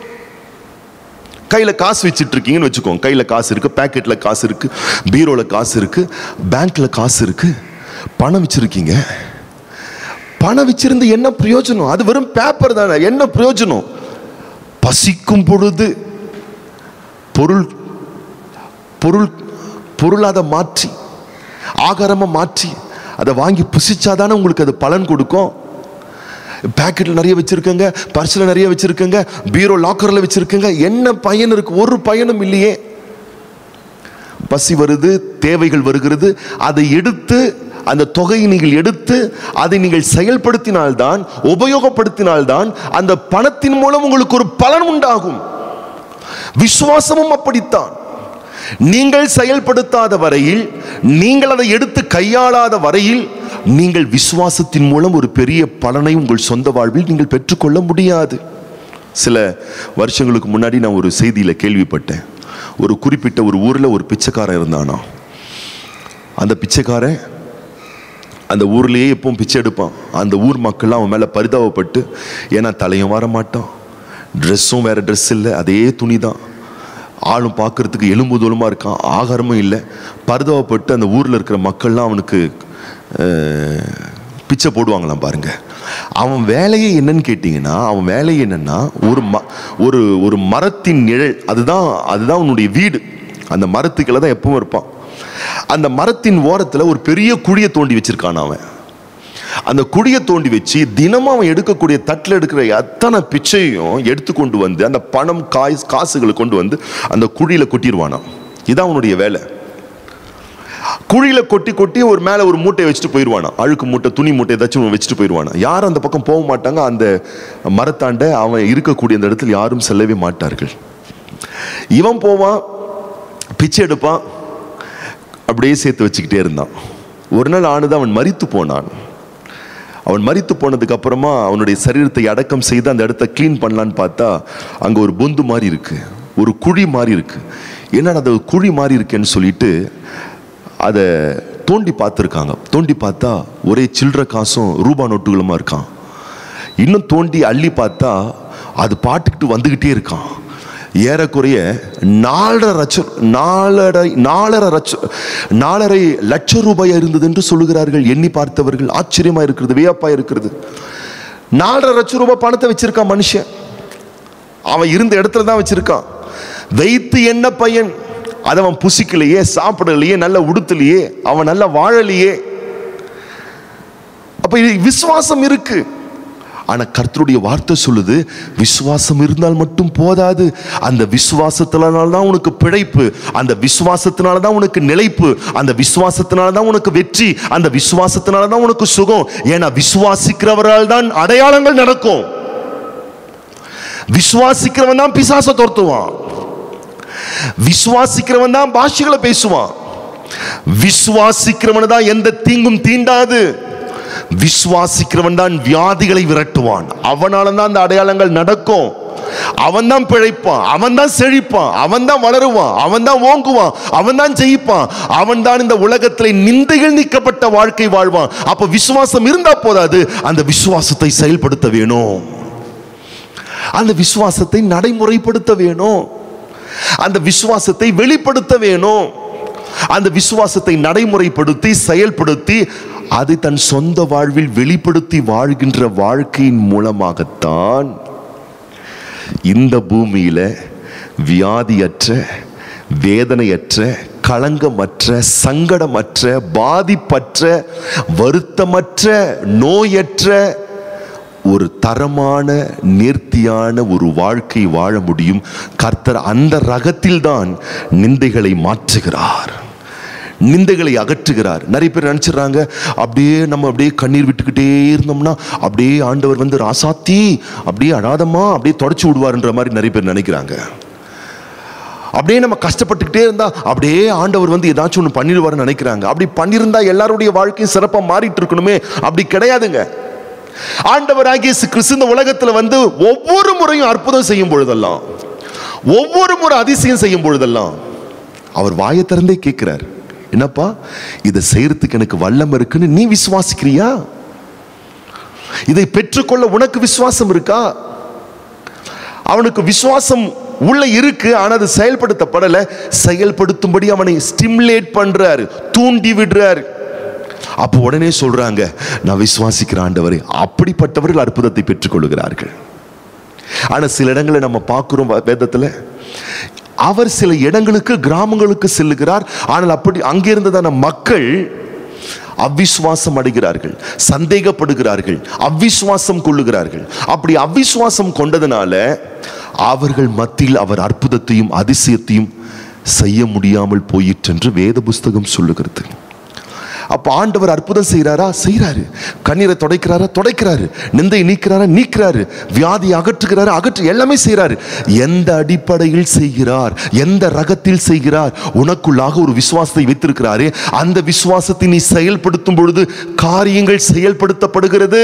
கையில் காசு வச்சுட்டு இருக்கீங்கன்னு வச்சுக்கோங்க கையில் காசு இருக்கு பேக்கெட்ல காசு இருக்கு பீரோல காசு இருக்கு பேங்க்ல காசு இருக்கு பணம் வச்சிருக்கீங்க பணம் வச்சிருந்து என்ன பிரயோஜனம் அது வெறும் பேப்பர் தானே என்ன பிரயோஜனம் பசிக்கும் பொழுது பொருள் பொருள் பொருளாத மாற்றி ஆகாரமா மாற்றி அதை வாங்கி புசிச்சாதானே உங்களுக்கு அது பலன் கொடுக்கும் பேக்கெட்ல நிறைய வச்சிருக்கங்க பர்ஸ்ல நிறைய வச்சிருக்கங்க பீரோ லாக்கர்ல வச்சிருக்கங்க என்ன பயன் இருக்கு ஒரு பயனும் இல்லையே பசி வருது தேவைகள் வருகிறது அதை எடுத்து அந்த தொகையை நீங்கள் எடுத்து அதை நீங்கள் செயல்படுத்தினால்தான் உபயோகப்படுத்தினால்தான் அந்த பணத்தின் மூலம் உங்களுக்கு ஒரு பலன் உண்டாகும் விசுவாசமும் அப்படித்தான் நீங்கள் செயல்படுத்தாத வரையில் நீங்கள் அதை எடுத்து கையாளாத வரையில் நீங்கள் விசுவாசத்தின் மூலம் ஒரு பெரிய பலனை உங்கள் சொந்த வாழ்வில் நீங்கள் பெற்றுக்கொள்ள முடியாது சில வருஷங்களுக்கு முன்னாடி நான் ஒரு செய்தியில் கேள்விப்பட்டேன் ஒரு குறிப்பிட்ட ஒரு ஊரில் ஒரு பிச்சைக்காரன் இருந்தானா அந்த பிச்சைக்காரன் அந்த ஊர்லேயே எப்பவும் பிச்சை எடுப்பான் அந்த ஊர் மக்கள்லாம் அவன் மேலே பரிதாபப்பட்டு ஏன்னா தலையும் வர மாட்டான் ட்ரெஸ்ஸும் வேற ட்ரெஸ் இல்லை அதே துணி தான் ஆளும் பார்க்கறதுக்கு எலும்பு தோலுமாக இருக்கான் ஆகாரமும் இல்லை பரிதாபப்பட்டு அந்த ஊரில் இருக்கிற மக்கள்லாம் அவனுக்கு அஹ், பிச்சை போடுவாங்களாம் பாருங்க அவன் வேலையே என்னன்னு கேட்டிங்கன்னா அவன் வேலை என்னன்னா ஒரு ம ஒரு ஒரு மரத்தின் நிழல் அதுதான் அதுதான் அவனுடைய வீடு அந்த மரத்துக்குள்ள தான் எப்பவும் இருப்பான் அந்த மரத்தின் ஓரத்தில் ஒரு பெரிய குழியை தோண்டி வச்சிருக்கான் அவன் அந்த குழியை தோண்டி வச்சு தினமும் அவன் எடுக்கக்கூடிய தட்டில் எடுக்கிற அத்தனை பிச்சையும் எடுத்து கொண்டு வந்து அந்த பணம் காய் காசுகளை கொண்டு வந்து அந்த குழியில கொட்டிடுவானாம் இதான் அவனுடைய வேலை குழியில கொட்டி கொட்டி ஒரு மேல ஒரு மூட்டை வச்சுட்டு போயிடுவானா அழுக்கு மூட்டை துணி மூட்டை ஏதாச்சும் ஒண்ணு வச்சுட்டு போயிடுவானா யாரும் அந்த பக்கம் போக மாட்டாங்க அந்த மரத்தாண்ட அவன் இருக்கக்கூடிய அந்த இடத்துல யாரும் செல்லவே மாட்டார்கள் இவன் போவான் பிச்சை எடுப்பான் அப்படியே சேர்த்து வச்சுக்கிட்டே இருந்தான் ஒரு நாள் ஆனது அவன் மரித்து போனான் அவன் மரித்து போனதுக்கு அப்புறமா அவனுடைய சரீரத்தை அடக்கம் செய்து அந்த இடத்த க்ளீன் பண்ணலான்னு பார்த்தா அங்க ஒரு பொந்து மாதிரி இருக்கு ஒரு குழி மாதிரி இருக்கு என்னடா அது ஒரு குழி மாதிரி இருக்கேன்னு சொல்லிட்டு அதை தோண்டி பார்த்துருக்காங்க தோண்டி பார்த்தா ஒரே சில்லற காசும் ரூபா நோட்டுகளுமா இருக்கான் இன்னும் தோண்டி அள்ளி பார்த்தா அது பாட்டுக்கிட்டு வந்துக்கிட்டே இருக்கான் ஏறக்குறைய நாலரை லட்சம் நாலரை நாலரை லட்சம் நாலரை லட்சம் ரூபாய் இருந்தது என்று சொல்லுகிறார்கள் எண்ணி பார்த்தவர்கள் ஆச்சரியமா இருக்கிறது வியப்பா இருக்கிறது நாலரை லட்சம் ரூபாய் பணத்தை வச்சிருக்கான் மனுஷன் அவன் இருந்த இடத்துல தான் வச்சிருக்கான் வைத்து என்ன பையன் அதை அவன் புசிக்கலையே சாப்பிடலையே நல்ல உடுத்தலையே அவன் நல்ல வாழலையே அப்ப இது விசுவாசம் இருக்கு ஆனா கர்த்தருடைய வார்த்தை சொல்லுது விசுவாசம் இருந்தால் மட்டும் போதாது அந்த விசுவாசத்தினால தான் உனக்கு பிழைப்பு அந்த விசுவாசத்தினால தான் உனக்கு நிலைப்பு அந்த விசுவாசத்தினால தான் உனக்கு வெற்றி அந்த விசுவாசத்தினால தான் உனக்கு சுகம் ஏன்னா விசுவாசிக்கிறவரால் தான் அடையாளங்கள் நடக்கும் விசுவாசிக்கிறவன் தான் பிசாசை துரத்துவான் விசுவாசிக்கிறவன் தான் பாஷைகளை பேசுவான் விசுவாசிக்கிறவன் தான் எந்த தீங்கும் தீண்டாது விசுவாசிக்கிறவன் தான் வியாதிகளை விரட்டுவான் அவனால தான் அந்த அடையாளங்கள் நடக்கும் அவன் தான் பிழைப்பான் அவன் தான் செழிப்பான் அவன் தான் வளருவான் அவன் தான் ஓங்குவான் அவன் தான் ஜெயிப்பான் அவன் தான் இந்த உலகத்தில் நிந்தைகள் நீக்கப்பட்ட வாழ்க்கை வாழ்வான் அப்ப விசுவாசம் இருந்தா போதாது அந்த விசுவாசத்தை செயல்படுத்த வேணும் அந்த விசுவாசத்தை நடைமுறைப்படுத்த வேணும் அந்த விசுவாசத்தை வெளிப்படுத்த வேணும் அந்த விசுவாசத்தை நடைமுறைப்படுத்தி செயல்படுத்தி அதை தன் சொந்த வாழ்வில் வெளிப்படுத்தி வாழ்கின்ற வாழ்க்கையின் மூலமாகத்தான் இந்த பூமியில வியாதியற்ற வேதனையற்ற களங்கமற்ற சங்கடமற்ற பாதிப்பற்ற வருத்தமற்ற நோயற்ற ஒரு தரமான நேர்த்தியான ஒரு வாழ்க்கை வாழ முடியும் கர்த்தர் அந்த ரகத்தில்தான் நிந்தைகளை மாற்றுகிறார் நிந்தைகளை அகற்றுகிறார் நிறைய பேர் நினைச்சிடுறாங்க அப்படியே நம்ம அப்படியே கண்ணீர் விட்டுக்கிட்டே இருந்தோம்னா அப்படியே ஆண்டவர் வந்து ராசாத்தி அப்படியே அழாதம்மா அப்படியே தொடச்சி விடுவார்ன்ற மாதிரி நிறைய பேர் நினைக்கிறாங்க அப்படியே நம்ம கஷ்டப்பட்டுக்கிட்டே இருந்தா அப்படியே ஆண்டவர் வந்து ஏதாச்சும் ஒன்று பண்ணிடுவார்னு நினைக்கிறாங்க அப்படி பண்ணியிருந்தா எல்லாருடைய வாழ்க்கையும் சிறப்பாக மாறிட்டு இருக்கணுமே அப்படி கிடையாதுங்க ஆண்டவர் இயேசு கிறிஸ்து இந்த உலகத்துல வந்து ஒவ்வொரு முறையும் அற்புதம் செய்யும் பொழுதெல்லாம் ஒவ்வொரு முறை அதிசயம் செய்யும் பொழுதெல்லாம் அவர் வாயை திறந்தே கேட்கிறார் என்னப்பா இதை செய்யறதுக்கு எனக்கு வல்லம் இருக்குன்னு நீ விசுவாசிக்கிறியா இதை பெற்றுக்கொள்ள உனக்கு விசுவாசம் இருக்கா அவனுக்கு விசுவாசம் உள்ள இருக்கு ஆனா அது செயல்படுத்தப்படல செயல்படுத்தும்படி அவனை ஸ்டிமுலேட் பண்றாரு தூண்டி விடுறாரு அப்போ உடனே சொல்றாங்க நான் விசுவாசிக்கிற ஆண்டவரே அப்படிப்பட்டவர்கள் அற்புதத்தை பெற்றுக்கொள்கிறார்கள் ஆனா சில இடங்களை நம்ம பார்க்கிறோம் வேதத்துல அவர் சில இடங்களுக்கு கிராமங்களுக்கு செல்லுகிறார் ஆனால் அப்படி அங்கிருந்ததான மக்கள் அவ்விசுவாசம் அடைகிறார்கள் சந்தேகப்படுகிறார்கள் அவ்விசுவாசம் கொள்ளுகிறார்கள் அப்படி அவ்விசுவாசம் கொண்டதுனால அவர்கள் மத்தியில் அவர் அற்புதத்தையும் அதிசயத்தையும் செய்ய முடியாமல் போயிற்று என்று வேத புஸ்தகம் சொல்லுகிறது அப்ப ஆண்டவர் அற்புதம் செய்கிறாரா செய்கிறாரு கண்ணீரை துடைக்கிறாரா துடைக்கிறாரு நிந்தை நீக்கிறாரா நீக்கிறாரு வியாதி அகற்றுகிறாரா அகற்று எல்லாமே செய்கிறாரு எந்த அடிப்படையில் செய்கிறார் எந்த ரகத்தில் செய்கிறார் உனக்குள்ளாக ஒரு விசுவாசத்தை வைத்திருக்கிறாரே அந்த விசுவாசத்தை நீ செயல்படுத்தும் பொழுது காரியங்கள் செயல்படுத்தப்படுகிறது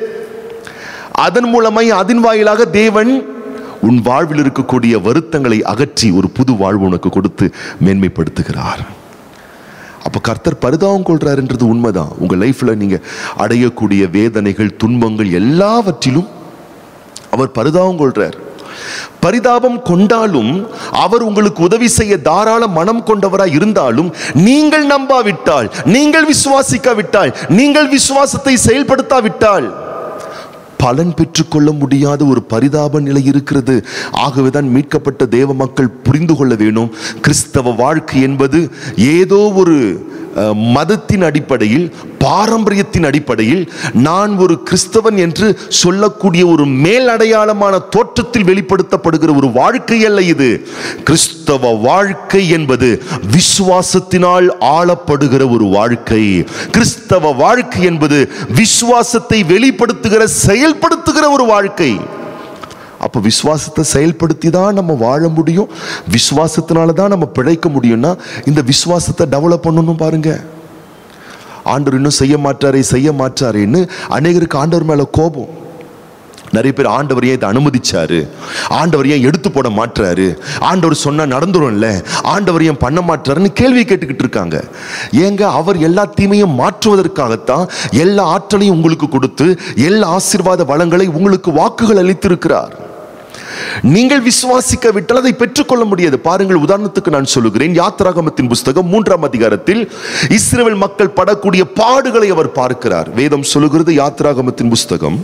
அதன் மூலமாய் அதன் வாயிலாக தேவன் உன் வாழ்வில் இருக்கக்கூடிய வருத்தங்களை அகற்றி ஒரு புது வாழ்வு உனக்கு கொடுத்து மேன்மைப்படுத்துகிறார் அப்போ கர்த்தர் பரிதாபம் கொள்றாருன்றது உண்மைதான் உங்க லைஃப்ல நீங்க அடையக்கூடிய வேதனைகள் துன்பங்கள் எல்லாவற்றிலும் அவர் பரிதாபம் கொள்றார் பரிதாபம் கொண்டாலும் அவர் உங்களுக்கு உதவி செய்ய தாராள மனம் கொண்டவராய் இருந்தாலும் நீங்கள் நம்பாவிட்டால் நீங்கள் விசுவாசிக்காவிட்டால் நீங்கள் விசுவாசத்தை செயல்படுத்தாவிட்டால் பலன் பெற்றுக்கொள்ள முடியாத ஒரு பரிதாப நிலை இருக்கிறது ஆகவேதான் மீட்கப்பட்ட தேவ மக்கள் புரிந்து கொள்ள வேணும் கிறிஸ்தவ வாழ்க்கை என்பது ஏதோ ஒரு அஹ், மதத்தின் அடிப்படையில் பாரம்பரியத்தின் அடிப்படையில் நான் ஒரு கிறிஸ்தவன் என்று சொல்லக்கூடிய ஒரு மேல் அடையாளமான தோற்றத்தில் வெளிப்படுத்தப்படுகிற ஒரு வாழ்க்கை அல்ல இது கிறிஸ்தவ வாழ்க்கை என்பது விசுவாசத்தினால் ஆளப்படுகிற ஒரு வாழ்க்கை கிறிஸ்தவ வாழ்க்கை என்பது விசுவாசத்தை வெளிப்படுத்துகிற செயல்படுத்துகிற ஒரு வாழ்க்கை அப்போ விசுவாசத்தை செயல்படுத்தி தான் நம்ம வாழ முடியும் விசுவாசத்தினால தான் நம்ம பிழைக்க முடியும்னா இந்த விசுவாசத்தை டெவலப் பண்ணணும் பாருங்க ஆண்டவர் இன்னும் செய்ய மாட்டாரே செய்ய மாட்டாரேன்னு அநேகருக்கு ஆண்டவர் மேல கோபம் நிறைய பேர் ஆண்டவர் ஏன் இதை அனுமதிச்சாரு ஆண்டவர் ஏன் எடுத்து போட மாட்டாரு ஆண்டவர் சொன்னா நடந்துரும்ல ஆண்டவர் ஏன் பண்ண மாட்டாருன்னு கேள்வி கேட்டுக்கிட்டு இருக்காங்க ஏங்க அவர் எல்லா தீமையும் மாற்றுவதற்காகத்தான் எல்லா ஆற்றலையும் உங்களுக்கு கொடுத்து எல்லா ஆசீர்வாத வளங்களை உங்களுக்கு வாக்குகள் அளித்திருக்கிறார் நீங்கள் விசுவாசிக்க விட்டால் அதை பெற்றுக்கொள்ள முடியாது பாருங்கள் உதாரணத்துக்கு நான் சொல்லுகிறேன் யாத்திராகமத்தின் புஸ்தகம் மூன்றாம் அதிகாரத்தில் இஸ்ரவேல் மக்கள் படக்கூடிய பாடுகளை அவர் பார்க்கிறார் வேதம் சொல்லுகிறது யாத்திராகமத்தின் புஸ்தகம்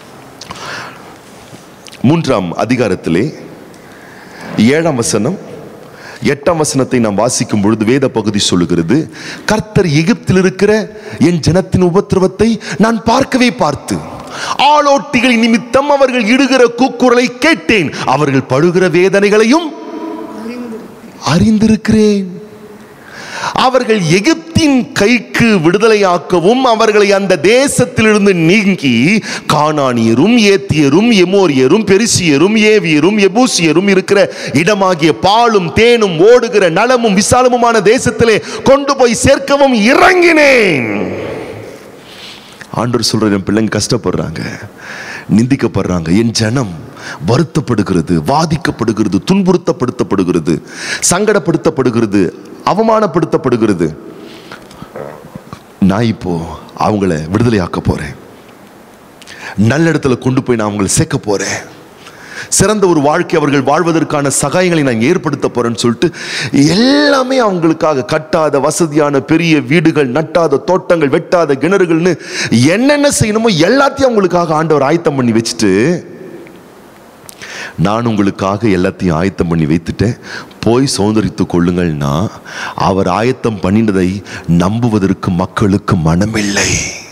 மூன்றாம் அதிகாரத்திலே ஏழாம் வசனம் எட்டாம் வசனத்தை நாம் வாசிக்கும் பொழுது வேத பகுதி சொல்லுகிறது கர்த்தர் எகிப்தில் இருக்கிற என் ஜனத்தின் உபத்திரவத்தை நான் பார்க்கவே பார்த்து ஆளோட்டிகளின் நிமித்தம் அவர்கள் இடுகிற கூக்குரலை கேட்டேன் அவர்கள் படுகிற வேதனைகளையும் அறிந்திருக்கிறேன் அவர்கள் எகிப்தின் கைக்கு விடுதலையாக்கவும் அவர்களை அந்த தேசத்திலிருந்து நீங்கி கானானியரும் ஏத்தியரும் எமோரியரும் பெரிசியரும் ஏவியரும் எபூசியரும் இருக்கிற இடமாகிய பாலும் தேனும் ஓடுகிற நலமும் விசாலமுமான தேசத்திலே கொண்டு போய் சேர்க்கவும் இறங்கினேன் ஆண்டவர் சொல்ற என் பிள்ளைங்க கஷ்டப்படுறாங்க நிந்திக்கப்படுறாங்க என் ஜனம் வருத்தப்படுகிறது வாதிக்கப்படுகிறது துன்புறுத்தப்படுத்தப்படுகிறது சங்கடப்படுத்தப்படுகிறது அவமானப்படுத்தப்படுகிறது நான் இப்போ அவங்கள விடுதலையாக்க போறேன் நல்ல இடத்துல கொண்டு போய் நான் அவங்களை சேர்க்க போறேன் சிறந்த ஒரு வாழ்க்கை அவர்கள் வாழ்வதற்கான சகாயங்களை நான் ஏற்படுத்த போறேன்னு சொல்லிட்டு எல்லாமே அவங்களுக்காக கட்டாத வசதியான பெரிய வீடுகள் நட்டாத தோட்டங்கள் வெட்டாத கிணறுகள்னு என்னென்ன செய்யணுமோ எல்லாத்தையும் அவங்களுக்காக ஆண்டவர் ஆயத்தம் பண்ணி வச்சுட்டு நான் உங்களுக்காக எல்லாத்தையும் ஆயத்தம் பண்ணி வைத்துட்டேன் போய் சுதந்திரித்து கொள்ளுங்கள்னா அவர் ஆயத்தம் பண்ணினதை நம்புவதற்கு மக்களுக்கு மனமில்லை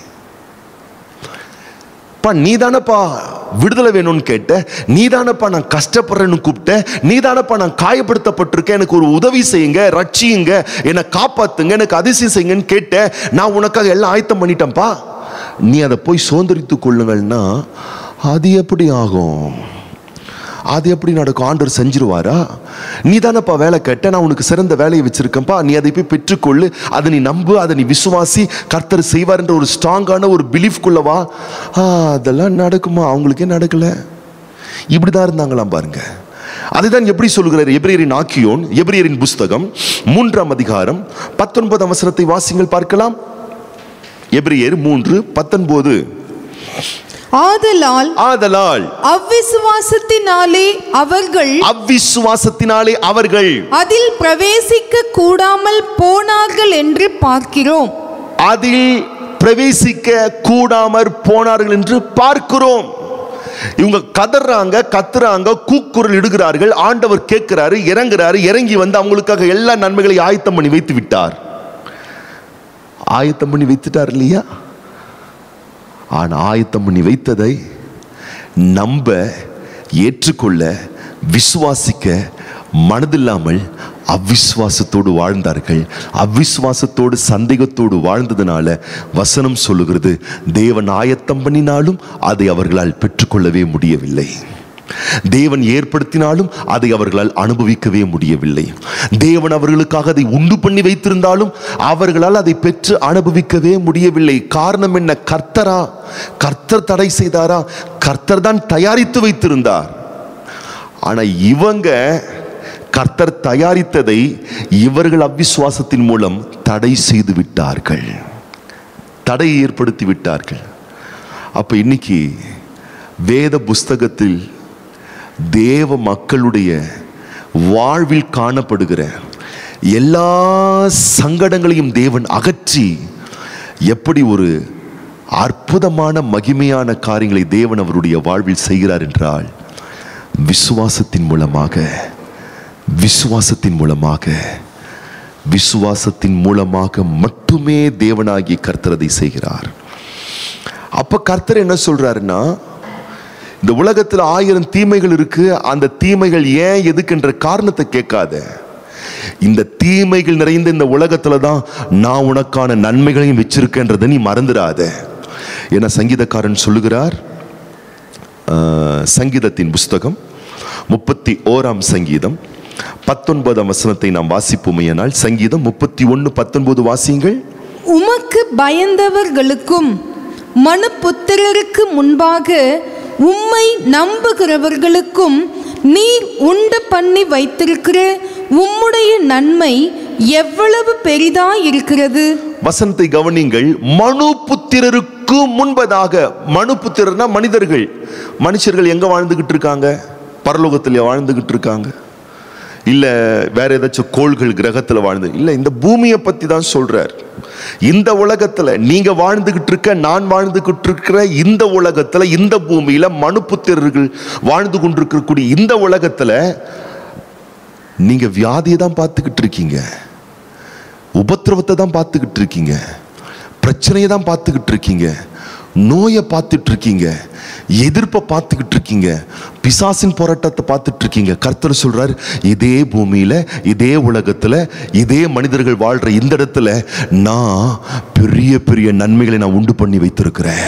பா நீதானப்பா விடுதலை வேணும்னு கேட்ட நீதானப்பா நான் கஷ்டப்படுறேன்னு கூப்பிட்ட நீதானப்பா நான் காயப்படுத்தப்பட்டிருக்கேன் எனக்கு ஒரு உதவி செய்யுங்க ரட்சியுங்க என்னை காப்பாத்துங்க எனக்கு அதிசயம் செய்யுங்கன்னு கேட்ட நான் உனக்காக எல்லாம் ஆயத்தம் பண்ணிட்டேன்ப்பா நீ அதை போய் சுதந்திரித்து கொள்ளுங்கள்னா அது எப்படி ஆகும் அது எப்படி நடக்கும் ஆண்டவர் செஞ்சிருவாரா நீ தானப்பா வேலை கேட்ட நான் உனக்கு சிறந்த வேலையை வச்சிருக்கேன்ப்பா நீ அதை போய் பெற்றுக்கொள்ளு அதை நீ நம்பு அதை நீ விசுவாசி கர்த்தர் செய்வார் என்ற ஒரு ஸ்ட்ராங்கான ஒரு பிலீஃப் வா ஆ, அதெல்லாம் நடக்குமா அவங்களுக்கே நடக்கல இப்படிதான் இருந்தாங்களாம் பாருங்க அதுதான் எப்படி சொல்லுகிறார் எபிரியரின் ஆக்கியோன் எபிரியரின் புஸ்தகம் மூன்றாம் அதிகாரம் பத்தொன்பதாம் வசனத்தை வாசிங்கள் பார்க்கலாம் எபிரியர் மூன்று பத்தொன்பது ஆதலால் ஆதலால் அவ்விசுவாசத்தினாலே அவர்கள் அவ்விசுவாசத்தினாலே அவர்கள் அதில் பிரவேசிக்க கூடாமல் போனார்கள் என்று பார்க்கிறோம் அதில் பிரவேசிக்க கூடாமற் போனார்கள் என்று பார்க்கிறோம் இவங்க கதறாங்க கத்துறாங்க கூக்குரல் இடுகிறார்கள் ஆண்டவர் கேட்கிறாரு இறங்குறாரு இறங்கி வந்து அவங்களுக்காக எல்லா நன்மைகளையும் ஆயத்தம் பண்ணி வைத்து விட்டார் ஆயத்தம் பண்ணி வைத்துட்டார் இல்லையா ஆனா ஆயத்தம் பண்ணி வைத்ததை நம்ப ஏற்றுக்கொள்ள விசுவாசிக்க மனதில்லாமல் அவ்விசுவாசத்தோடு வாழ்ந்தார்கள் அவ்விசுவாசத்தோடு சந்தேகத்தோடு வாழ்ந்ததுனால வசனம் சொல்லுகிறது தேவன் ஆயத்தம் பண்ணினாலும் அதை அவர்களால் பெற்றுக்கொள்ளவே முடியவில்லை தேவன் ஏற்படுத்தினாலும் அதை அவர்களால் அனுபவிக்கவே முடியவில்லை தேவன் அவர்களுக்காக அதை உண்டு பண்ணி வைத்திருந்தாலும் அவர்களால் அதை பெற்று அனுபவிக்கவே முடியவில்லை காரணம் என்ன கர்த்தரா கர்த்தர் தடை செய்தாரா கர்த்தர் தான் தயாரித்து வைத்திருந்தார் ஆனா இவங்க கர்த்தர் தயாரித்ததை இவர்கள் அவ்விசுவாசத்தின் மூலம் தடை செய்து விட்டார்கள் தடை ஏற்படுத்தி விட்டார்கள் அப்ப இன்னைக்கு வேத புஸ்தகத்தில் தேவ மக்களுடைய வாழ்வில் காணப்படுகிற எல்லா சங்கடங்களையும் தேவன் அகற்றி எப்படி ஒரு அற்புதமான மகிமையான காரியங்களை தேவன் அவருடைய வாழ்வில் செய்கிறார் என்றால் விசுவாசத்தின் மூலமாக விசுவாசத்தின் மூலமாக விசுவாசத்தின் மூலமாக மட்டுமே தேவனாகிய கர்த்தர் அதை செய்கிறார் அப்ப கர்த்தர் என்ன சொல்றாருன்னா இந்த உலகத்தில் ஆயிரம் தீமைகள் இருக்கு அந்த தீமைகள் ஏன் எதுக்குன்ற காரணத்தை கேட்காத இந்த தீமைகள் நிறைந்த இந்த உலகத்துல தான் நான் உனக்கான நன்மைகளையும் வச்சிருக்கேன்றதை நீ மறந்துடாத என சங்கீதக்காரன் சொல்லுகிறார் ஆஹ், சங்கீதத்தின் புஸ்தகம் முப்பத்தி ஓராம் சங்கீதம் பத்தொன்பதாம் வசனத்தை நாம் வாசிப்போமையானால் சங்கீதம் முப்பத்தி ஒன்று பத்தொன்பது வாசியுங்கள் உமக்கு பயந்தவர்களுக்கும் மனுபுத்திரருக்கு முன்பாக உம்மை நம்புகிறவர்களுக்கும் நீர் உண்டு பண்ணி வைத்திருக்கிற உம்முடைய நன்மை எவ்வளவு பெரிதாய் இருக்கிறது வசனத்தை கவனிங்கள் மனு புத்திரருக்கு முன்பதாக மனு புத்திரர்னா மனிதர்கள் மனுஷர்கள் எங்க வாழ்ந்துகிட்டு இருக்காங்க பரலோகத்தில் வாழ்ந்துகிட்டு இருக்காங்க இல்ல வேற ஏதாச்சும் கோள்கள் கிரகத்துல வாழ்ந்து இல்ல இந்த பூமியை பத்தி தான் சொல்றார் இந்த உலகத்துல நீங்க வாழ்ந்துகிட்டு இருக்க நான் வாழ்ந்துகிட்டு இருக்கிற இந்த உலகத்துல இந்த பூமியில மனுப்புத்திரர்கள் வாழ்ந்து கொண்டிருக்கக்கூடிய இந்த உலகத்துல நீங்க வியாதியை தான் பார்த்துக்கிட்டு இருக்கீங்க உபத்திரவத்தை தான் பார்த்துக்கிட்டு இருக்கீங்க பிரச்சனையை தான் பார்த்துக்கிட்டு இருக்கீங்க நோயை பார்த்துட்டு இருக்கீங்க எதிர்ப்பை பார்த்துக்கிட்டு இருக்கீங்க பிசாசின் போராட்டத்தை பார்த்துட்டு இருக்கீங்க கர்த்தர் சொல்றார் இதே பூமியில இதே உலகத்துல இதே மனிதர்கள் வாழ்ற இந்த இடத்துல நான் பெரிய பெரிய நன்மைகளை நான் உண்டு பண்ணி வைத்திருக்கிறேன்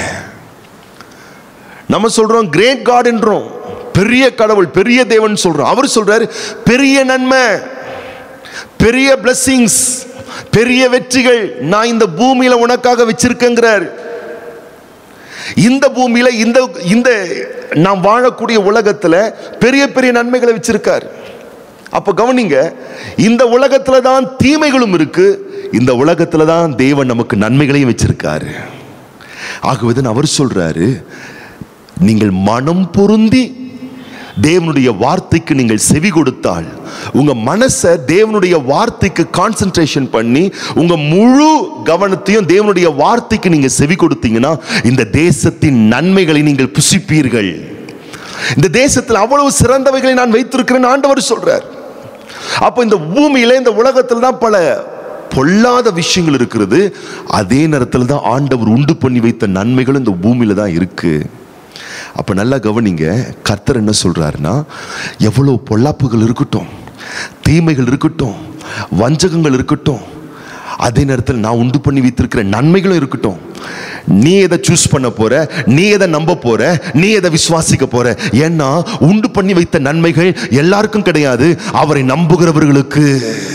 நம்ம சொல்றோம் கிரேட் காட் என்றோம் பெரிய கடவுள் பெரிய தேவன் சொல்றோம் அவர் சொல்றாரு பெரிய நன்மை பெரிய blessings பெரிய வெற்றிகள் நான் இந்த பூமியில உனக்காக வச்சிருக்கேங்கிறார் இந்த பூமியில இந்த இந்த நாம் வாழக்கூடிய உலகத்துல பெரிய பெரிய நன்மைகளை வச்சிருக்கார் அப்ப கவனிங்க இந்த உலகத்துல தான் தீமைகளும் இருக்கு இந்த உலகத்துல தான் தேவன் நமக்கு நன்மைகளையும் வச்சிருக்காரு ஆகவே அவர் சொல்றாரு நீங்கள் மனம் பொருந்தி தேவனுடைய வார்த்தைக்கு நீங்கள் செவி கொடுத்தால் உங்க மனசை தேவனுடைய வார்த்தைக்கு கான்சென்ட்ரேஷன் பண்ணி உங்க முழு கவனத்தையும் தேவனுடைய வார்த்தைக்கு நீங்க செவி கொடுத்தீங்கன்னா இந்த தேசத்தின் நன்மைகளை நீங்கள் புசிப்பீர்கள் இந்த தேசத்தில் அவ்வளவு சிறந்தவைகளை நான் வைத்திருக்கிறேன் ஆண்டவர் சொல்றார் அப்போ இந்த பூமியில இந்த உலகத்தில் தான் பல பொல்லாத விஷயங்கள் இருக்கிறது அதே நேரத்தில் தான் ஆண்டவர் உண்டு பண்ணி வைத்த நன்மைகளும் இந்த பூமியில தான் இருக்கு அப்ப நல்லா கவனிங்க கர்த்தர் என்ன சொல்றாருன்னா எவ்வளவு பொல்லாப்புகள் இருக்கட்டும் தீமைகள் இருக்கட்டும் வஞ்சகங்கள் இருக்கட்டும் அதே நேரத்தில் நான் உண்டு பண்ணி வைத்திருக்கிற நன்மைகளும் இருக்கட்டும் நீ எதை சூஸ் பண்ண போற நீ எதை நம்ப போற நீ எதை விசுவாசிக்க போற ஏன்னா உண்டு பண்ணி வைத்த நன்மைகள் எல்லாருக்கும் கிடையாது அவரை நம்புகிறவர்களுக்கு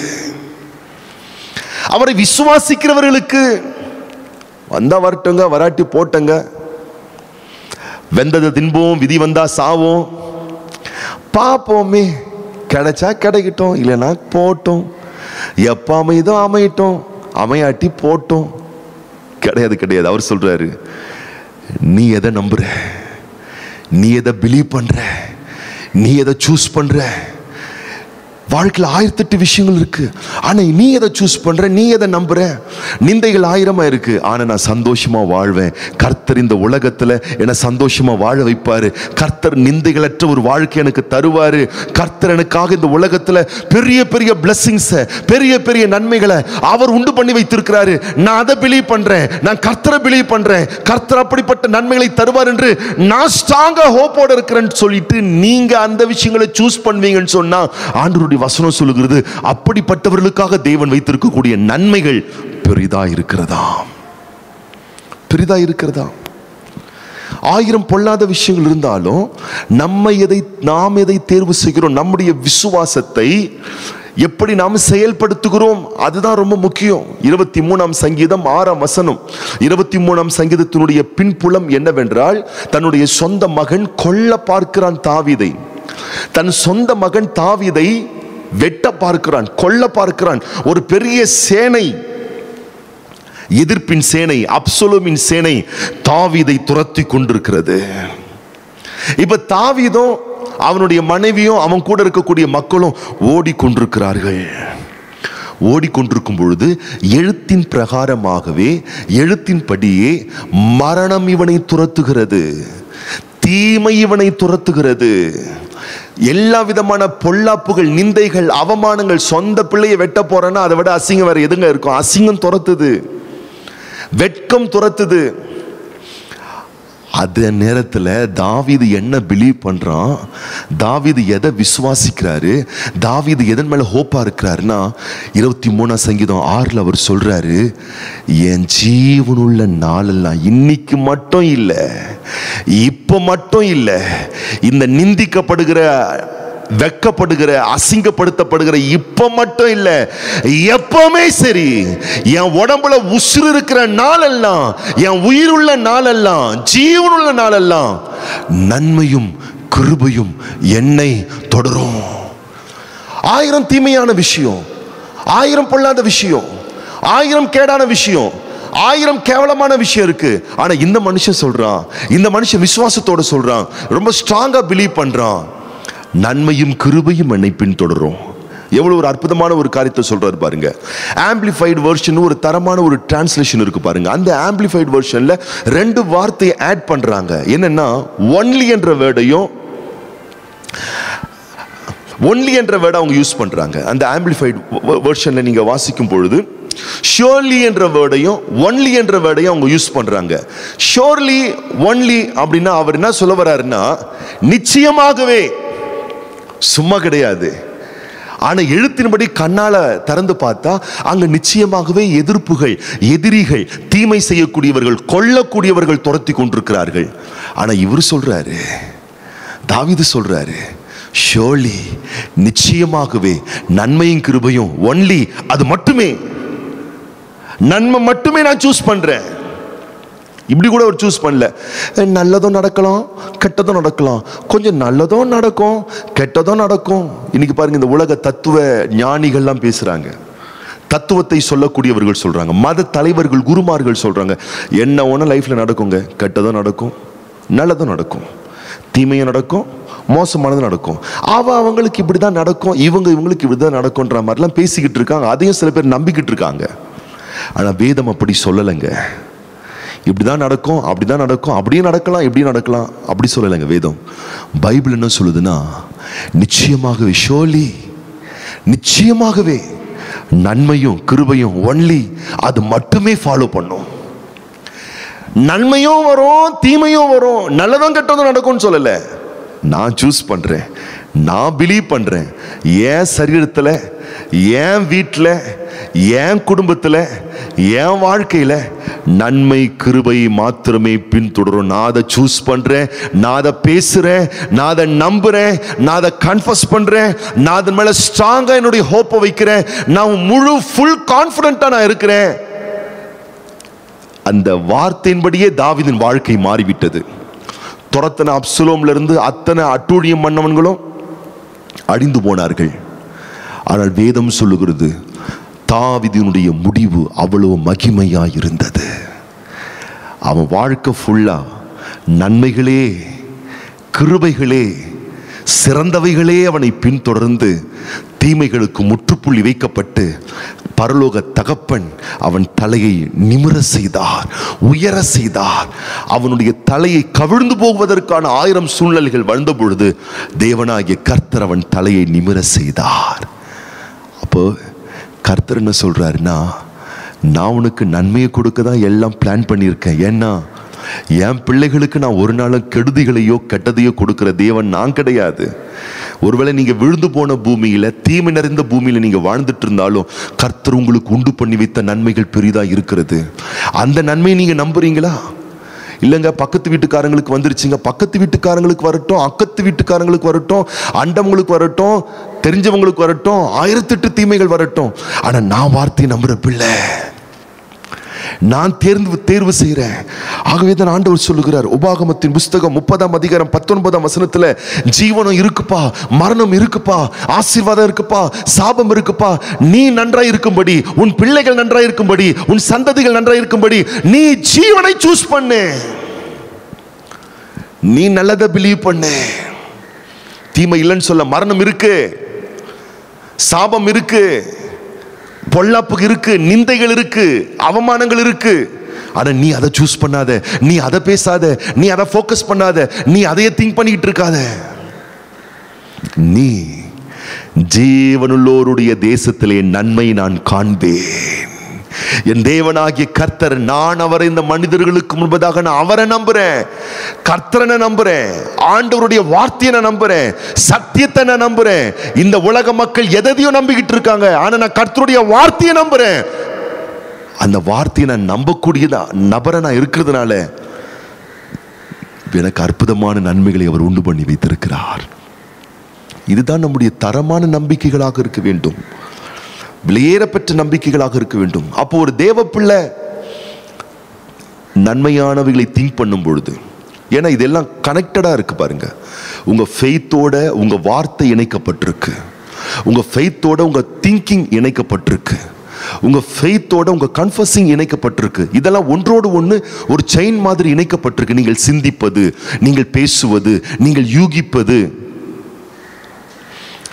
அவரை விசுவாசிக்கிறவர்களுக்கு வந்தா வரட்டுங்க வராட்டி போட்டங்க வெந்ததை தின்போம் விதி வந்தா சாவோம் பார்ப்போமே கிடைச்சா கிடைக்கட்டும் இல்லைன்னா போட்டோம் எப்போ அமையுதோ அமையட்டும் அமையாட்டி போட்டோம் கிடையாது கிடையாது அவர் சொல்றாரு நீ எதை நம்புற நீ எதை பிலீவ் பண்ற நீ எதை சூஸ் பண்ற வாழ்க்கையில் ஆயிரத்தெட்டு விஷயங்கள் இருக்கு ஆனா நீ எதை சூஸ் பண்ற நீ எதை நம்புற நிந்தைகள் ஆயிரமா இருக்கு ஆனா நான் சந்தோஷமா வாழ்வேன் கர்த்தர் இந்த உலகத்துல என்னை சந்தோஷமா வாழ வைப்பாரு கர்த்தர் நிந்தைகளற்ற ஒரு வாழ்க்கை எனக்கு தருவாரு கர்த்தர் எனக்காக இந்த உலகத்துல பெரிய பெரிய பிளஸ்ஸிங்ஸ் பெரிய பெரிய நன்மைகளை அவர் உண்டு பண்ணி வைத்திருக்கிறாரு நான் அதை பிலீவ் பண்றேன் நான் கர்த்தரை பிலீவ் பண்றேன் கர்த்தர் அப்படிப்பட்ட நன்மைகளை தருவார் என்று நான் ஸ்ட்ராங்கா ஹோப்போட இருக்கிறேன்னு சொல்லிட்டு நீங்க அந்த விஷயங்களை சூஸ் பண்ணுவீங்கன்னு சொன்னா ஆண்டவருடைய வசனம் சொல்லுகிறது அப்படிப்பட்டவர்களுக்காக தேவன் வைத்திருக்கக்கூடிய நன்மைகள் பெரிதா இருக்கிறதா பெரிதா இருக்கிறதா ஆயிரம் பொல்லாத விஷயங்கள் இருந்தாலும் நம்ம எதை நாம் எதை தேர்வு செய்கிறோம் நம்முடைய விசுவாசத்தை எப்படி நாம் செயல்படுத்துகிறோம் அதுதான் ரொம்ப முக்கியம் இருபத்தி மூணாம் சங்கீதம் ஆறாம் வசனம் இருபத்தி மூணாம் சங்கீதத்தினுடைய பின்புலம் என்னவென்றால் தன்னுடைய சொந்த மகன் கொல்ல பார்க்கிறான் தாவீதை தன் சொந்த மகன் தாவீதை வெட்ட பார்க்கிறான் கொல்ல பார்க்கிறான் ஒரு பெரிய சேனை எதிர்ப்பின் சேனை அப்சலோமின் சேனை தாவீதை துரத்தி கொண்டிருக்கிறது இப்ப தாவீதும் அவனுடைய மனைவியும் அவன் கூட இருக்கக்கூடிய மக்களும் ஓடிக்கொண்டிருக்கிறார்கள் ஓடிக்கொண்டிருக்கும் பொழுது எழுத்தின் பிரகாரமாகவே எழுத்தின்படியே மரணம் இவனை துரத்துகிறது தீமை இவனை துரத்துகிறது எல்லா விதமான பொல்லாப்புகள் நிந்தைகள் அவமானங்கள் சொந்த பிள்ளையை வெட்ட போறேன்னா அதை விட அசிங்கம் வேற எதுங்க இருக்கும் அசிங்கம் துரத்துது வெட்கம் துரத்துது அந்த நேரத்தில் தாவீது என்ன பிலீவ் பண்ணுறான் தாவீது எதை விசுவாசிக்கிறாரு தாவீது எதன் மேலே ஹோப்பாக இருக்கிறாருன்னா இருபத்தி மூணாம் சங்கீதம் ஆறில் அவர் சொல்கிறாரு என் ஜீவனுள்ள நாளெல்லாம் இன்னைக்கு மட்டும் இல்லை இப்போ மட்டும் இல்லை இந்த நிந்திக்கப்படுகிற வெக்கப்படுகிற அசிங்கப்படுத்தப்படுகிற இப்ப மட்டும் இல்ல எப்பவுமே சரி என் உடம்புல உசுறு இருக்கிற நாளெல்லாம் என் உயிர் உள்ள நாளெல்லாம் ஜீவனுள்ள நாளெல்லாம் நன்மையும் கிருபையும் என்னை தொடரும் ஆயிரம் தீமையான விஷயம் ஆயிரம் பொல்லாத விஷயம் ஆயிரம் கேடான விஷயம் ஆயிரம் கேவலமான விஷயம் இருக்கு ஆனா இந்த மனுஷன் சொல்றான் இந்த மனுஷன் விசுவாசத்தோட சொல்றான் ரொம்ப ஸ்ட்ராங்கா பிலீவ் பண்றான் நன்மையும் கிருபையும் என்னை பின்தொடரும் எவ்வளவு ஒரு அற்புதமான ஒரு காரியத்தை சொல்றாரு பாருங்க ஆம்பிளிஃபைடு வெர்ஷன் ஒரு தரமான ஒரு டிரான்ஸ்லேஷன் இருக்கு பாருங்க அந்த ஆம்பிளிஃபைடு வெர்ஷன்ல ரெண்டு வார்த்தையை ஆட் பண்றாங்க என்னன்னா ஒன்லி என்ற வேர்டையும் ஒன்லி என்ற வேர்டை அவங்க யூஸ் பண்றாங்க அந்த ஆம்பிளிஃபைடு வெர்ஷன்ல நீங்க வாசிக்கும் பொழுது ஷோர்லி என்ற வேர்டையும் ஒன்லி என்ற வேர்டையும் அவங்க யூஸ் பண்றாங்க ஷோர்லி ஒன்லி அப்படின்னா அவர் என்ன சொல்ல வர்றாருன்னா நிச்சயமாகவே சும்மா கிடையாது ஆனா எழுத்தின்படி கண்ணால திறந்து பார்த்தா அங்க நிச்சயமாகவே எதிர்ப்புகள் எதிரிகள் தீமை செய்யக்கூடியவர்கள் கொல்லக்கூடியவர்கள் துரத்தி கொண்டிருக்கிறார்கள் ஆனா இவர் சொல்றாரு தாவீது சொல்றாரு ஷோலி நிச்சயமாகவே நன்மையும் கிருபையும் ஒன்லி அது மட்டுமே நன்மை மட்டுமே நான் சூஸ் பண்றேன் இப்படி கூட ஒரு சூஸ் பண்ணல நல்லதும் நடக்கலாம் கெட்டதும் நடக்கலாம் கொஞ்சம் நல்லதும் நடக்கும் கெட்டதும் நடக்கும் இன்னைக்கு பாருங்க இந்த உலக தத்துவ ஞானிகள்லாம் பேசுறாங்க தத்துவத்தை சொல்லக்கூடியவர்கள் சொல்றாங்க மத தலைவர்கள் குருமார்கள் சொல்றாங்க என்ன ஒன்று லைஃப்ல நடக்குங்க கெட்டதும் நடக்கும் நல்லதும் நடக்கும் தீமையும் நடக்கும் மோசமானது நடக்கும் அவ அவங்களுக்கு இப்படி தான் நடக்கும் இவங்க இவங்களுக்கு இப்படி தான் நடக்கும்ன்ற மாதிரிலாம் பேசிக்கிட்டு இருக்காங்க அதையும் சில பேர் நம்பிக்கிட்டு இருக்காங்க ஆனால் வேதம் அப்படி சொல்லலைங்க இப்படிதான் நடக்கும் அப்படிதான் நடக்கும் அப்படியே நடக்கலாம் இப்படியும் நடக்கலாம் அப்படி சொல்லலைங்க வேதம் பைபிள் என்ன சொல்லுதுன்னா நிச்சயமாகவே ஷோலி நிச்சயமாகவே நன்மையும் கிருபையும் ஒன்லி அது மட்டுமே ஃபாலோ பண்ணும் நன்மையும் வரும் தீமையும் வரும் நல்லதும் கெட்டதும் நடக்கும்னு சொல்லல நான் சூஸ் பண்றேன் நான் பிலீவ் பண்றேன் என் சரீரத்தில் என் வீட்டில் என் குடும்பத்தில் என் வாழ்க்கையில் நன்மை கிருபை மாத்திரமே பின்தொடரும் நான் அதை சூஸ் பண்றேன் நான் அதை பேசுறேன் நான் அதை நம்புறேன் நான் அதை கன்ஃபஸ் பண்றேன் நான் அதன் மேல ஸ்ட்ராங்கா என்னுடைய ஹோப்பை வைக்கிறேன் நான் முழு ஃபுல் கான்ஃபிடண்டா நான் இருக்கிறேன் அந்த வார்த்தையின்படியே தாவீதின் வாழ்க்கை மாறிவிட்டது துரத்தன அப்சுலோம்ல இருந்து அத்தனை அட்டூழியம் பண்ணவன்களும் அழிந்து போனார்கள் ஆனால் வேதம் சொல்லுகிறது தாவிதினுடைய முடிவு அவ்வளவு மகிமையா இருந்தது அவன் வாழ்க்கை ஃபுல்லா நன்மைகளே கிருபைகளே சிறந்தவைகளே அவனை பின்தொடர்ந்து தீமைகளுக்கு முற்றுப்புள்ளி வைக்கப்பட்டு பரலோக தகப்பன் அவன் தலையை நிமிர செய்தார் உயர செய்தார் அவனுடைய தலையை கவிழ்ந்து போவதற்கான ஆயிரம் சூழ்நிலைகள் வந்த பொழுது தேவனாகிய கர்த்தர் அவன் தலையை நிமிர செய்தார் அப்போ கர்த்தர் என்ன சொல்றாருன்னா நான் உனக்கு நன்மையை கொடுக்க தான் எல்லாம் பிளான் பண்ணியிருக்கேன் ஏன்னா என் பிள்ளைகளுக்கு நான் ஒரு நாளும் கெடுதிகளையோ கெட்டதையோ கொடுக்கிற தேவன் நான் கிடையாது ஒருவேளை நீங்க விழுந்து போன பூமியில தீமை நிறைந்த பூமியில நீங்க வாழ்ந்துட்டு இருந்தாலும் கர்த்தர் உங்களுக்கு உண்டு பண்ணி வைத்த நன்மைகள் பெரிதா இருக்கிறது அந்த நன்மையை நீங்க நம்புறீங்களா இல்லைங்க பக்கத்து வீட்டுக்காரங்களுக்கு வந்துருச்சுங்க பக்கத்து வீட்டுக்காரங்களுக்கு வரட்டும் அக்கத்து வீட்டுக்காரங்களுக்கு வரட்டும் அண்டவங்களுக்கு வரட்டும் தெரிஞ்சவங்களுக்கு வரட்டும் ஆயிரத்தெட்டு தீமைகள் வரட்டும் ஆனா நான் வார்த்தையை நம்புற பிள்ளை நான் தேர்ந்து தேர்வு செய்கிறேன் ஆகவே தான் ஆண்டவர் சொல்லுகிறார் உபாகமத்தின் புஸ்தகம் முப்பதாம் அதிகாரம் பத்தொன்பதாம் வசனத்துல ஜீவனம் இருக்குப்பா மரணம் இருக்குப்பா ஆசீர்வாதம் இருக்குப்பா சாபம் இருக்குப்பா நீ நன்றாய் இருக்கும்படி உன் பிள்ளைகள் நன்றாய் இருக்கும்படி உன் சந்ததிகள் நன்றாய் இருக்கும்படி நீ ஜீவனை சூஸ் பண்ணு நீ நல்லதை பிலீவ் பண்ணு தீமை இல்லைன்னு சொல்ல மரணம் இருக்கு சாபம் இருக்கு பொல்லாப்பு இருக்கு நிந்தைகள் இருக்கு அவமானங்கள் இருக்கு ஆனா நீ அதை சூஸ் பண்ணாத நீ அதை பேசாத நீ அதை ஃபோக்கஸ் பண்ணாத நீ அதையே திங்க் பண்ணிக்கிட்டு இருக்காத நீ ஜீவனுள்ளோருடைய தேசத்திலே நன்மை நான் காண்பேன் என் தேவனாகிய கர்த்தர் நான் அவரை இந்த மனிதர்களுக்கு முன்பதாக நான் அவரை நம்புறேன் கர்த்தரை நம்புறேன் ஆண்டவருடைய வார்த்தையை நான் நம்புறேன் சத்தியத்தை நான் நம்புறேன் இந்த உலக மக்கள் எதையும் நம்பிக்கிட்டு இருக்காங்க ஆனா நான் கர்த்தருடைய வார்த்தையை நம்புறேன் அந்த வார்த்தையை நான் நம்பக்கூடியதா நபரை நான் இருக்கிறதுனால எனக்கு அற்புதமான நன்மைகளை அவர் உண்டு பண்ணி வைத்திருக்கிறார் இதுதான் நம்முடைய தரமான நம்பிக்கைகளாக இருக்க வேண்டும் வெளியேறப்பெற்ற நம்பிக்கைகளாக இருக்க வேண்டும் அப்போ ஒரு தேவ பிள்ளை நன்மையானவைகளை திங்க் பண்ணும் பொழுது ஏன்னா இதெல்லாம் கனெக்டடா இருக்கு பாருங்க உங்க ஃபெய்த்தோட உங்க வார்த்தை இணைக்கப்பட்டிருக்கு உங்க ஃபெய்த்தோட உங்க திங்கிங் இணைக்கப்பட்டிருக்கு உங்க ஃபெய்த்தோட உங்க கன்ஃபஸிங் இணைக்கப்பட்டிருக்கு இதெல்லாம் ஒன்றோடு ஒன்று ஒரு செயின் மாதிரி இணைக்கப்பட்டிருக்கு நீங்கள் சிந்திப்பது நீங்கள் பேசுவது நீங்கள் யூகிப்பது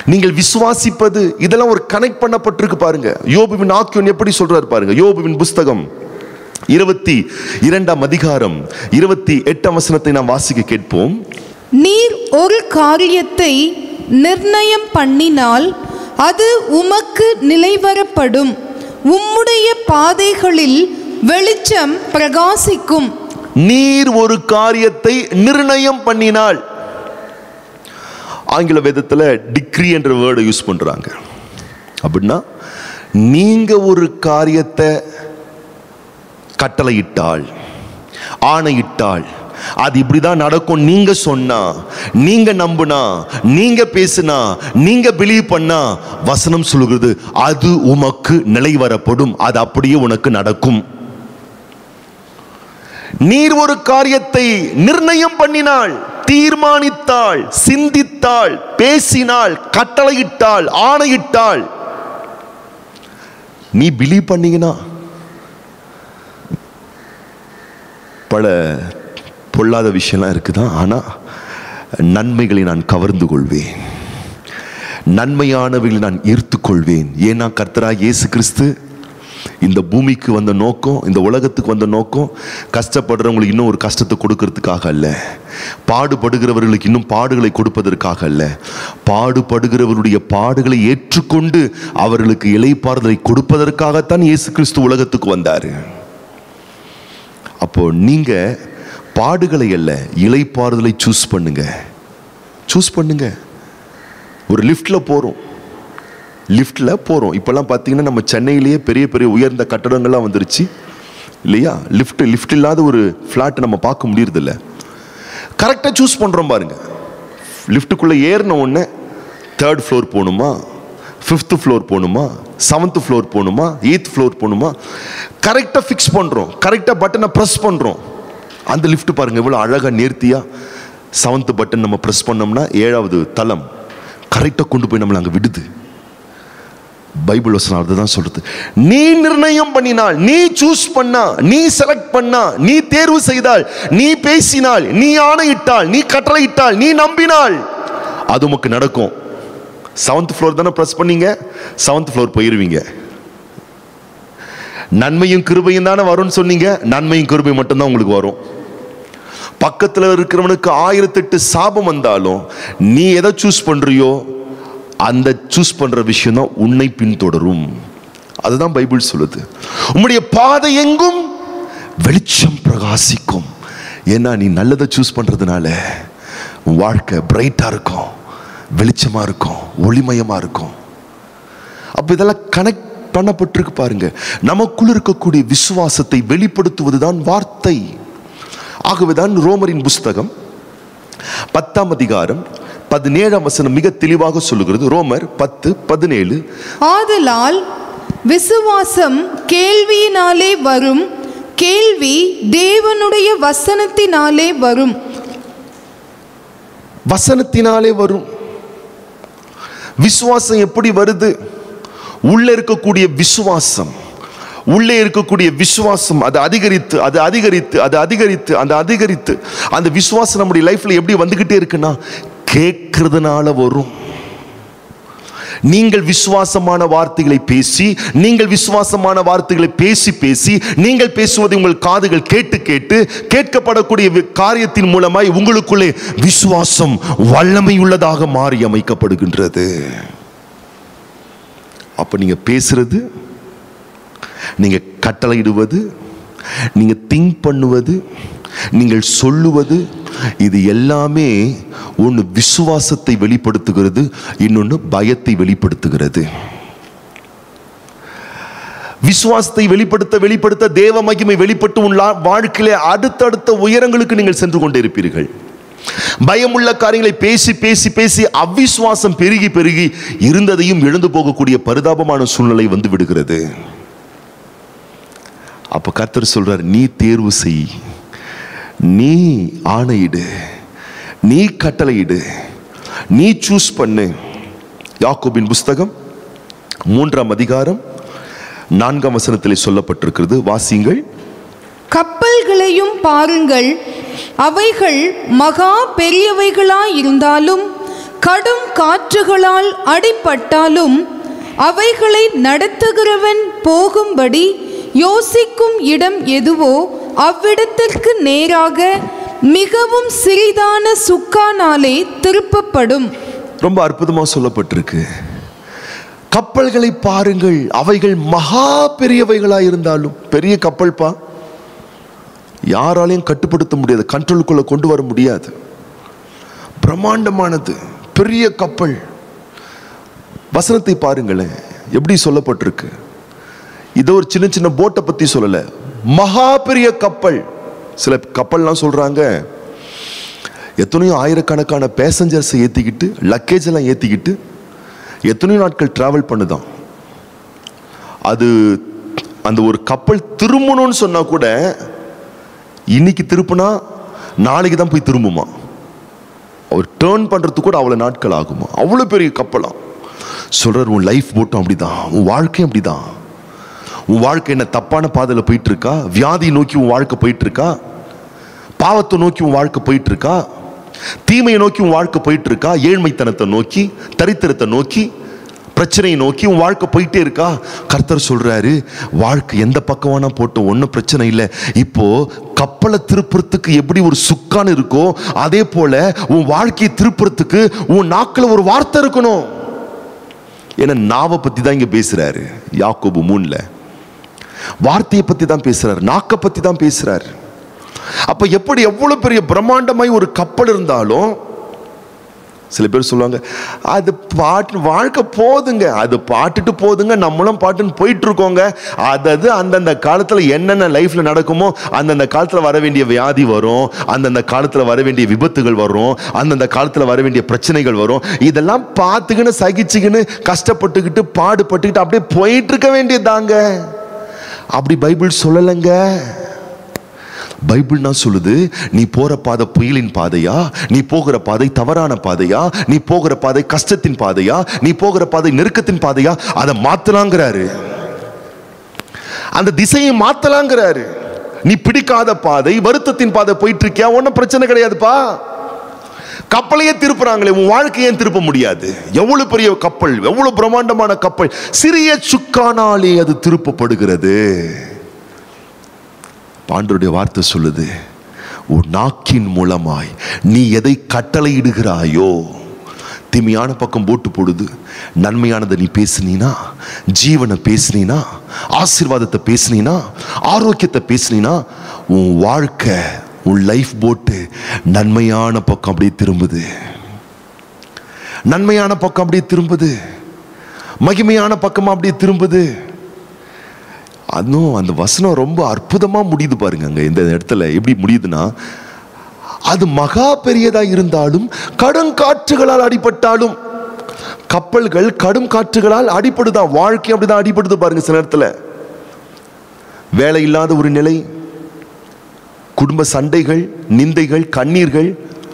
நீங்கள் விசுவாசிப்பது இதெல்லாம் ஒரு கனெக்ட் பண்ணப்பட்டிருக்கு பாருங்க யோபுவின் ஆக்கியோன் எப்படி சொல்றாரு பாருங்க யோபுவின் புஸ்தகம் இருபத்தி இரண்டாம் அதிகாரம் இருபத்தி எட்டாம் வசனத்தை நாம் வாசிக்க கேட்போம் நீர் ஒரு காரியத்தை நிர்ணயம் பண்ணினால் அது உமக்கு நிலைவரப்படும் உம்முடைய பாதைகளில் வெளிச்சம் பிரகாசிக்கும் நீர் ஒரு காரியத்தை நிர்ணயம் பண்ணினால் ஆங்கில வேதத்துல டிக்ரி என்ற வேர்டை யூஸ் பண்றாங்க அப்படின்னா நீங்க ஒரு காரியத்தை கட்டளையிட்டால் ஆணையிட்டால் அது இப்படிதான் நடக்கும் நீங்க சொன்னா நீங்க நம்புனா நீங்க பேசுனா நீங்க பிலீவ் பண்ணா வசனம் சொல்லுகிறது அது உமக்கு நிலை வரப்படும் அது அப்படியே உனக்கு நடக்கும் நீர் ஒரு காரியத்தை நிர்ணயம் பண்ணினாள் தீர்மானித்தாள் சிந்தித்தாள் பேசினாள் கட்டளையிட்டாள் ஆணையிட்டாள் நீ பிலீவ் பண்ணீங்கன்னா பல பொல்லாத விஷயம்லாம் இருக்குதான் ஆனா நன்மைகளை நான் கவர்ந்து கொள்வேன் நன்மையானவைகளை நான் ஈர்த்து கொள்வேன் ஏன்னா கர்த்தரா இயேசு கிறிஸ்து இந்த பூமிக்கு வந்த நோக்கம் இந்த உலகத்துக்கு வந்த நோக்கம் கஷ்டப்படுறவங்களுக்கு இன்னும் ஒரு கஷ்டத்தை கொடுக்கறதுக்காக அல்ல பாடுபடுகிறவர்களுக்கு இன்னும் பாடுகளை கொடுப்பதற்காக அல்ல பாடுபடுகிறவருடைய பாடுகளை ஏற்றுக்கொண்டு அவர்களுக்கு இலைப்பாறுதலை கொடுப்பதற்காகத்தான் இயேசு கிறிஸ்து உலகத்துக்கு வந்தார் அப்போ நீங்க பாடுகளை அல்ல இலைப்பாறுதலை சூஸ் பண்ணுங்க சூஸ் பண்ணுங்க ஒரு லிஃப்ட்ல போறோம் லிஃப்ட்ல போறோம் இப்பெல்லாம் பார்த்தீங்கன்னா நம்ம சென்னையிலேயே பெரிய பெரிய உயர்ந்த கட்டடங்கள்லாம் வந்துருச்சு இல்லையா லிஃப்ட் லிஃப்ட் இல்லாத ஒரு ஃப்ளாட் நம்ம பார்க்க முடியறதில்ல கரெக்டாக சூஸ் பண்ணுறோம் பாருங்க லிஃப்ட்டுக்குள்ளே ஏறின உடனே தேர்ட் ஃப்ளோர் போகணுமா ஃபிஃப்த்து ஃப்ளோர் போகணுமா செவன்த் ஃப்ளோர் போகணுமா எயித் ஃப்ளோர் போகணுமா கரெக்டாக ஃபிக்ஸ் பண்ணுறோம் கரெக்டாக பட்டனை ப்ரெஸ் பண்ணுறோம் அந்த லிஃப்ட் பாருங்க இவ்வளோ அழகாக நேர்த்தியாக செவன்த் பட்டன் நம்ம ப்ரெஸ் பண்ணோம்னா ஏழாவது தளம் கரெக்டாக கொண்டு போய் நம்மளை அங்கே விடுது பைபிள் வசனம் அதுதான் சொல்றது நீ நிர்ணயம் பண்ணினால் நீ சூஸ் பண்ணா நீ செலக்ட் பண்ணா நீ தேர்வு செய்தால் நீ பேசினால் நீ ஆணையிட்டால் நீ கட்டளையிட்டால் நீ நம்பினால் அது உமக்கு நடக்கும் செவன்த் ஃப்ளோர் தானே ப்ரெஸ் பண்ணீங்க செவன்த் ஃப்ளோர் போயிருவீங்க நன்மையும் கிருபையும் தானே வரும்னு சொன்னீங்க நன்மையும் கிருபை மட்டும்தான் உங்களுக்கு வரும் பக்கத்தில் இருக்கிறவனுக்கு ஆயிரத்தெட்டு சாபம் வந்தாலும் நீ எதை சூஸ் பண்றியோ அந்த சூஸ் பண்ற விஷயம் தான் உன்னை பின்தொடரும் அதுதான் பைபிள் சொல்லுது உம்முடைய பாதை எங்கும் வெளிச்சம் பிரகாசிக்கும் ஏன்னா நீ நல்லதை சூஸ் பண்றதுனால உன் வாழ்க்கை பிரைட்டா இருக்கும் வெளிச்சமா இருக்கும் ஒளிமயமா இருக்கும் அப்ப இதெல்லாம் கனெக்ட் பண்ணப்பட்டிருக்கு பாருங்க நமக்குள் இருக்கக்கூடிய விசுவாசத்தை வெளிப்படுத்துவதுதான் வார்த்தை ஆகவேதான் ரோமரின் புஸ்தகம் பத்தாம் அதிகாரம் பதினேழாம் வசனம் மிக தெளிவாக சொல்லுகிறது ரோமர் பத்து பதினேழு ஆதலால் விசுவாசம் கேள்வியினாலே வரும் கேள்வி தேவனுடைய வசனத்தினாலே வரும் வசனத்தினாலே வரும் விசுவாசம் எப்படி வருது உள்ள இருக்கக்கூடிய விசுவாசம் உள்ளே இருக்கக்கூடிய விசுவாசம் அது அதிகரித்து அது அதிகரித்து அது அதிகரித்து அந்த அதிகரித்து அந்த விசுவாசம் நம்முடைய லைஃப்ல எப்படி வந்துகிட்டே இருக்குன்னா கேட்கறதுனால வரும் நீங்கள் விசுவாசமான வார்த்தைகளை பேசி நீங்கள் விசுவாசமான வார்த்தைகளை பேசி பேசி நீங்கள் பேசுவதை உங்கள் காதுகள் கேட்டு கேட்டு கேட்கப்படக்கூடிய வி- காரியத்தின் மூலமாய் உங்களுக்குள்ளே விசுவாசம் வல்லமை உள்ளதாக மாறி அமைக்கப்படுகின்றது அப்ப நீங்க பேசுறது நீங்க கட்டளையிடுவது நீங்க திங்க் பண்ணுவது நீங்கள் சொல்லுவது இது எல்லாமே ஒன்று விசுவாசத்தை வெளிப்படுத்துகிறது இன்னொன்று பயத்தை வெளிப்படுத்துகிறது விசுவாசத்தை வெளிப்படுத்த வெளிப்படுத்த தேவ மகிமை வெளிப்பட்டு உன் லா- வாழ்க்கையிலே அடுத்தடுத்த உயரங்களுக்கு நீங்கள் சென்று கொண்டிருப்பீர்கள் பயமுள்ள காரியங்களை பேசி பேசி பேசி அவிசுவாசம் பெருகி பெருகி இருந்ததையும் இழந்து போகக்கூடிய பரிதாபமான சூழ்நிலை வந்து விடுகிறது அப்ப கர்த்தர் சொல்றார் நீ தேர்வு செய் நீ ஆணையிடு நீ கட்டளையிடு நீ சூஸ் பண்ணு யாக்கோபின் புஸ்தகம் மூன்றாம் அதிகாரம் நான்காம் வசனத்திலே சொல்லப்பட்டிருக்கிறது வாசியுங்கள் கப்பல்களையும் பாருங்கள் அவைகள் மகா பெரியவைகளாயிருந்தாலும் கடும் காற்றுகளால் அடிபட்டாலும் அவைகளை நடத்துகிறவன் போகும்படி யோசிக்கும் இடம் எதுவோ அவ்விடத்திற்கு நேராக மிகவும் சிறிதான சுக்கானாலே திருப்பப்படும் ரொம்ப அற்புதமா சொல்லப்பட்டிருக்கு கப்பல்களை பாருங்கள் அவைகள் மகா பெரியவைகளா இருந்தாலும் பெரிய கப்பல் பா யாராலையும் கட்டுப்படுத்த முடியாது கண்ட்ரோலுக்குள்ள கொண்டு வர முடியாது பிரம்மாண்டமானது பெரிய கப்பல் வசனத்தை பாருங்களேன் எப்படி சொல்லப்பட்டிருக்கு இது ஒரு சின்ன சின்ன போட்டை பத்தி சொல்லல மகா பெரிய கப்பல் சில கப்பல்லாம் சொல்றாங்க எத்தனையோ ஆயிரக்கணக்கான பேசஞ்சர்ஸை ஏற்றிக்கிட்டு லக்கேஜ் எல்லாம் ஏற்றிக்கிட்டு எத்தனையோ நாட்கள் டிராவல் பண்ணுதான் அது அந்த ஒரு கப்பல் திரும்பணும்னு சொன்னா கூட இன்னைக்கு திருப்பினா நாளைக்கு தான் போய் திரும்புமா அவர் டேர்ன் பண்றதுக்கு கூட அவ்வளோ நாட்கள் ஆகுமா அவ்வளோ பெரிய கப்பலாம் சொல்றார் உன் லைஃப் போட்டும் அப்படிதான் உன் வாழ்க்கையும் அப்படிதான் உன் வாழ்க்கை என்ன தப்பான பாதையில் போயிட்டு இருக்கா வியாதியை நோக்கி உன் வாழ்க்கை போயிட்டு இருக்கா பாவத்தை நோக்கி உன் வாழ்க்கை போயிட்டு இருக்கா தீமையை நோக்கி உன் வாழ்க்கை போயிட்டு இருக்கா ஏழ்மைத்தனத்தை நோக்கி தரித்திரத்தை நோக்கி பிரச்சனையை நோக்கி உன் வாழ்க்கை போயிட்டே இருக்கா கர்த்தர் சொல்றாரு வாழ்க்கை எந்த பக்கம் வேணா போட்டும் ஒன்றும் பிரச்சனை இல்லை இப்போ கப்பலை திருப்புறத்துக்கு எப்படி ஒரு சுக்கான் இருக்கோ அதே போல உன் வாழ்க்கையை திருப்புறத்துக்கு உன் நாக்கில் ஒரு வார்த்தை இருக்கணும் ஏன்னா நாவை பத்தி தான் இங்க பேசுறாரு யாக்கோபு மூணுல வார்த்தையை பத்தி தான் பேசுறாரு நாக்கை பத்தி தான் பேசுறாரு அப்ப எப்படி எவ்வளவு பெரிய பிரம்மாண்டமாய் ஒரு கப்பல் இருந்தாலும் சில பேர் சொல்லுவாங்க அது பாட்டு வாழ்க்கை போதுங்க அது பாட்டுட்டு போதுங்க நம்மளும் பாட்டுன்னு போயிட்டு இருக்கோங்க அதாவது அந்தந்த காலத்துல என்னென்ன லைஃப்ல நடக்குமோ அந்தந்த காலத்துல வர வேண்டிய வியாதி வரும் அந்தந்த காலத்துல வர வேண்டிய விபத்துகள் வரும் அந்தந்த காலத்துல வர வேண்டிய பிரச்சனைகள் வரும் இதெல்லாம் பார்த்துக்கின்னு சகிச்சுக்கின்னு கஷ்டப்பட்டுக்கிட்டு பாடுபட்டுக்கிட்டு அப்படியே போயிட்டு இருக்க வேண்டியதாங்க அப்படி பைபிள் சொல்லலைங்க பைபிள் நான் சொல்லுது நீ போற பாதை புயலின் பாதையா நீ போகிற பாதை தவறான பாதையா நீ போகிற பாதை கஷ்டத்தின் பாதையா நீ போகிற பாதை நெருக்கத்தின் பாதையா அதை மாத்தலாங்கிறாரு அந்த திசையை மாத்தலாங்கிறாரு நீ பிடிக்காத பாதை வருத்தத்தின் பாதை போயிட்டு இருக்கியா ஒன்றும் பிரச்சனை கிடையாதுப்பா கப்பலையே திருப்புறாங்களே உன் வாழ்க்கையே திருப்ப முடியாது எவ்வளவு பெரிய கப்பல் எவ்வளவு பிரம்மாண்டமான கப்பல் சிறிய சுக்கானாலே அது திருப்பப்படுகிறது ஆண்டருடைய வார்த்தை சொல்லுது உன் நாக்கின் மூலமாய் நீ எதை கட்டளையிடுகிறாயோ தீமையான பக்கம் போட்டு போடுது நன்மையானதை நீ பேசுனீனா ஜீவனை பேசுனீனா ஆசீர்வாதத்தை பேசுனீனா ஆரோக்கியத்தை பேசுனீனா உன் வாழ்க்கை உன் லைஃப் போட்டு நன்மையான பக்கம் அப்படியே திரும்புது நன்மையான பக்கம் அப்படியே திரும்புது மகிமையான பக்கமா அப்படியே திரும்புது அதுவும் அந்த வசனம் ரொம்ப அற்புதமா முடியுது பாருங்க அங்க இந்த இடத்துல எப்படி முடியுதுன்னா அது மகா பெரியதா இருந்தாலும் கடும் காற்றுகளால் அடிபட்டாலும் கப்பல்கள் கடும் காற்றுகளால் அடிபடுதான் வாழ்க்கை அப்படிதான் அடிபடுது பாருங்க சில நேரத்துல வேலை இல்லாத ஒரு நிலை குடும்ப சண்டைகள் நிந்தைகள் கண்ணீர்கள்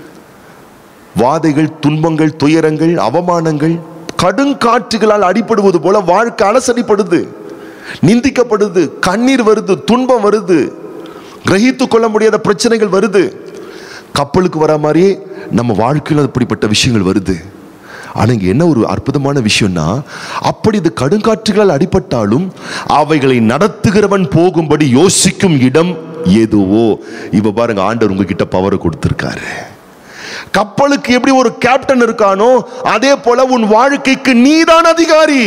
வாதைகள் துன்பங்கள் துயரங்கள் அவமானங்கள் கடுங்காற்றுகளால் அடிபடுவது போல வாழ்க்கை அலசடிப்படுது நிந்திக்கப்படுது கண்ணீர் வருது துன்பம் வருது கிரகித்து கொள்ள முடியாத பிரச்சனைகள் வருது கப்பலுக்கு வர மாதிரியே நம்ம வாழ்க்கையில் அப்படிப்பட்ட விஷயங்கள் வருது ஆனா இங்க என்ன ஒரு அற்புதமான விஷயம்னா அப்படி இது கடுங்காற்றுகளால் அடிபட்டாலும் அவைகளை நடத்துகிறவன் போகும்படி யோசிக்கும் இடம் எதுவோ இப்ப பாருங்க ஆண்டவர் உங்ககிட்ட பவரை கொடுத்திருக்காரு கப்பலுக்கு எப்படி ஒரு கேப்டன் இருக்கானோ அதே போல உன் வாழ்க்கைக்கு நீதான் அதிகாரி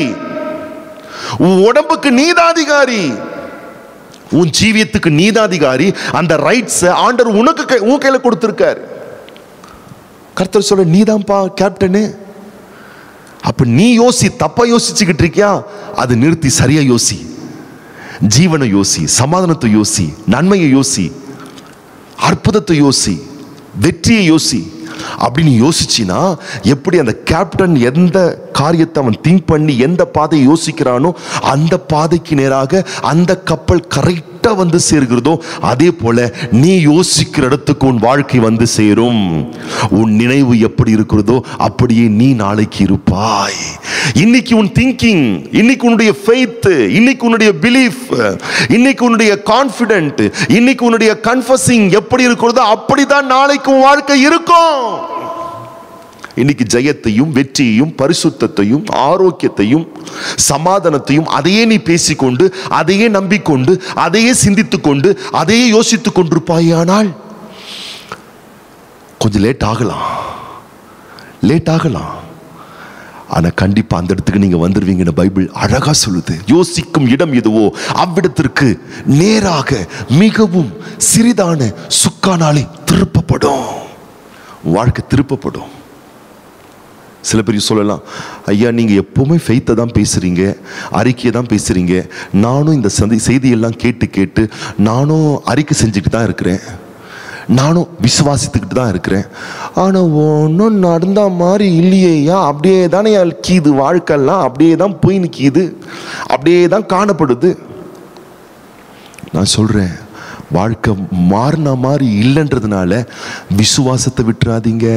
உன் உடம்புக்கு நீதாதிகாரி உன் ஜீவியத்துக்கு நீதாதிகாரி அந்த ரைட்ஸ் ஆண்டவர் உனக்கு கை- உன் கையில கொடுத்திருக்காரு கர்த்தர் சொல்ல நீதான்ப்பா கேப்டனு அப்ப நீ யோசி தப்பா யோசிச்சுக்கிட்டு இருக்கியா அது நிறுத்தி சரியா யோசி ஜீவனை யோசி சமாதானத்தை யோசி நன்மையை யோசி அற்புதத்தை யோசி வெற்றியை யோசி அப்படின்னு யோசிச்சினா எப்படி அந்த கேப்டன் எந்த காரியத்தை அவன் திங்க் பண்ணி எந்த பாதையை யோசிக்கிறானோ அந்த பாதைக்கு நேராக அந்த கப்பல் கரெக்டா வந்து சேர்கிறதோ அதே போல நீ யோசிக்கிற இடத்துக்கு உன் வாழ்க்கை வந்து சேரும் உன் நினைவு எப்படி இருக்கிறதோ அப்படியே நீ நாளைக்கு இருப்பாய் இன்னைக்கு உன் திங்கிங் இன்னைக்கு உன்னுடைய ஃபெய்த் இன்னைக்கு உன்னுடைய பிலீஃப் இன்னைக்கு உன்னுடைய கான்ஃபிடென்ட் இன்னைக்கு உன்னுடைய கன்ஃபஸிங் எப்படி இருக்கிறதோ அப்படிதான் நாளைக்கு உன் வாழ்க்கை இருக்கும் இன்னைக்கு ஜெயத்தையும் வெற்றியையும் பரிசுத்தத்தையும் ஆரோக்கியத்தையும் சமாதானத்தையும் அதையே நீ பேசிக்கொண்டு அதையே நம்பிக்கொண்டு அதையே சிந்தித்துக் கொண்டு அதையே யோசித்துக் கொண்டிருப்பாயானால் கொஞ்சம் லேட் ஆகலாம் லேட் ஆகலாம் ஆனா கண்டிப்பா அந்த இடத்துக்கு நீங்க வந்துருவீங்கன்னு பைபிள் அழகா சொல்லுது யோசிக்கும் இடம் எதுவோ அவ்விடத்திற்கு நேராக மிகவும் சிறிதான சுக்கானாலே திருப்பப்படும் வாழ்க்கை திருப்பப்படும் சில பேர் சொல்லலாம் ஐயா நீங்க எப்பவுமே ஃபெய்த்தை தான் பேசுறீங்க அறிக்கையை தான் பேசுறீங்க நானும் இந்த சந்தி செய்தியெல்லாம் கேட்டு கேட்டு நானும் அறிக்கை செஞ்சுட்டு தான் இருக்கிறேன் நானும் விசுவாசித்துக்கிட்டு தான் இருக்கிறேன் ஆனால் ஒன்றும் நடந்த மாதிரி இல்லையேயா அப்படியே தானே கீது வாழ்க்கைலாம் அப்படியே தான் போய் நிற்கிது அப்படியே தான் காணப்படுது நான் சொல்கிறேன் வாழ்க்கை மாறின மாதிரி இல்லைன்றதுனால விசுவாசத்தை விட்டுறாதீங்க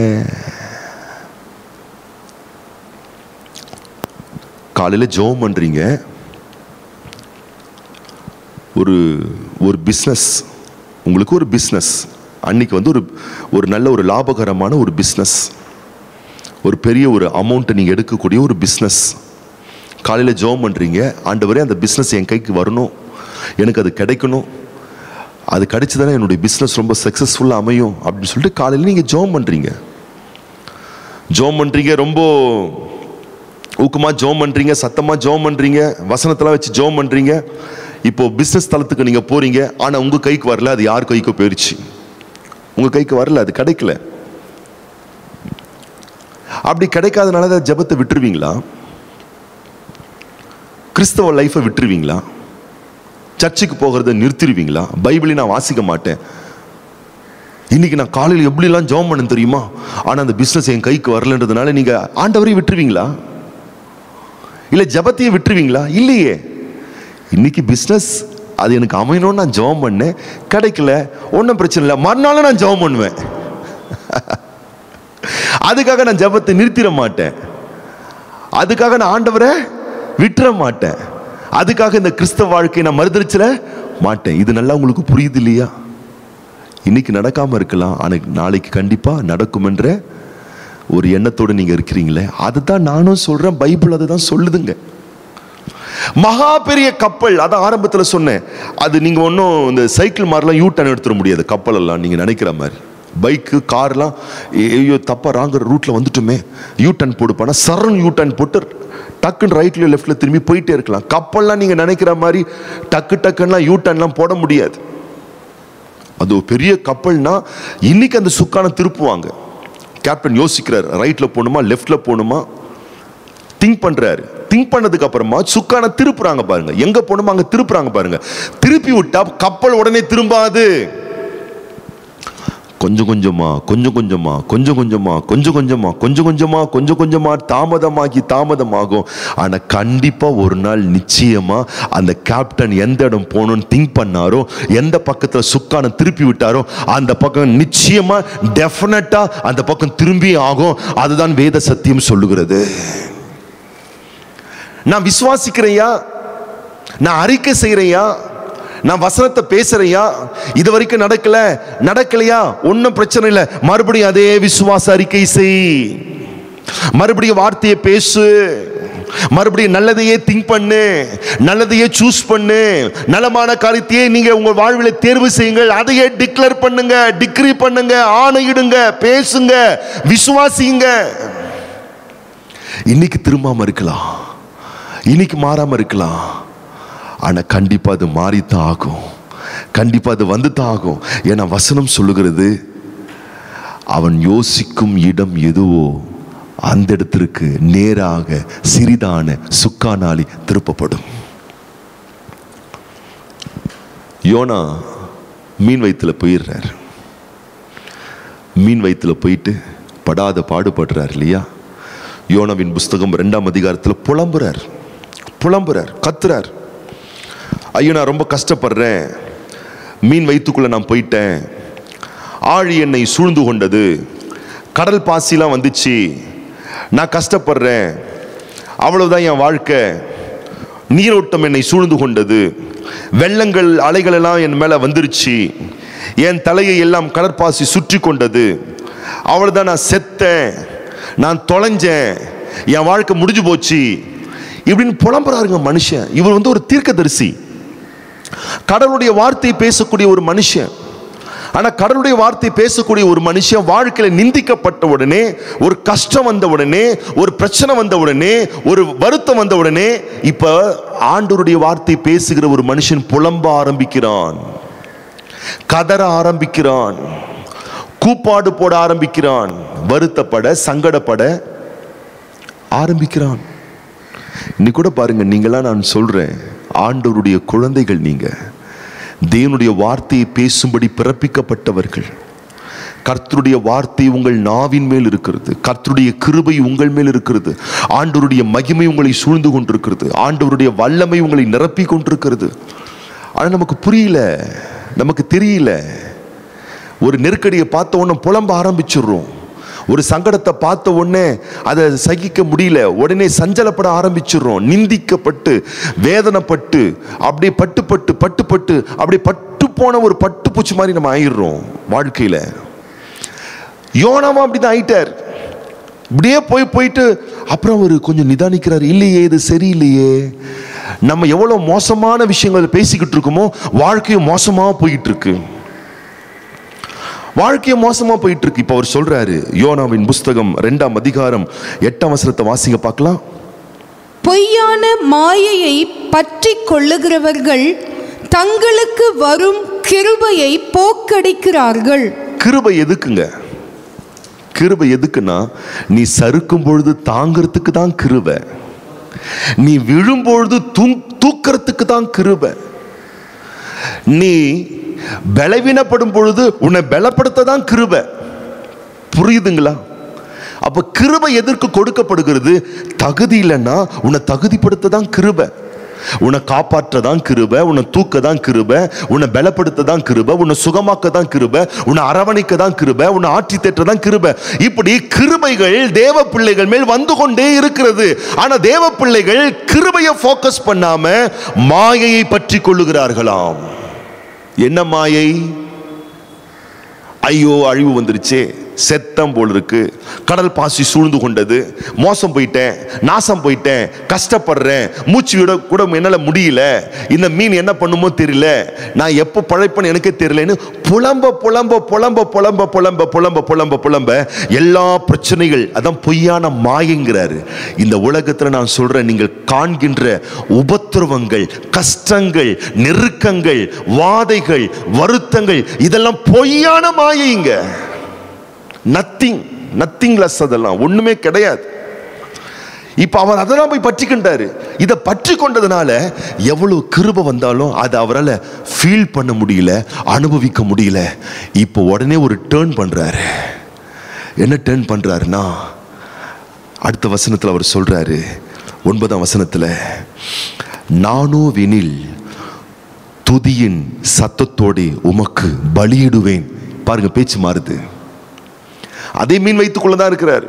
காலையில் ஜெபம் பண்ணுறீங்க ஒரு ஒரு பிஸ்னஸ் உங்களுக்கு ஒரு பிஸ்னஸ் அன்னைக்கு வந்து ஒரு ஒரு நல்ல ஒரு லாபகரமான ஒரு பிஸ்னஸ் ஒரு பெரிய ஒரு அமௌண்ட்டை நீங்கள் எடுக்கக்கூடிய ஒரு பிஸ்னஸ் காலையில் ஜெபம் பண்ணுறீங்க ஆண்டவரே அந்த பிஸ்னஸ் என் கைக்கு வரணும் எனக்கு அது கிடைக்கணும் அது கிடைச்சதானே என்னுடைய பிஸ்னஸ் ரொம்ப சக்ஸஸ்ஃபுல்லாக அமையும் அப்படின்னு சொல்லிட்டு காலையில் நீங்கள் ஜெபம் பண்ணுறீங்க ஜெபம் பண்ணுறீங்க ரொம்ப ஊக்கமாக ஜெபம் பண்ணுறீங்க சத்தமாக ஜெபம் பண்ணுறீங்க வசனத்தெல்லாம் வச்சு ஜெபம் பண்ணுறீங்க இப்போ பிஸ்னஸ் தளத்துக்கு நீங்கள் போகிறீங்க ஆனால் உங்கள் கைக்கு வரல அது யார் கைக்கோ போயிடுச்சு உங்கள் கைக்கு வரல அது கிடைக்கல அப்படி கிடைக்காதனால தான் ஜெபத்தை விட்டுருவீங்களா கிறிஸ்தவ லைஃப்பை விட்டுருவீங்களா சர்ச்சுக்கு போகிறத நிறுத்திடுவீங்களா பைபிளை நான் வாசிக்க மாட்டேன் இன்னைக்கு நான் காலையில் எப்படிலாம் ஜெபம் பண்ண தெரியுமா ஆனால் அந்த பிஸ்னஸ் என் கைக்கு வரலன்றதுனால நீங்கள் ஆண்டவரையும் விட்டுருவீங்களா இல்லை ஜபத்தையும் விட்டுருவீங்களா இல்லையே இன்னைக்கு பிஸ்னஸ் அது எனக்கு அமையணும்னு நான் ஜெபம் பண்ணேன் கிடைக்கல ஒன்றும் பிரச்சனை இல்லை மறுநாளும் நான் ஜெபம் பண்ணுவேன் அதுக்காக நான் ஜெபத்தை நிறுத்திட மாட்டேன் அதுக்காக நான் ஆண்டவரை விட்டுற மாட்டேன் அதுக்காக இந்த கிறிஸ்தவ வாழ்க்கையை நான் மறுதளிச்சிட மாட்டேன் இது நல்லா உங்களுக்கு புரியுது இல்லையா இன்னைக்கு நடக்காம இருக்கலாம் ஆனால் நாளைக்கு கண்டிப்பா நடக்கும் என்ற ஒரு எண்ணத்தோடு நீங்க இருக்கிறீங்களே அதுதான் நானும் சொல்றேன் பைபிள் அதுதான் சொல்லுதுங்க மகா பெரிய கப்பல் அதான் ஆரம்பத்துல சொன்னேன் அது நீங்க ஒன்றும் இந்த சைக்கிள் மாதிரிலாம் யூ டர்ன் எடுத்துட முடியாது கப்பல் எல்லாம் நீங்க நினைக்கிற மாதிரி பைக்கு கார்லாம் ஐயோ தப்பா ராங்கிற ரூட்ல வந்துட்டுமே யூ டர்ன் போடுப்பானா சரண் யூ டர்ன் போட்டு டக்குன்னு ரைட்ல லெஃப்ட்ல திரும்பி போயிட்டே இருக்கலாம் கப்பல்லாம் நீங்க நினைக்கிற மாதிரி டக்கு டக்குன்னுலாம் யூ டர்ன்லாம் போட முடியாது அது ஒரு பெரிய கப்பல்னா இன்னைக்கு அந்த சுக்கான திருப்புவாங்க கேப்டன் யோசிக்கிறார் ரைட்ல போகணுமா லெஃப்ட்ல போகணுமா திங்க் பண்றாரு திங்க் பண்ணதுக்கு அப்புறமா சுக்கான திருப்புறாங்க பாருங்க எங்க போகணுமோ அங்க திருப்புறாங்க பாருங்க திருப்பி விட்டா கப்பல் உடனே திரும்பாது கொஞ்சம் கொஞ்சமா கொஞ்சம் கொஞ்சமா கொஞ்சம் கொஞ்சமா கொஞ்சம் கொஞ்சமா கொஞ்சம் கொஞ்சமா கொஞ்சம் கொஞ்சமா தாமதமாகி தாமதமாகும் ஆனா கண்டிப்பா ஒரு நாள் நிச்சயமா அந்த கேப்டன் எந்த இடம் போகணும்னு திங்க் பண்ணாரோ எந்த பக்கத்துல சுக்கான திருப்பி விட்டாரோ அந்த பக்கம் நிச்சயமா டெஃபினட்டா அந்த பக்கம் திரும்பி ஆகும் அதுதான் வேத சத்தியம் சொல்லுகிறது நான் விசுவாசிக்கிறையா நான் அறிக்கை செய்யறையா நான் வசனத்தை பேசுறையா இது வரைக்கும் நடக்கல நடக்கலையா ஒன்றும் பிரச்சனை இல்லை மறுபடியும் அதே விசுவாச அறிக்கை செய் மறுபடியும் வார்த்தையை பேசு மறுபடியும் நல்லதையே திங்க் பண்ணு நல்லதையே சூஸ் பண்ணு நலமான காரியத்தையே நீங்க உங்க வாழ்வில் தேர்வு செய்யுங்கள் அதையே டிக்ளேர் பண்ணுங்க டிக்ரி பண்ணுங்க ஆணையிடுங்க பேசுங்க விசுவாசிங்க இன்னைக்கு திரும்பாம இருக்கலாம் இன்னைக்கு மாறாம இருக்கலாம் ஆனா கண்டிப்பா அது மாறித்தான் ஆகும் கண்டிப்பா அது வந்து தான் ஆகும் ஏன்னா வசனம் சொல்லுகிறது அவன் யோசிக்கும் இடம் எதுவோ அந்த இடத்திற்கு நேராக சிறிதான சுக்கானாலி திருப்பப்படும் யோனா மீன் வயிற்றுல போயிடுறார் மீன் வயிற்றுல போயிட்டு படாத பாடுபடுறார் இல்லையா யோனாவின் புஸ்தகம் ரெண்டாம் அதிகாரத்தில் புலம்புறார் புலம்புறார் கத்துறார் ஐயோ நான் ரொம்ப கஷ்டப்படுறேன் மீன் வயிற்றுக்குள்ள நான் போயிட்டேன் ஆழி என்னை சூழ்ந்து கொண்டது கடல் பாசிலாம் வந்துச்சு நான் கஷ்டப்படுறேன் அவ்வளவுதான் என் வாழ்க்கை நீரோட்டம் என்னை சூழ்ந்து கொண்டது வெள்ளங்கள் அலைகள் எல்லாம் என் மேல வந்துருச்சு என் தலையை எல்லாம் கடற்பாசி சுற்றி கொண்டது அவ்வளவுதான் நான் செத்தேன் நான் தொலைஞ்சேன் என் வாழ்க்கை முடிஞ்சு போச்சு இப்படின்னு புலம்புறாருங்க மனுஷன் இவர் வந்து ஒரு தீர்க்கதரிசி கடவுளுடைய வார்த்தை பேசக்கூடிய ஒரு மனுஷன் ஆனா கடவுளுடைய வார்த்தை பேசக்கூடிய ஒரு மனுஷன் வாழ்க்கையில நிந்திக்கப்பட்ட உடனே ஒரு கஷ்டம் வந்த உடனே ஒரு பிரச்சனை வந்த உடனே ஒரு வருத்தம் வந்த உடனே இப்ப ஆண்டவருடைய வார்த்தை பேசுகிற ஒரு மனுஷன் புலம்ப ஆரம்பிக்கிறான் கதற ஆரம்பிக்கிறான் கூப்பாடு போட ஆரம்பிக்கிறான் வருத்தப்பட சங்கடப்பட ஆரம்பிக்கிறான் இன்னைக்கு கூட பாருங்க நீங்களாம் நான் சொல்றேன் ஆண்டவருடைய குழந்தைகள் நீங்க தேவனுடைய வார்த்தையை பேசும்படி பிறப்பிக்கப்பட்டவர்கள் கர்த்தருடைய வார்த்தை உங்கள் நாவின் மேல் இருக்கிறது கர்த்தருடைய கிருபை உங்கள் மேல் இருக்கிறது ஆண்டவருடைய மகிமை உங்களை சூழ்ந்து கொண்டிருக்கிறது ஆண்டவருடைய வல்லமை உங்களை நிரப்பி கொண்டிருக்கிறது ஆனால் நமக்கு புரியல நமக்கு தெரியல ஒரு நெருக்கடியை பார்த்த உடனே புலம்ப ஆரம்பிச்சிடுறோம் ஒரு சங்கடத்தை பார்த்த உடனே அதை சகிக்க முடியல உடனே சஞ்சலப்பட ஆரம்பிச்சிடுறோம் நிந்திக்கப்பட்டு வேதனைப்பட்டு அப்படியே பட்டுப்பட்டு பட்டுப்பட்டு அப்படியே பட்டு போன ஒரு பட்டுப்பூச்சி மாதிரி நம்ம ஆயிடுறோம் வாழ்க்கையில யோனாவும் அப்படிதான் ஆயிட்டார் இப்படியே போய் போயிட்டு அப்புறம் அவர் கொஞ்சம் நிதானிக்கிறார் இல்லையே இது சரியில்லையே நம்ம எவ்வளவு மோசமான விஷயங்கள் பேசிக்கிட்டு இருக்கோமோ வாழ்க்கையும் மோசமா போயிட்டு இருக்கு வாழ்க்கைய மோசமா போயிட்டு இருக்கு இப்ப அவர் சொல்றாரு யோனாவின் புஸ்தகம் ரெண்டாம் அதிகாரம் எட்டாம் வசனத்தை வாசிங்க பார்க்கலாம் பொய்யான மாயையை பற்றி கொள்ளுகிறவர்கள் தங்களுக்கு வரும் கிருபையை போக்கடிக்கிறார்கள் கிருபை எதுக்குங்க கிருபை எதுக்குன்னா நீ சறுக்கும் பொழுது தாங்கிறதுக்கு தான் கிருபை நீ விழும்பொழுது தூ- தூக்கறதுக்கு தான் கிருபை நீ பலவீனப்படும் பொழுது உன்னை பலப்படுத்த தான் கிருபை புரியுதுங்களா அப்ப கிருபை எதற்கு கொடுக்கப்படுகிறது தகுதி இல்லைன்னா உன்னை தகுதிப்படுத்த தான் கிருபை உன்னை காப்பாற்ற தான் கிருபை உன்னை தூக்க தான் கிருபை உன்னை பலப்படுத்த தான் கிருபை உன்னை சுகமாக்க தான் கிருபை உன்னை அரவணைக்க தான் கிருபை உன்னை ஆற்றி தேற்ற தான் கிருபை இப்படி கிருபைகள் தேவ பிள்ளைகள் மேல் வந்து கொண்டே இருக்கிறது ஆனா தேவ பிள்ளைகள் கிருபையை ஃபோக்கஸ் பண்ணாம மாயையை பற்றி கொள்ளுகிறார்களாம் என்ன மாயை ஐயோ அழிவு வந்துருச்சே செத்தம் போல் இருக்கு கடல் பாசி சூழ்ந்து கொண்டது மோசம் போயிட்டேன் நாசம் போயிட்டேன் கஷ்டப்படுறேன் மூச்சு விட கூட என்னால் முடியல இந்த மீன் என்ன பண்ணுமோ தெரியல நான் எப்போ பழைப்பேன்னு எனக்கே தெரியலன்னு புலம்ப புலம்ப புலம்ப புலம்ப புலம்ப புலம்ப புலம்ப புலம்ப எல்லா பிரச்சனைகள் அதான் பொய்யான மாயங்கிறாரு இந்த உலகத்தில் நான் சொல்றேன் நீங்கள் காண்கின்ற உபத்திரவங்கள் கஷ்டங்கள் நெருக்கங்கள் வாதைகள் வருத்தங்கள் இதெல்லாம் பொய்யான மாயைங்க நத்திங் நத்திங் லெஸ் அதெல்லாம் ஒண்ணுமே கிடையாது இப்ப அவர் அதெல்லாம் போய் பற்றிக்கின்றாரு இதை பற்றி கொண்டதுனால எவ்வளவு கிருபை வந்தாலும் அதை அவரால் ஃபீல் பண்ண முடியல அனுபவிக்க முடியல இப்போ உடனே ஒரு டேர்ன் பண்றாரு என்ன டேர்ன் பண்றாருன்னா அடுத்த வசனத்தில் அவர் சொல்றாரு ஒன்பதாம் வசனத்துல நானோவெனில் துதியின் சத்தத்தோடு உமக்கு பலியிடுவேன் பாருங்க பேச்சு மாறுது அதே மீன் வைத்துக்குள்ள தான் இருக்கிறார்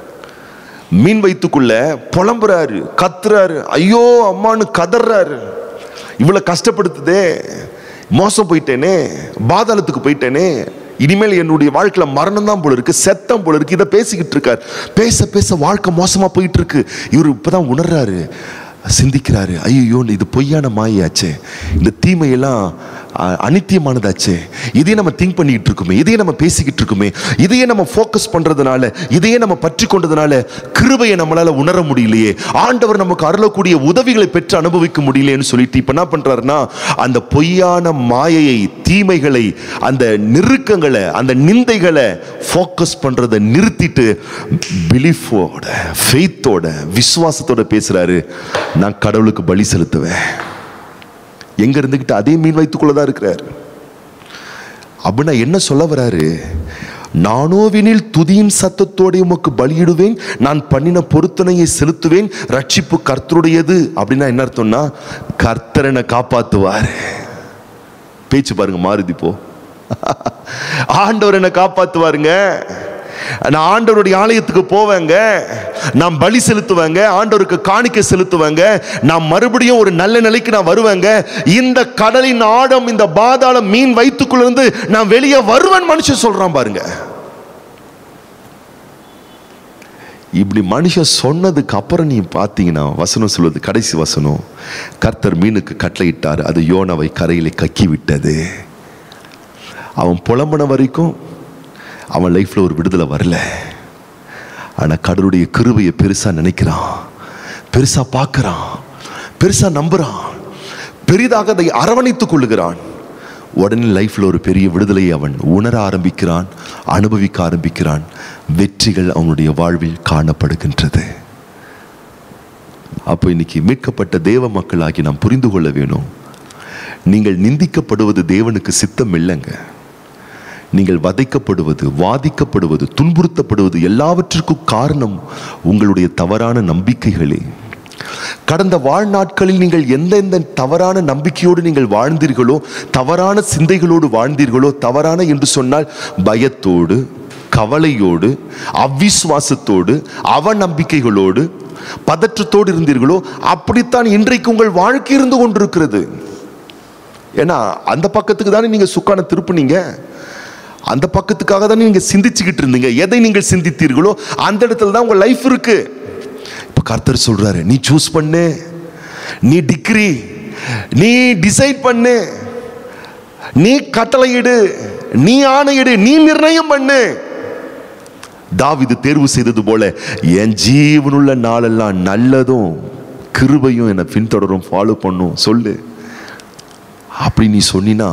மீன் வைத்துக்குள்ள புலம்புறாரு கத்துறாரு ஐயோ அம்மான்னு கதறாரு இவ்வளவு கஷ்டப்படுத்துதே மோசம் போயிட்டேனே பாதாளத்துக்கு போயிட்டேனே இனிமேல் என்னுடைய வாழ்க்கையில மரணம் தான் போல இருக்கு செத்தம் போல இருக்கு இதை பேசிக்கிட்டு இருக்கார் பேச பேச வாழ்க்கை மோசமா போயிட்டு இருக்கு இவர் இப்பதான் உணர்றாரு சிந்திக்கிறாரு ஐயோ இது பொய்யான மாயாச்சே இந்த தீமையெல்லாம் அஹ், அனித்தியமானதாச்சே இதையே நம்ம திங்க் பண்ணிக்கிட்டு இருக்குமே இதையே நம்ம பேசிக்கிட்டு இருக்குமே இதையே நம்ம ஃபோக்கஸ் பண்றதுனால இதையே நம்ம பற்றி கொண்டதுனால கிருபையை நம்மளால உணர முடியலையே ஆண்டவர் நமக்கு அருளக்கூடிய உதவிகளை பெற்று அனுபவிக்க முடியலையேன்னு சொல்லிட்டு இப்ப என்ன பண்றாருன்னா அந்த பொய்யான மாயையை தீமைகளை அந்த நெருக்கங்களை அந்த நிந்தைகளை ஃபோக்கஸ் பண்றதை நிறுத்திட்டு பிலீஃபோட ஃபெய்த்தோட விசுவாசத்தோட பேசுறாரு நான் கடவுளுக்கு பலி செலுத்துவேன் எங்க இருந்துகிட்டு அதே மீன் வைத்துக்குள்ள தான் இருக்கிறார் அப்படின்னா என்ன சொல்ல வராரு நானோவினில் துதியின் சத்தத்தோடு உமக்கு பலியிடுவேன் நான் பண்ணின பொருத்தனையை செலுத்துவேன் ரட்சிப்பு கர்த்தருடையது அப்படின்னா என்ன அர்த்தம்னா கர்த்தர் என்னை காப்பாத்துவார் பேச்சு பாருங்க மாறுதி இப்போ ஆண்டவர் என்னை காப்பாத்துவாருங்க நான் ஆண்டவருடைய ஆலயத்துக்கு போவேங்க நான் பலி செலுத்துவேங்க ஆண்டவருக்கு காணிக்கை செலுத்துவேங்க நான் மறுபடியும் ஒரு நல்ல நிலைக்கு நான் வருவேங்க இந்த கடலின் ஆழம் இந்த பாதாளம் மீன் வயிற்றுக்குள்ள இருந்து நான் வெளியே வருவேன் மனுஷன் சொல்றான் பாருங்க இப்படி மனுஷன் சொன்னதுக்கு அப்புறம் நீ பார்த்தீங்கன்னா வசனம் சொல்வது கடைசி வசனம் கர்த்தர் மீனுக்கு கட்டளையிட்டார் அது யோனாவை கரையிலே கக்கி விட்டது அவன் புலம்புன வரைக்கும் அவன் லைஃப்ல ஒரு விடுதலை வரல ஆனா கடவுளுடைய கிருபையை பெருசா நினைக்கிறான் பெருசா பார்க்கறான் பெருசா நம்புறான் பெரிதாக அதை அரவணைத்துக் கொள்ளுகிறான் உடனே லைஃப்ல ஒரு பெரிய விடுதலையை அவன் உணர ஆரம்பிக்கிறான் அனுபவிக்க ஆரம்பிக்கிறான் வெற்றிகள் அவனுடைய வாழ்வில் காணப்படுகின்றது அப்போ இன்னைக்கு மீட்கப்பட்ட தேவ மக்களாகி நாம் புரிந்து கொள்ள வேணும் நீங்கள் நிந்திக்கப்படுவது தேவனுக்கு சித்தம் இல்லைங்க நீங்கள் வதைக்கப்படுவது வாதிக்கப்படுவது துன்புறுத்தப்படுவது எல்லாவற்றிற்கும் காரணம் உங்களுடைய தவறான நம்பிக்கைகளே கடந்த வாழ்நாட்களில் நீங்கள் எந்தெந்த தவறான நம்பிக்கையோடு நீங்கள் வாழ்ந்தீர்களோ தவறான சிந்தைகளோடு வாழ்ந்தீர்களோ தவறான என்று சொன்னால் பயத்தோடு கவலையோடு அவ்விசுவாசத்தோடு அவநம்பிக்கைகளோடு பதற்றத்தோடு இருந்தீர்களோ அப்படித்தான் இன்றைக்கு உங்கள் வாழ்க்கை இருந்து கொண்டிருக்கிறது ஏன்னா அந்த பக்கத்துக்கு தானே நீங்க சுக்கான திருப்புனீங்க அந்த பக்கத்துக்காக தானே நீங்க சிந்திச்சுக்கிட்டு இருந்தீங்க எதை நீங்கள் சிந்தித்தீர்களோ அந்த இடத்துல தான் உங்க லைஃப் இருக்கு இப்ப கர்த்தர் சொல்றாரு நீ சூஸ் பண்ணு நீ டிகிரி நீ டிசைட் பண்ணு நீ கட்டளையிடு நீ ஆணையிடு நீ நிர்ணயம் பண்ணு தாவிது தேர்வு செய்தது போல என் ஜீவனுள்ள நாளெல்லாம் நல்லதும் கிருபையும் என்னை பின்தொடரும் ஃபாலோ பண்ணும் சொல்லு அப்படி நீ சொன்னினா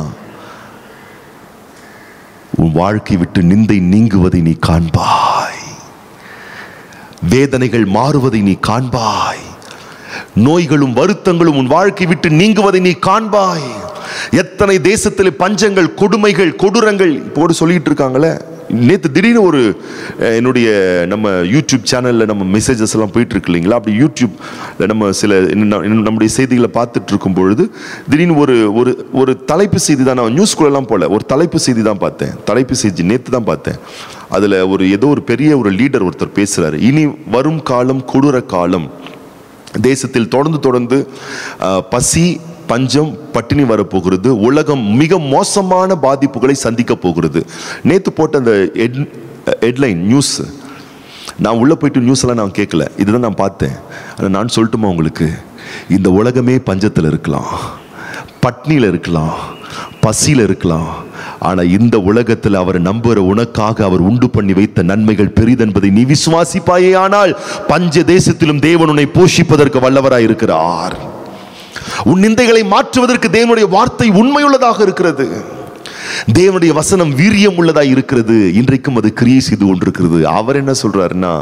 உன் வாழ்க்கை விட்டு நிந்தை நீங்குவதை நீ காண்பாய் வேதனைகள் மாறுவதை நீ காண்பாய் நோய்களும் வருத்தங்களும் உன் வாழ்க்கை விட்டு நீங்குவதை நீ காண்பாய் எத்தனை தேசத்தில் பஞ்சங்கள் கொடுமைகள் கொடூரங்கள் இப்போ சொல்லிட்டு இருக்காங்களே நேற்று திடீர்னு ஒரு அஹ், என்னுடைய நம்ம யூடியூப் சேனலில் நம்ம மெசேஜஸ் எல்லாம் போயிட்டு இருக்கு இல்லைங்களா அப்படி யூடியூப்ல நம்ம சில இன்னும் இன்னும் நம்முடைய செய்திகளை பார்த்துட்டு இருக்கும் பொழுது திடீர்னு ஒரு ஒரு ஒரு தலைப்பு செய்தி தான் நான் நியூஸ்குள்ளெல்லாம் போல ஒரு தலைப்பு செய்தி தான் பார்த்தேன் தலைப்பு செய்தி நேற்று தான் பார்த்தேன் அதில் ஒரு ஏதோ ஒரு பெரிய ஒரு லீடர் ஒருத்தர் பேசுகிறாரு இனி வரும் காலம் கொடூர காலம் தேசத்தில் தொடர்ந்து தொடர்ந்து அஹ், பசி பஞ்சம் பட்டினி வரப்போகிறது உலகம் மிக மோசமான பாதிப்புகளை சந்திக்க போகிறது நேற்று போட்ட அந்த ஹெட்லைன் நியூஸ் நான் உள்ளே போயிட்டு நியூஸ் எல்லாம் நான் கேட்கல இதுதான் நான் பார்த்தேன் ஆனால் நான் சொல்லட்டுமா உங்களுக்கு இந்த உலகமே பஞ்சத்தில் இருக்கலாம் பட்னியில் இருக்கலாம் பசியில் இருக்கலாம் ஆனால் இந்த உலகத்தில் அவர் நம்புகிற உனக்காக அவர் உண்டு பண்ணி வைத்த நன்மைகள் பெரிதென்பதை நீ விசுவாசிப்பாயே ஆனால் பஞ்ச தேசத்திலும் தேவன் உன்னை போஷிப்பதற்கு வல்லவராய் இருக்கிறார் உன் நிந்தைகளை மாற்றுவதற்கு தேவனுடைய வார்த்தை உண்மையுள்ளதாக இருக்கிறது தேவனுடைய வசனம் வீரியம் உள்ளதாக இருக்கிறது இன்றைக்கும் அது கிரியை செய்து கொண்டிருக்கிறது அவர் என்ன சொல்றாருன்னா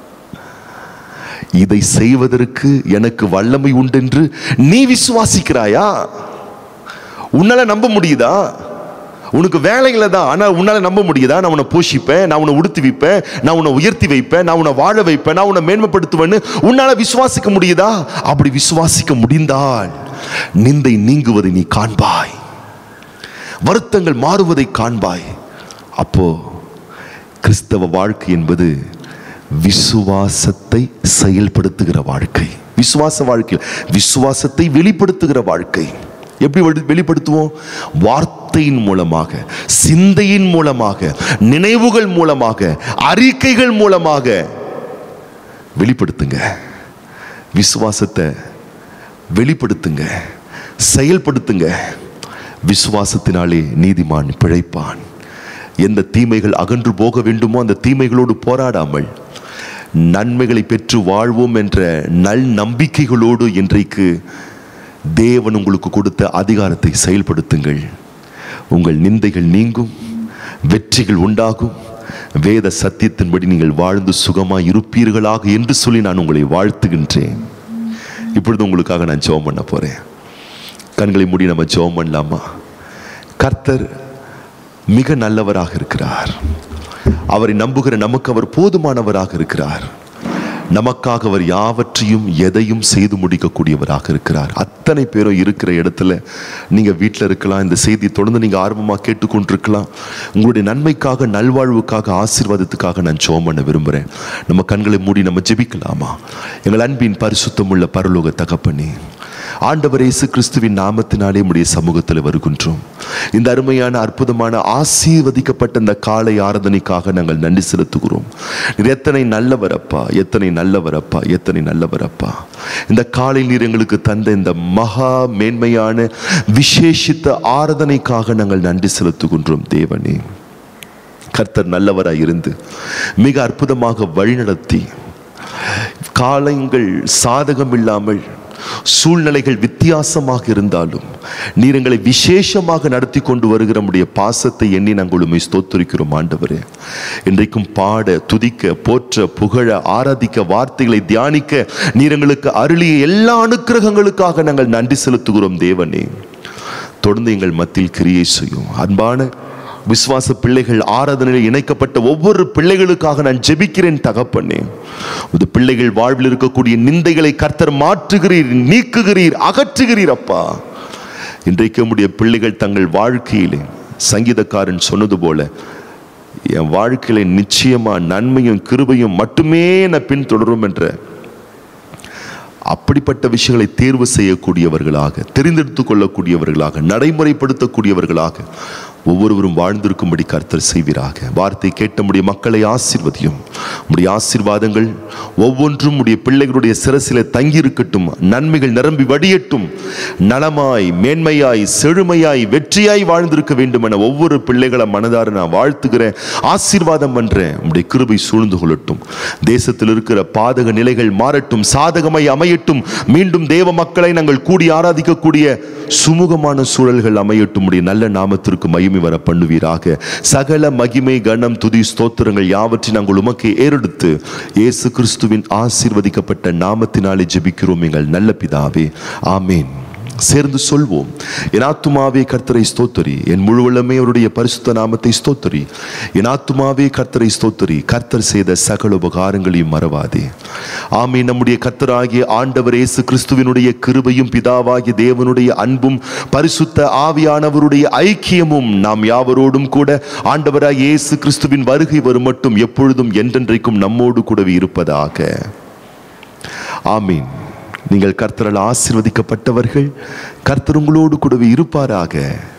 இதை செய்வதற்கு எனக்கு வல்லமை உண்டென்று நீ விசுவாசிக்கிறாயா உன்னால நம்ப முடியுதா உனக்கு வேலையில தான் ஆனால் உன்னால நம்ப முடியுதா நான் உன்னை போஷிப்பேன் நான் உன்னை உடுத்தி வைப்பேன் நான் உன்னை உயர்த்தி வைப்பேன் நான் உன்னை வாழ வைப்பேன் நான் உன்னை மேன்மைப்படுத்துவேன்னு உன்னால விசுவாசிக்க முடியுதா அப்படி விசுவாசிக்க முடிந்தால் நிந்தை நீங்குவதை நீ காண்பாய் வருத்தங்கள் மாறுவதை காண்பாய் அப்போ கிறிஸ்தவ வாழ்க்கை என்பது விசுவாசத்தை செயல்படுத்துகிற வாழ்க்கை விசுவாச வாழ்க்கை விசுவாசத்தை வெளிப்படுத்துகிற வாழ்க்கை எப்படி வெளி- வெளிப்படுத்துவோம் வார்த்தையின் மூலமாக சிந்தையின் மூலமாக நினைவுகள் மூலமாக அறிக்கைகள் மூலமாக வெளிப்படுத்துங்க விசுவாசத்தை வெளிப்படுத்துங்க செயல்படுத்துங்க விசுவாசத்தினாலே நீதிமான் பிழைப்பான் எந்த தீமைகள் அகன்று போக வேண்டுமோ அந்த தீமைகளோடு போராடாமல் நன்மைகளை பெற்று வாழ்வோம் என்ற நல் நம்பிக்கைகளோடு இன்றைக்கு தேவன் உங்களுக்கு கொடுத்த அதிகாரத்தை செயல்படுத்துங்கள் உங்கள் நிந்தைகள் நீங்கும் வெற்றிகள் உண்டாகும் வேத சத்தியத்தின்படி நீங்கள் வாழ்ந்து சுகமாய் இருப்பீர்களாக என்று சொல்லி நான் உங்களை வாழ்த்துகின்றேன் இப்பொழுது உங்களுக்காக நான் ஜெபம் பண்ண போறேன் கண்களை மூடி நம்ம ஜெபம் பண்ணலாமா கர்த்தர் மிக நல்லவராக இருக்கிறார் அவரை நம்புகிற நமக்கு அவர் போதுமானவராக இருக்கிறார் நமக்காக அவர் யாவற்றையும் எதையும் செய்து முடிக்கக்கூடியவராக இருக்கிறார் அத்தனை பேரும் இருக்கிற இடத்துல நீங்க வீட்டில் இருக்கலாம் இந்த செய்தி தொடர்ந்து நீங்க ஆர்வமாக கேட்டுக்கொண்டிருக்கலாம் உங்களுடைய நன்மைக்காக நல்வாழ்வுக்காக ஆசீர்வாதத்துக்காக நான் ஜெபம் பண்ண விரும்புகிறேன் நம்ம கண்களை மூடி நம்ம ஜெபிக்கலாமா எங்கள் அன்பின் பரிசுத்தமுள்ள பரலோக தகப்பனே ஆண்டவர் இயேசு கிறிஸ்துவின் நாமத்தினாலே உடைய சமூகத்தில் வருகின்றோம் இந்த அருமையான அற்புதமான ஆசீர்வதிக்கப்பட்ட இந்த காலை ஆராதனைக்காக நாங்கள் நன்றி செலுத்துகிறோம் நீர் எத்தனை நல்லவர் அப்பா எத்தனை நல்லவர் அப்பா எத்தனை நல்லவர் அப்பா இந்த காலை நீர் எங்களுக்கு தந்த இந்த மகா மேன்மையான விசேஷித்த ஆராதனைக்காக நாங்கள் நன்றி செலுத்துகின்றோம் தேவனே கர்த்தர் நல்லவராய் இருந்து மிக அற்புதமாக வழிநடத்தி காலங்கள் சாதகம் இல்லாமல் சூழ்நிலைகள் வித்தியாசமாக இருந்தாலும் நீர் எங்களை விசேஷமாக நடத்தி கொண்டு வருகிற நம்முடைய பாசத்தை எண்ணி நாங்கள் உண்மை ஸ்தோத்திரிக்கிறோம் ஆண்டவரே இன்றைக்கும் பாட துதிக்க போற்ற புகழ ஆராதிக்க வார்த்தைகளை தியானிக்க நீர் எங்களுக்கு அருளிய எல்லா அனுக்கிரகங்களுக்காக நாங்கள் நன்றி செலுத்துகிறோம் தேவனே தொடர்ந்து எங்கள் மத்தியில் கிரியை செய்யும் அன்பான விசுவாச பிள்ளைகள் ஆராதனையில் இணைக்கப்பட்ட ஒவ்வொரு பிள்ளைகளுக்காக நான் ஜெபிக்கிறேன் தகப்பண்ணே உது பிள்ளைகள் வாழ்வில் இருக்கக்கூடிய நிந்தைகளை கர்த்தர் மாற்றுகிறீர் நீக்குகிறீர் அகற்றுகிறீர் அப்பா இன்றைக்கு நம்முடைய பிள்ளைகள் தங்கள் வாழ்க்கையிலே சங்கீதக்காரன் சொன்னது போல என் வாழ்க்கையில நிச்சயமா நன்மையும் கிருபையும் மட்டுமே நான் பின்தொடரும் என்ற அப்படிப்பட்ட விஷயங்களை தேர்வு செய்யக்கூடியவர்களாக தெரிந்தெடுத்துக் கொள்ளக்கூடியவர்களாக நடைமுறைப்படுத்தக்கூடியவர்களாக ஒவ்வொருவரும் வாழ்ந்திருக்கும்படி கர்த்தர் செய்வீராக வார்த்தை கேட்ட முடிய மக்களை ஆசீர்வதியும் உடைய ஆசீர்வாதங்கள் ஒவ்வொன்றும் உடைய பிள்ளைகளுடைய சிரசில தங்கியிருக்கட்டும் நன்மைகள் நிரம்பி வடியட்டும் நலமாய் மேன்மையாய் செழுமையாய் வெற்றியாய் வாழ்ந்திருக்க வேண்டும் என ஒவ்வொரு பிள்ளைகளை மனதார நான் வாழ்த்துகிறேன் ஆசீர்வாதம் பண்றேன் உடைய கிருபை சூழ்ந்து கொள்ளட்டும் தேசத்தில் இருக்கிற பாதக நிலைகள் மாறட்டும் சாதகமாய் அமையட்டும் மீண்டும் தேவ மக்களை நாங்கள் கூடி ஆராதிக்கக்கூடிய சுமூகமான சூழல்கள் அமையட்டும் உடைய நல்ல நாமத்திற்கு மகிமை வர பண்ணுவீராக சகல மகிமை கணம் துதி ஸ்தோத்திரங்கள் யாவற்றை நாங்கள் உமக்கு ஏறெடுத்து இயேசு கிறிஸ்துவின் ஆசீர்வதிக்கப்பட்ட நாமத்தினாலே ஜெபிக்கிறோம் எங்கள் நல்ல பிதாவே ஆமேன் சேர்ந்து சொல்வோம் என் ஆத்துமாவே கர்த்தரை ஸ்தோத்தரி என் முழுவலமே அவருடைய பரிசுத்த நாமத்தை ஸ்தோத்தரி என் ஆத்துமாவே கர்த்தரை ஸ்தோத்தரி கர்த்தர் செய்த சகல உபகாரங்களையும் மறவாதே ஆமே நம்முடைய கர்த்தராகிய ஆண்டவர் இயேசு கிறிஸ்துவினுடைய கிருபையும் பிதாவாகிய தேவனுடைய அன்பும் பரிசுத்த ஆவியானவருடைய ஐக்கியமும் நாம் யாவரோடும் கூட ஆண்டவராகிய இயேசு கிறிஸ்துவின் வருகை வரும் மட்டும் எப்பொழுதும் என்றென்றைக்கும் நம்மோடு கூடவே இருப்பதாக ஆமீன் நீங்கள் கர்த்தரால் ஆசீர்வதிக்கப்பட்டவர்கள் கர்த்தர் உங்களோடு கூடவே இருப்பாராக